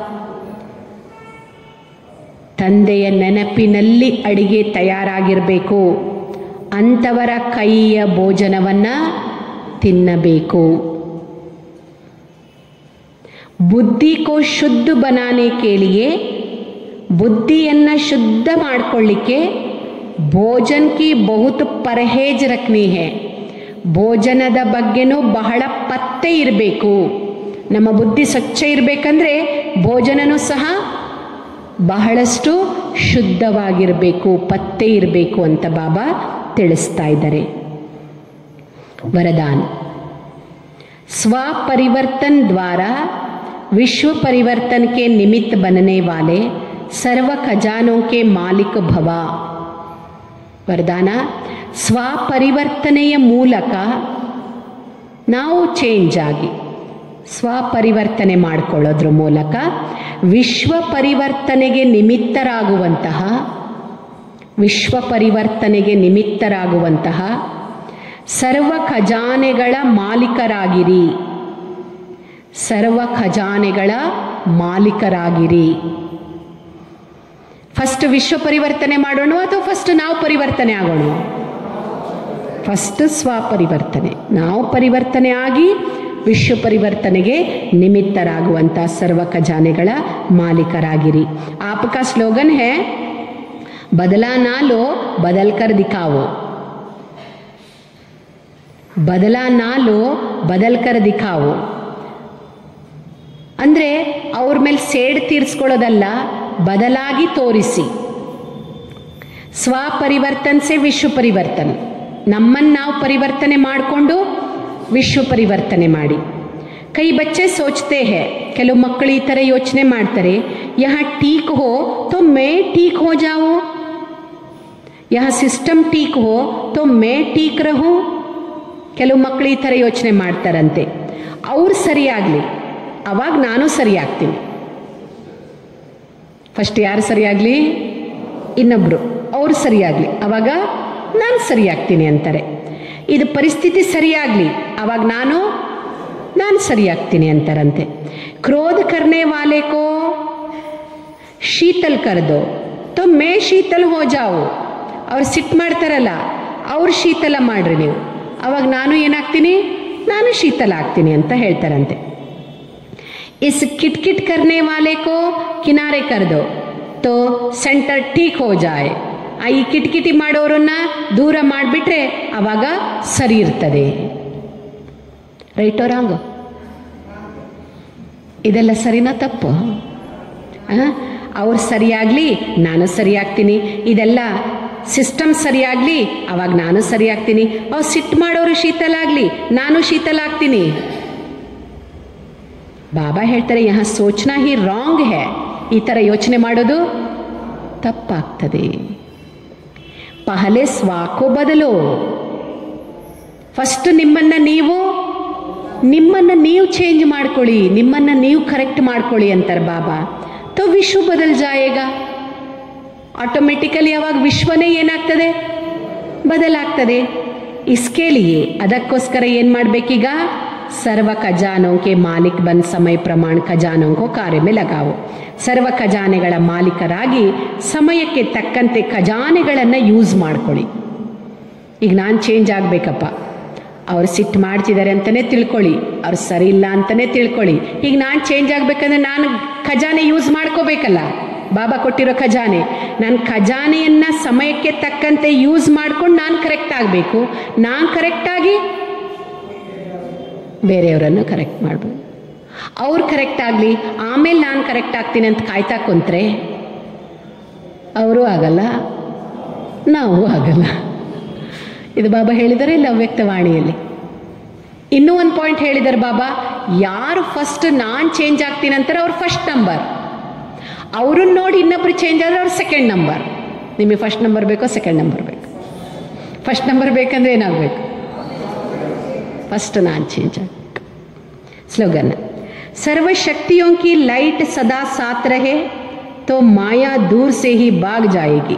ತಂದೆಯ ನೆನಪಿನಲ್ಲಿ ಅಡಿಗೆ ತಯಾರಾಗಿರಬೇಕು ಅಂಥವರ ಕೈಯ ಭೋಜನವನ್ನು ತಿನ್ನಬೇಕು बुद्धि को शुद्ध बनाने के लिए ಬುದ್ಧಿಯನ್ನು ಶುದ್ಧ ಮಾಡಿಕೊಳ್ಳಿಕ್ಕೆ ಭೋಜನ್ ಕಿ ಬಹುತ್ ಪರ್ಹೇಜ್ ರಖನಿ ಹೇ ಭೋಜನದ ಬಗ್ಗೆನೂ ಬಹಳ ಪತ್ತೆ ಇರಬೇಕು ನಮ್ಮ ಬುದ್ಧಿ ಸ್ವಚ್ಛ ಇರಬೇಕಂದ್ರೆ ಭೋಜನನೂ ಸಹ ಬಹಳಷ್ಟು ಶುದ್ಧವಾಗಿರಬೇಕು ಪತ್ತೆ ಇರಬೇಕು ಅಂತ ಬಾಬಾ ತಿಳಿಸ್ತಾ ಇದ್ದಾರೆ ವರದಾನ್ स्वपरिवर्तन द्वारा विश्व परिवर्तन के निमित्त बनने वाले सर्व खजानों के मालिक भव ವರದಾನ ಸ್ವಪರಿವರ್ತನೆಯ ಮೂಲಕ ನಾವು ಚೇಂಜ್ ಆಗಿ ಸ್ವಪರಿವರ್ತನೆ ಮಾಡಿಕೊಳ್ಳೋದ್ರ ಮೂಲಕ ವಿಶ್ವ ಪರಿವರ್ತನೆಗೆ ನಿಮಿತ್ತರಾಗುವಂತಹ ವಿಶ್ವ ಪರಿವರ್ತನೆಗೆ ನಿಮಿತ್ತರಾಗುವಂತಹ ಸರ್ವ ಖಜಾನೆಗಳ ಮಾಲೀಕರಾಗಿರಿ ಸರ್ವ ಖಜಾನೆಗಳ ಮಾಲೀಕರಾಗಿರಿ ಫಸ್ಟ್ ವಿಶ್ವ ಪರಿವರ್ತನೆ ಮಾಡೋಣ ಅಥವಾ ಫಸ್ಟ್ ನಾವು ಪರಿವರ್ತನೆ ಆಗೋಣ ಫಸ್ಟ್ ಸ್ವಪರಿವರ್ತನೆ ನಾವು ಪರಿವರ್ತನೆ ಆಗಿ ವಿಶ್ವ ಪರಿವರ್ತನೆಗೆ ನಿಮಿತ್ತರಾಗುವಂಥ ಸರ್ವ ಖಜಾನೆಗಳ ಮಾಲೀಕರಾಗಿರಿ ಆಪಕ ಸ್ಲೋಗನ್ ಹೇ ಬದಲಾ ನಾ ಲೋ ಬದಲ್ ಕರ್ ದಿಖಾವೋ ಬದಲಾ ನಾ ಲೋ ಬದಲ್ ಕರ್ ದಿಖಾವೋ ಅಂದರೆ ಅವ್ರ ಮೇಲೆ ಸೇಡ್ ತೀರಿಸ್ಕೊಳ್ಳೋದಲ್ಲ ಬದಲಾಗಿ ತೋರಿಸಿ ಸ್ವಪರಿವರ್ತನ್ ಸೆ ವಿಶ್ವ ಪರಿವರ್ತನ್ ನಮ್ಮನ್ನು ನಾವು ಪರಿವರ್ತನೆ ಮಾಡಿಕೊಂಡು ವಿಶ್ವ ಪರಿವರ್ತನೆ ಮಾಡಿ ಕೈ ಬಚ್ಚೆ ಸೋಚತೆ ಹೇ ಕೆಲವು ಮಕ್ಕಳು ಈ ಥರ ಯೋಚನೆ ಮಾಡ್ತಾರೆ ಯಹ ಟೀಕ್ ಹೋ ತೋ ಮೇ ಟೀಕ್ ಹೋ ಜಾವು ಯಹ ಸಿಸ್ಟಮ್ ಟೀಕ್ ಹೋ ತೋ ಮೇ ಟೀಕ್ ರಹು ಕೆಲವು ಮಕ್ಕಳು ಈ ಥರ ಯೋಚನೆ ಮಾಡ್ತಾರಂತೆ ಅವ್ರು ಸರಿಯಾಗಲಿ ಅವಾಗ ನಾನು ಸರಿಯಾಗ್ತೀನಿ ಫಸ್ಟ್ ಯಾರು ಸರಿಯಾಗಲಿ ಇನ್ನೊಬ್ಬರು ಅವ್ರು ಸರಿಯಾಗಲಿ ಅವಾಗ ನಾನು ಸರಿಯಾಗ್ತೀನಿ ಅಂತಾರೆ ಇದು ಪರಿಸ್ಥಿತಿ ಸರಿಯಾಗಲಿ ಅವಾಗ ನಾನು ನಾನು ಸರಿಯಾಗ್ತೀನಿ ಅಂತಾರಂತೆ ಕ್ರೋಧ ಕರ್ನೆ ವಾಲೆ ಕೋ ಶೀತಲ್ ಕರೆದು ತೋ ಮೇ ಶೀತಲ್ ಹೋ ಜಾವು ಅವ್ರು ಸಿಟ್ಟು ಮಾಡ್ತಾರಲ್ಲ ಅವ್ರು ಶೀತಲ ಮಾಡ್ರಿ ನೀವು ಅವಾಗ ನಾನು ಏನಾಗ್ತೀನಿ ನಾನು ಶೀತಲ ಆಗ್ತೀನಿ ಅಂತ ಹೇಳ್ತಾರಂತೆ इस किटकिट करने वाले को किनारे कर दो तो ಸೆಂಟರ್ ಟೀಕ್ ಹೋ ಜಾಯ್ ಆ ಈ ಕಿಟಕಿಟಿ ಮಾಡೋರನ್ನ ದೂರ ಮಾಡಿಬಿಟ್ರೆ ಅವಾಗ ಸರಿ ಇರ್ತದೆ ರೈಟೋ ರಾಂಗು ಇದೆಲ್ಲ ಸರಿನಾ ತಪ್ಪು ಅವ್ರು ಸರಿಯಾಗಲಿ ನಾನು ಸರಿಯಾಗ್ತೀನಿ ಇದೆಲ್ಲ ಸಿಸ್ಟಮ್ ಸರಿಯಾಗಲಿ ಅವಾಗ ನಾನು ಸರಿಯಾಗ್ತೀನಿ ಅವ್ರು ಸಿಟ್ಟು ಮಾಡೋರು ಶೀತಲ ಆಗಲಿ ನಾನು ಶೀತಲ ಆಗ್ತೀನಿ ಬಾಬಾ ಹೇಳ್ತಾರೆ ಯಹ ಸೋಚನಾ ಹಿ ರಾಂಗ್ ಹೇ ಈ ಥರ ಯೋಚನೆ ಮಾಡೋದು ತಪ್ಪಾಗ್ತದೆ ಪಹಲೆ ಸ್ವಾಕೋ ಬದಲು ಫಸ್ಟ್ ನಿಮ್ಮನ್ನ ನೀವು ನಿಮ್ಮನ್ನ ನೀವು ಚೇಂಜ್ ಮಾಡ್ಕೊಳ್ಳಿ ನಿಮ್ಮನ್ನ ನೀವು ಕರೆಕ್ಟ್ ಮಾಡ್ಕೊಳ್ಳಿ ಅಂತಾರೆ ಬಾಬಾ ತೋ ವಿಶ್ವ ಬದಲ್ ಜಾಯೇಗ ಆಟೋಮೆಟಿಕಲಿ ಅವಾಗ ವಿಶ್ವನೇ ಏನಾಗ್ತದೆ ಬದಲಾಗ್ತದೆ इसके लिए ಅದಕ್ಕೋಸ್ಕರ ಏನು ಮಾಡಬೇಕೀಗ ಸರ್ವ ಖಜಾನೋं के ಮಾಲಿಕ್ ಬಂದ್ ಸಮಯ ಪ್ರಮಾಣ ಖಜಾನೋं को ಕಾರ್ಯ में लगाओ ಸರ್ವ ಖಜಾನೆಗಳ ಮಾಲೀಕರಾಗಿ ಸಮಯಕ್ಕೆ ತಕ್ಕಂತೆ ಖಜಾನೆಗಳನ್ನು ಯೂಸ್ ಮಾಡ್ಕೊಳ್ಳಿ ಈಗ ನಾನು ಚೇಂಜ್ ಆಗಬೇಕಪ್ಪ ಅವ್ರು ಸಿಟ್ಟು ಮಾಡ್ತಿದ್ದಾರೆ ಅಂತಲೇ ತಿಳ್ಕೊಳ್ಳಿ ಅವ್ರು ಸರಿ ಇಲ್ಲ ಅಂತಲೇ ತಿಳ್ಕೊಳ್ಳಿ ಈಗ ನಾನು ಚೇಂಜ್ ಆಗಬೇಕಂದ್ರೆ ನಾನು ಖಜಾನೆ ಯೂಸ್ ಮಾಡ್ಕೋಬೇಕಲ್ಲ ಬಾಬಾ ಕೊಟ್ಟಿರೋ ಖಜಾನೆ ನಾನು ಖಜಾನೆಯನ್ನು ಸಮಯಕ್ಕೆ ತಕ್ಕಂತೆ ಯೂಸ್ ಮಾಡ್ಕೊಂಡು ನಾನು ಕರೆಕ್ಟ್ ಆಗಬೇಕು ನಾನು ಕರೆಕ್ಟಾಗಿ ಬೇರೆಯವರನ್ನು ಕರೆಕ್ಟ್ ಮಾಡ್ಬೋದು ಅವ್ರು ಕರೆಕ್ಟ್ ಆಗಲಿ ಆಮೇಲೆ ನಾನು ಕರೆಕ್ಟ್ ಆಗ್ತೀನಿ ಅಂತ ಕಾಯ್ತಾ ಕುಂತ್ರೆ ಅವರು ಆಗಲ್ಲ ನಾವು ಆಗಲ್ಲ ಇದು ಬಾಬಾ ಹೇಳಿದರೆ ಇಲ್ಲ ಅವ್ಯಕ್ತವಾಣಿಯಲ್ಲಿ ಇನ್ನೂ ಒಂದು ಪಾಯಿಂಟ್ ಹೇಳಿದ್ದಾರೆ ಬಾಬಾ ಯಾರು ಫಸ್ಟ್ ನಾನು ಚೇಂಜ್ ಆಗ್ತೀನಿ ಅಂತಾರೆ ಅವ್ರು ಫಸ್ಟ್ ನಂಬರ್ ಅವ್ರನ್ನ ನೋಡಿ ಇನ್ನೊಬ್ರು ಚೇಂಜ್ ಆದರೆ ಅವ್ರು ಸೆಕೆಂಡ್ ನಂಬರ್ ನಿಮಗೆ ಫಸ್ಟ್ ನಂಬರ್ ಬೇಕೋ ಸೆಕೆಂಡ್ ನಂಬರ್ ಬೇಕು ಫಸ್ಟ್ ನಂಬರ್ ಬೇಕಂದ್ರೆ ಏನಾಗಬೇಕು ಫಸ್ಟ್ ನಾನು ಚೇಂಜ್ ಆಗಬೇಕು स्लोगन सर्व शक्तियों की लाइट सदा साथ रहे तो माया दूर से ही भाग जाएगी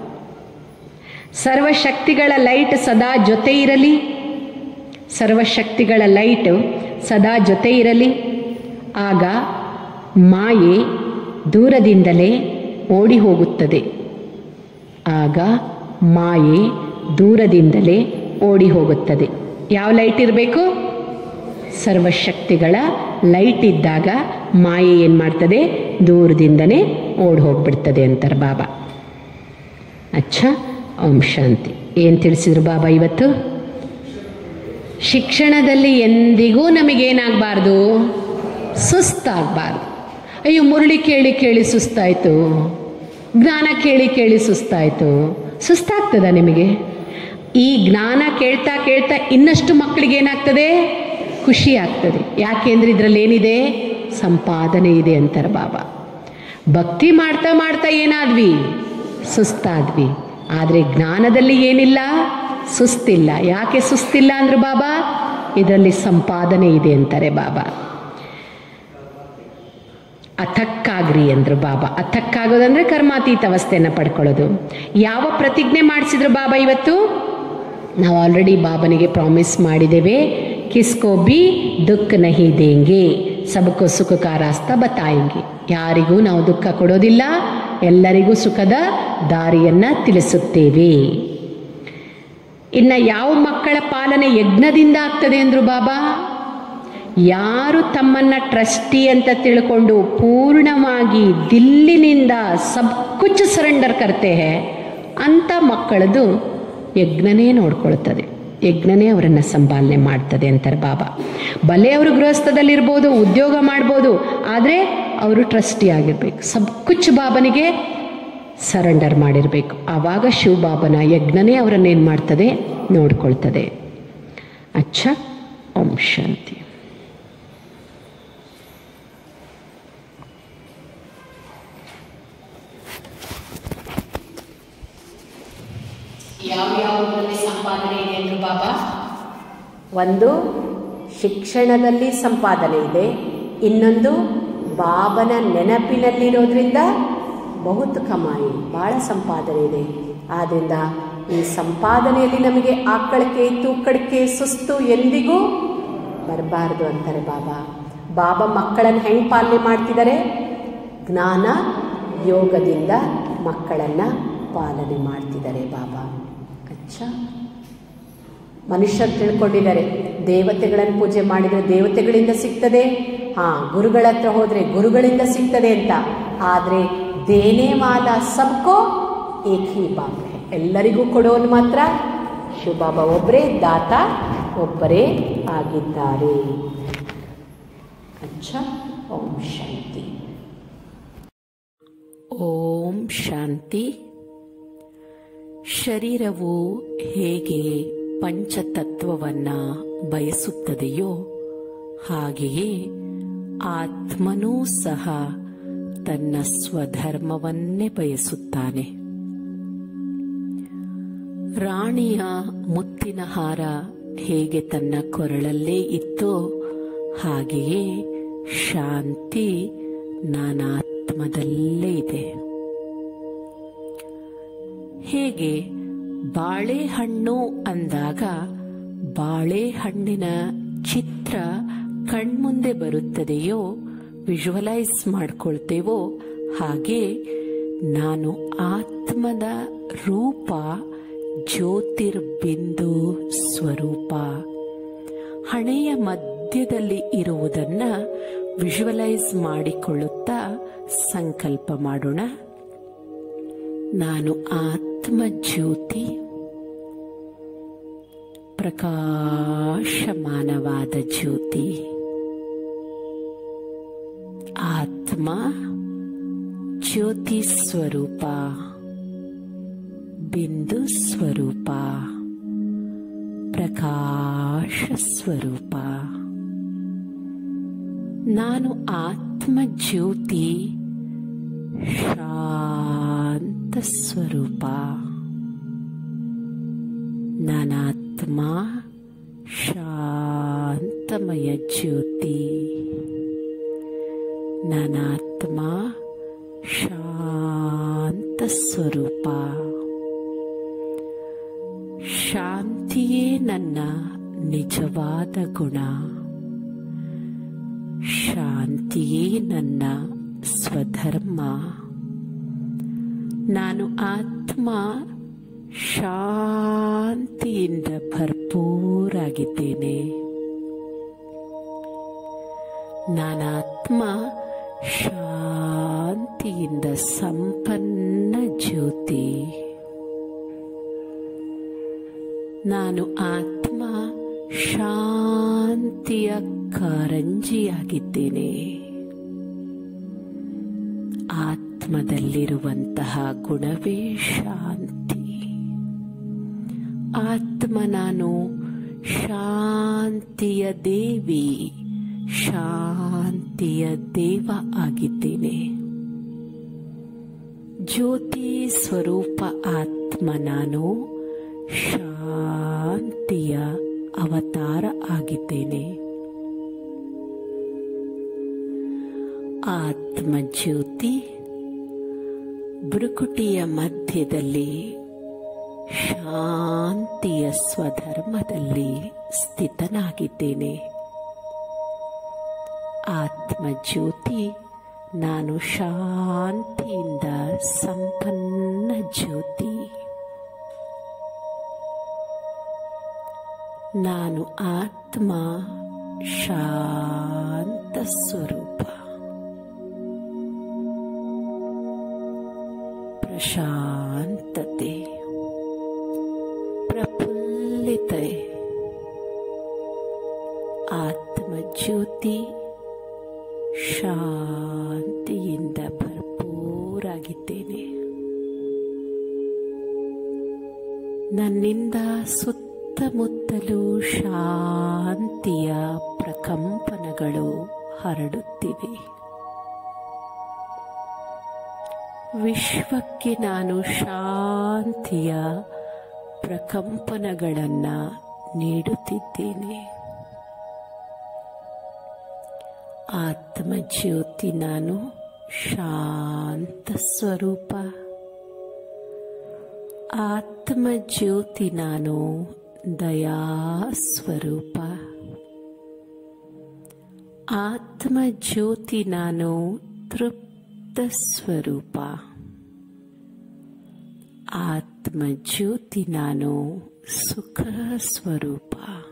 ಸರ್ವಶಕ್ತಿಗಳ ಲೈಟ್ ಸದಾ ಜೊತೆ ಇರಲಿ ಸರ್ವಶಕ್ತಿಗಳ ಲೈಟ್ ಸದಾ ಜೊತೆ ಇರಲಿ ಆಗ ಮಾಯೆ ದೂರದಿಂದಲೇ ಓಡಿ ಹೋಗುತ್ತದೆ ಆಗ ಮಾಯೆ ದೂರದಿಂದಲೇ ಓಡಿ ಹೋಗುತ್ತದೆ ಯಾವ ಲೈಟ್ ಇರಬೇಕು ಸರ್ವಶಕ್ತಿಗಳ ಲೈಟ್ ಇದ್ದಾಗ ಮಾಯೆ ಏನು ಮಾಡ್ತದೆ ದೂರದಿಂದನೇ ಓಡಿ ಹೋಗ್ಬಿಡ್ತದೆ ಅಂತಾರೆ ಬಾಬಾ ಅಚ್ಚ ಓಂ ಶಾಂತಿ ಏನು ತಿಳಿಸಿದ್ರು ಬಾಬಾ ಇವತ್ತು ಶಿಕ್ಷಣದಲ್ಲಿ ಎಂದಿಗೂ ನಮಗೇನಾಗಬಾರ್ದು ಸುಸ್ತಾಗಬಾರ್ದು ಅಯ್ಯೋ ಮುರಳಿ ಕೇಳಿ ಕೇಳಿ ಸುಸ್ತಾಯಿತು ಜ್ಞಾನ ಕೇಳಿ ಕೇಳಿ ಸುಸ್ತಾಯಿತು ಸುಸ್ತಾಗ್ತದ ನಿಮಗೆ ಈ ಜ್ಞಾನ ಕೇಳ್ತಾ ಕೇಳ್ತಾ ಇನ್ನಷ್ಟು ಮಕ್ಕಳಿಗೆ ಏನಾಗ್ತದೆ ಖುಷಿ ಆಗ್ತದೆ ಯಾಕೆಂದ್ರೆ ಇದರಲ್ಲಿ ಏನಿದೆ ಸಂಪಾದನೆ ಇದೆ ಅಂತಾರೆ ಬಾಬಾ ಭಕ್ತಿ ಮಾಡ್ತಾ ಮಾಡ್ತಾ ಏನಾದ್ವಿ ಸುಸ್ತಾದ್ವಿ ಆದರೆ ಜ್ಞಾನದಲ್ಲಿ ಏನಿಲ್ಲ ಸುಸ್ತಿಲ್ಲ ಯಾಕೆ ಸುಸ್ತಿಲ್ಲ ಅಂದ್ರೆ ಬಾಬಾ ಇದರಲ್ಲಿ ಸಂಪಾದನೆ ಇದೆ ಅಂತಾರೆ ಬಾಬಾ ಅಥಕ್ಕಾಗ್ರಿ ಅಂದ್ರು ಬಾಬಾ ಅಥಕ್ಕಾಗೋದಂದ್ರೆ ಕರ್ಮಾತೀತ ಅವಸ್ಥೆಯನ್ನು ಪಡ್ಕೊಳ್ಳೋದು ಯಾವ ಪ್ರತಿಜ್ಞೆ ಮಾಡಿಸಿದ್ರು ಬಾಬಾ ಇವತ್ತು ನಾವು ಆಲ್ರೆಡಿ ಬಾಬನಿಗೆ ಪ್ರಾಮಿಸ್ ಮಾಡಿದ್ದೇವೆ ಕಿಸ್ಕೋ ಬಿ ದುಃಖ ನಹಿ ದೇಂಗೆ ಸಬಕೋ ಸುಖ ಕಾ ರಾಸ್ತಾ ಬತಾಯಂಗೆ ಯಾರಿಗೂ ನಾವು ದುಃಖ ಕೊಡೋದಿಲ್ಲ ಎಲ್ಲರಿಗೂ ಸುಖದ ದಾರಿಯನ್ನ ತಿಳಿಸುತ್ತೇವೆ ಇನ್ನ ಯಾವ ಮಕ್ಕಳ ಪಾಲನೆ ಯಜ್ಞದಿಂದ ಆಗ್ತದೆ ಅಂದ್ರು ಬಾಬಾ ಯಾರು ತಮ್ಮನ್ನ ಟ್ರಸ್ಟಿ ಅಂತ ತಿಳ್ಕೊಂಡು ಪೂರ್ಣವಾಗಿ ದಿಲ್ಲಿನಿಂದ ಸಬ್ ಕುಚ್ ಸರೆಂಡರ್ ಕರ್ತೆ ಹೇ ಅಂತ ಮಕ್ಕಳದು ಯಜ್ಞನೇ ನೋಡ್ಕೊಳ್ತದೆ ಯಜ್ಞನೇ ಅವರನ್ನು ಸಂಪಾಲನೆ ಮಾಡ್ತದೆ ಅಂತಾರೆ ಬಾಬಾ ಭಲೆ ಅವರು ಗೃಹಸ್ಥದಲ್ಲಿರ್ಬೋದು ಉದ್ಯೋಗ ಮಾಡ್ಬೋದು ಆದರೆ ಅವರು ಟ್ರಸ್ಟಿ ಆಗಿರ್ಬೇಕು ಸಬ್ ಕುಚ್ ಬಾಬನಿಗೆ ಸರೆಂಡರ್ ಮಾಡಿರಬೇಕು ಆವಾಗ ಶಿವಬಾಬನ ಯಜ್ಞನೇ ಅವರನ್ನೇನು ಮಾಡ್ತದೆ ನೋಡ್ಕೊಳ್ತದೆ ಅಚ್ಚ ಓಂ ಶಾಂತಿ ಯಾವ ಯಾವುದರಲ್ಲಿ ಸಂಪಾದನೆ ಇದೆ ಅಂದ್ರು ಬಾಬಾ ಒಂದು ಶಿಕ್ಷಣದಲ್ಲಿ ಸಂಪಾದನೆ ಇದೆ ಇನ್ನೊಂದು ಬಾಬನ ನೆನಪಿನಲ್ಲಿರೋದ್ರಿಂದ ಬಹುತ್ ಕಮಾಯಿ ಭಾಳ ಸಂಪಾದನೆ ಇದೆ ಆದ್ದರಿಂದ ಈ ಸಂಪಾದನೆಯಲ್ಲಿ ನಮಗೆ ಆಕಳಕ್ಕೆ ತೂಕಡಿಕೆ ಸುಸ್ತು ಎಂದಿಗೂ ಬರಬಾರ್ದು ಅಂತಾರೆ ಬಾಬಾ ಬಾಬಾ ಮಕ್ಕಳನ್ನು ಹೆಂಗೆ ಪಾಲನೆ ಮಾಡ್ತಿದ್ದಾರೆ ಜ್ಞಾನ ಯೋಗದಿಂದ ಮಕ್ಕಳನ್ನು ಪಾಲನೆ ಮಾಡ್ತಿದ್ದಾರೆ ಬಾಬಾ ಅಚ್ಚಾ ಮನುಷ್ಯರು ತಿಳ್ಕೊಂಡಿದ್ದಾರೆ ದೇವತೆಗಳನ್ನು ಪೂಜೆ ಮಾಡಿದರೆ ದೇವತೆಗಳಿಂದ ಸಿಗ್ತದೆ ಹಾ ಗುರುಗಳ ಹತ್ರ ಹೋದರೆ ಗುರುಗಳಿಂದ ಸಿಗ್ತದೆ ಅಂತ ಆದರೆ ದೇನೇ ಮಾಲ ಸಬ್ಕೋ ಏಕ್ ಹಿ ಬಾಬ್ ಹೈ. ಎಲ್ಲರಿಗೂ ಕೊಡೋನು ಮಾತ್ರ ಶಿವಬಾಬಾ ಒಬ್ಬರೇ ದಾತ ಒಬ್ಬರೇ ಆಗಿದ್ದಾರೆ ಅಚ್ಚಾ ಓಂ ಶಾಂತಿ ಓಂ ಶಾಂತಿ ಶರೀರವು ಹೇಗೆ ಪಂಚತತ್ವವನ್ನ ಬಯಸುತ್ತದೆಯೋ ಹಾಗೆಯೇ ಆತ್ಮನೂ ಸಹ ತನ್ನ ಸ್ವಧರ್ಮವನ್ನೇ ಬಯಸುತ್ತಾನೆ ರಾಣಿಯ ಮುತ್ತಿನ ಹಾರ ಹೇಗೆ ತನ್ನ ಕೊರಳಲ್ಲೇ ಇತ್ತೋ ಹಾಗೆಯೇ ಶಾಂತಿ ನಾನಾತ್ಮದಲ್ಲೇ ಇದೆ ಹೇಗೆ ಬಾಳೆಹಣ್ಣು ಅಂದಾಗ ಬಾಳೆಹಣ್ಣಿನ ಚಿತ್ರ ಕಣ್ಮುಂದೆ ಬರುತ್ತದೆಯೋ ವಿಜುವಲೈಸ್ ಮಾಡ್ಕೊಳ್ತೇವೋ ಹಾಗೆ ನಾನು ಆತ್ಮದ ರೂಪ ಜ್ಯೋತಿರ್ಬಿಂದು ಸ್ವರೂಪ ಹಣೆಯ ಮಧ್ಯದಲ್ಲಿ ಇರುವುದನ್ನ ವಿಜುವಲೈಸ್ ಮಾಡಿಕೊಳ್ಳುತ್ತಾ ಸಂಕಲ್ಪ ಮಾಡೋಣ ನಾನು ಆತ್ಮ ಜ್ಯೋತಿ ಪ್ರಕಾಶಮಾನವಾದ ಜ್ಯೋತಿ ಆತ್ಮ ಜ್ಯೋತಿ ಸ್ವರೂಪ ಬಿಂದು ಸ್ವರೂಪ ಪ್ರಕಾಶ ಸ್ವರೂಪ ನಾನು ಆತ್ಮ ಜ್ಯೋತಿ ಶಾಂತ ಸ್ವರೂಪ ನಾನಾತ್ಮ ಶಾಂತಮಯ ಜ್ಯೋತಿ ನಾನಾತ್ಮ ಶಾಂತ ಸ್ವರೂಪ ಶಾಂತಿಯೇ ನನ್ನ ನಿಜವಾದ ಗುಣ ಶಾಂತಿಯೇ ನನ್ನ ಸ್ವಧರ್ಮ ನಾನು ಆತ್ಮ ಶಾಂತಿಯಿಂದ ಭರ್ಪೂರಾಗಿದ್ದೇನೆ ನಾನಾತ್ಮ ಶಾಂತಿಯಿಂದ ಸಂಪನ್ನ ಜ್ಯೋತಿ ನಾನು ಆತ್ಮ ಶಾಂತಿಯ ಕಾರಂಜಿಯಾಗಿದ್ದೇನೆ ಆತ್ಮದಲ್ಲಿರುವಂತಹ ಗುಣವೇ ಶಾಂತಿ ಆತ್ಮ ನಾನು ಶಾಂತಿಯ ದೇವಿ ಶಾಂತಿಯ ದೇವ ಆಗಿದ್ದೇನೆ ಜ್ಯೋತಿ ಸ್ವರೂಪ ಆತ್ಮ ನಾನು ಶಾಂತಿಯ ಅವತಾರ ಆಗಿದ್ದೇನೆ ಆತ್ಮ ಜ್ಯೋತಿ ಬೃಕುಟಿಯ ಮಧ್ಯದಲ್ಲಿ ಶಾಂತಿಯ ಸ್ವಧರ್ಮದಲ್ಲಿ ಸ್ಥಿತನಾಗಿದ್ದೇನೆ ಆತ್ಮ ಜ್ಯೋತಿ ನಾನು ಶಾಂತಿಯಿಂದ ಸಂಪನ್ನ ಜ್ಯೋತಿ ನಾನು ಆತ್ಮ ಶಾಂತ ಸ್ವರೂಪ ಪ್ರಶಾಂತತೆ ಪ್ರಫುಲ್ಲಿತೆ ಆತ್ಮ ಜ್ಯೋತಿ ಶಾಂತಿಯಿಂದ ಭರ್ಪೂರಾಗಿದ್ದೇನೆ ನನ್ನಿಂದ ಸುತ್ತಮುತ್ತಲೂ ಶಾಂತಿಯ ಪ್ರಕಂಪನಗಳು ಹರಡುತ್ತಿವೆ ವಿಶ್ವಕ್ಕೆ ನಾನು ಶಾಂತಿಯ ಪ್ರಕಂಪನಗಳನ್ನು ನೀಡುತ್ತಿದ್ದೇನೆ ಆತ್ಮಜ್ಯೋತಿ ನಾನು ಶಾಂತ ಸ್ವರೂಪ ಆತ್ಮಜ್ಯೋತಿ ನಾನು ದಯಾ ಸ್ವರೂಪ ಆತ್ಮಜ್ಯೋತಿ ನಾನು ತೃಪ್ತ ಸ್ವರೂಪ ಆತ್ಮಜ್ಯೋತಿ ನಾನು ಸುಖ ಸ್ವರೂಪ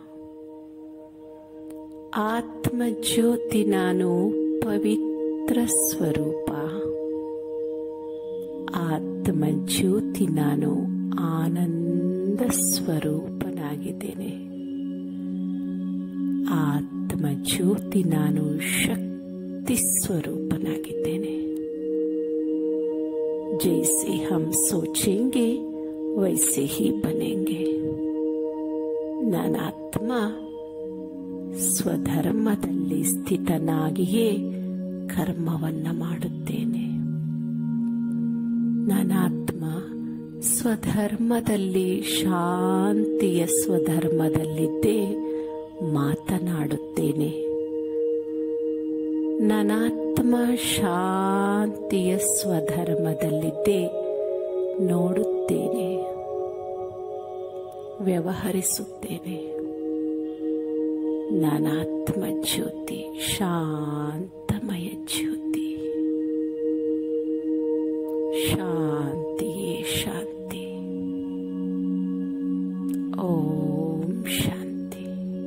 ಆತ್ಮಜ್ಯೋತಿ ನಾನು ಪವಿತ್ರ ಸ್ವರೂಪ ಆತ್ಮಜ್ಯೋತಿ ನಾನು ಆನಂದ ಸ್ವರೂಪನಾಗಿದ್ದೇನೆ ಆತ್ಮಜ್ಯೋತಿ ನಾನು ಶಕ್ತಿ ಸ್ವರೂಪನಾಗಿದ್ದೇನೆ जैसे हम सोचेंगे वैसे ही बनेंगे ನಾನಾತ್ಮ ಸ್ವಧರ್ಮದಲ್ಲಿ ಸ್ಥಿತನಾಗಿಯೇ ಕರ್ಮವನ್ನ ಮಾಡುತ್ತೇನೆ ನಾನಾತ್ಮ ಸ್ವಧರ್ಮದಲ್ಲಿ ಶಾಂತಿಯ ಸ್ವಧರ್ಮದಲ್ಲಿದ್ದೇ ಮಾತನಾಡುತ್ತೇನೆ ನನಾತ್ಮ ಶಾಂತಿಯ ಸ್ವಧರ್ಮದಲ್ಲಿದ್ದೇ ನೋಡುತ್ತೇನೆ ವ್ಯವಹರಿಸುತ್ತೇನೆ ನಾನಾತ್ಮ ಜ್ಯೋತಿ ಶಾಂತಮಯ ಜ್ಯೋತಿ ಶಾಂತಿಯೇ ಶಾಂತಿ ಓಂ ಶಾಂತಿ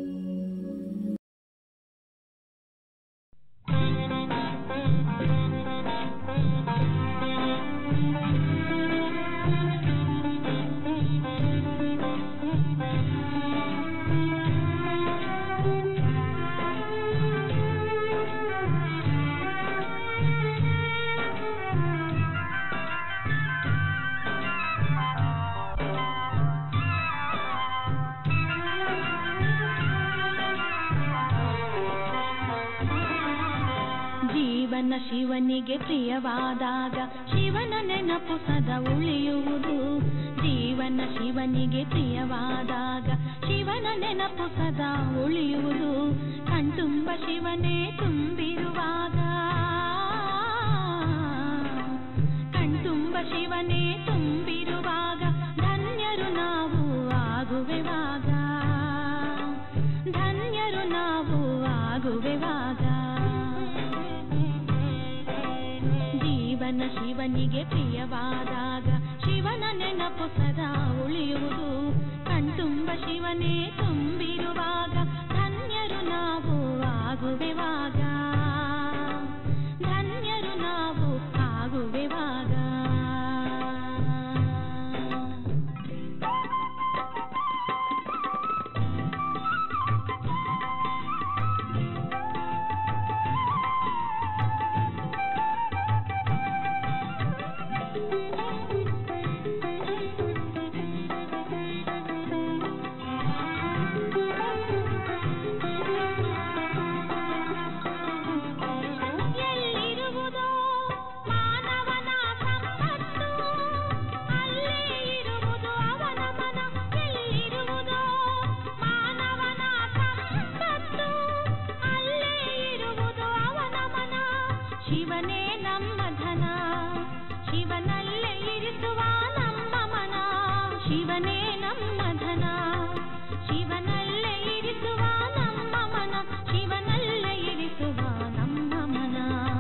ಜೀವನ ಶಿವನಿಗೆ ಪ್ರಿಯವಾದಾಗ ಶಿವನ ನೆನಪು ಸದಾ ಉಳಿಯುವುದು ಜೀವನ ಶಿವನಿಗೆ ಪ್ರಿಯವಾದಾಗ ಶಿವನ ನೆನಪು ಸದಾ ಉಳಿಯುವುದು ಕಣ್ತುಂಬ ಶಿವನೇ ತುಂಬಿರುವಾಗ ಕಣ್ತುಂಬ ಶಿವನೇ ತುಂಬಿರುವಾಗ ಧನ್ಯರು ನಾವು ಆಗುವೆವಾಗ ಧನ್ಯರು ನಾವು ಆಗುವೆವಾಗ ಜೀವನ ಶಿವನಿಗೆ ಪ್ರಿಯವಾದಾಗ ಶಿವನ ನೆನಪು ಸದಾ ಉಳಿಯುವುದು ಕಣ್ತುಂಬ ಶಿವನೇ ತುಂಬಿರುವಾಗ ಧನ್ಯರು ನಾವು ಆಗುವೆವಾಗ ಧನ್ಯರು ನಾವು ಆಗುವೆವಾಗ ಎಲ್ಲಿರುವುದೋ ಮಾನವನ ಸಂಪತ್ತು ಅಲ್ಲೇ ಇರುವುದು ಅವನ ಮನ ಎಲ್ಲಿರುವುದೋ ಮಾನವನ ಸಂಪತ್ತು ಅಲ್ಲೇ ಇರುವುದು ಅವನ ಮನ ಶಿವನೇ ನಮ್ಮ ಧನ ಶಿವನಲ್ಲೇ ಇರಿಸುವ ನಮ್ಮ ಮನ ಶಿವನೇ ನಮ್ಮ ಧನ ಶಿವನಲ್ಲೇ ಇರಿಸುವ ನಮ್ಮ ಮನ ಶಿವನಲ್ಲೇ ಇರಿಸುವ ನಮ್ಮ ಮನ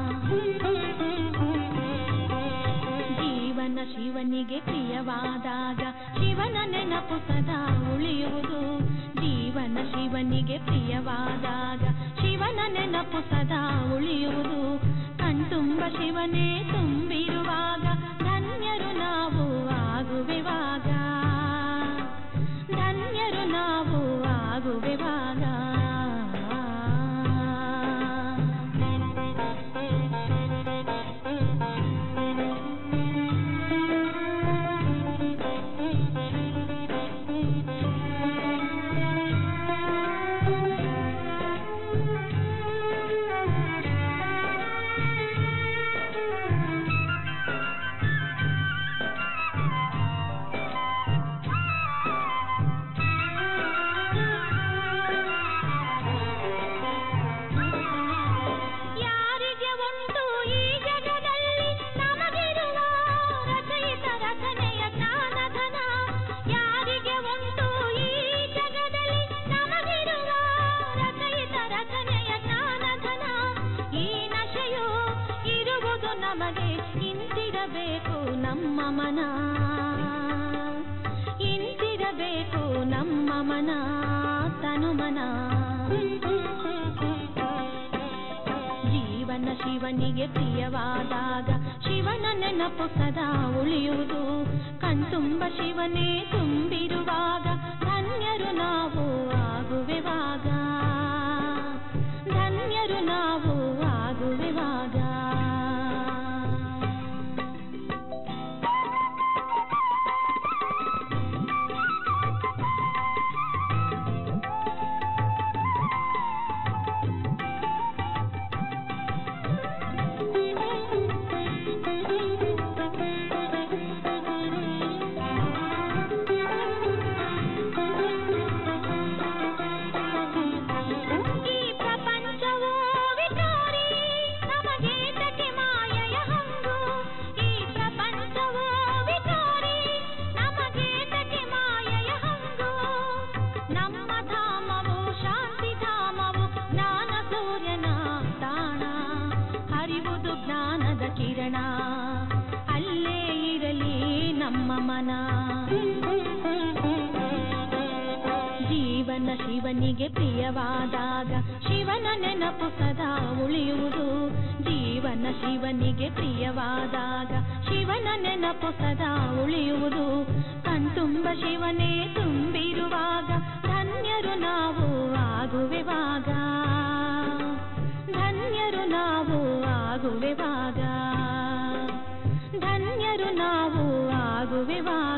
ಜೀವನ ಶಿವನಿಗೆ ಪ್ರಿಯವಾದಾಗ ಶಿವನ ನೆನಪು ಸದಾ ಉಳಿಯುವುದು ಜೀವನ ಶಿವನಿಗೆ ಪ್ರಿಯವಾದಾಗ ಶಿವನ ನೆನಪು ಸದಾ ಉಳಿಯುವುದು ಕಣ್ತುಂಬ ಶಿವನೇ ತುಂಬಿರುವಾಗ ಧನ್ಯರು ನಾವು ಆಗುವೆವಾಗ ಧನ್ಯರು ನಾವು ಆಗುವೆವಾಗ ನಮಗೆ ಇಂತಿರಬೇಕು ನಮ್ಮ ಮನ ಇಂತಿರಬೇಕು ನಮ್ಮ ಮನ ತನುಮನ ಜೀವನ ಶಿವನಿಗೆ ಪ್ರಿಯವಾದಾಗ ಶಿವನ ನೆನಪು ಸದಾ ಉಳಿಯುವುದು ಕಣ್ತುಂಬ ಶಿವನೇ ತುಂಬಿರುವಾಗ ಧನ್ಯರು ನಾವು ಆಗುವೆವಾಗ ಧನ್ಯರು ನಾವು ಆಗುವೆವಾಗ ಈ ಪ್ರಪಂಚವೋ ವಿಕಾರಿ ನಮಗೆ ತಟಿ ಮಾಯೆಯ ಹಂಗು ಈ ಪ್ರಪಂಚವೋ ವಿಕಾರಿ ನಮಗೆ ತಟಿ ಮಾಯೆಯ ಹಂಗು ನಮ್ಮ ಧಾಮವು ಶಾಂತಿ ಧಾಮವು ಜ್ಞಾನ ಸೂರ್ಯನ ತಾಣ ಹರಿವುದು ಜ್ಞಾನದ ಕಿರಣ ಅಲ್ಲೇ ಇರಲಿ ನಮ್ಮ ಮನ ಜೀವನ ಶಿವನಿಗೆ ಪ್ರಿಯವಾದಾಗ ಶಿವನ ನೆನಪು ಸದಾ ಉಳಿಯುವುದು ಜೀವನ ಶಿವನಿಗೆ ಪ್ರಿಯವಾದಾಗ ಶಿವನ ನೆನಪು ಸದಾ ಉಳಿಯುವುದು ಕಣ್ತುಂಬ ಶಿವನೇ ತುಂಬಿರುವಾಗ ಧನ್ಯರು ನಾವು ಆಗುವೆವಾಗ ಧನ್ಯರು ನಾವು ಆಗುವೆವಾಗ ಧನ್ಯರು ನಾವು ಆಗುವೆವಾಗ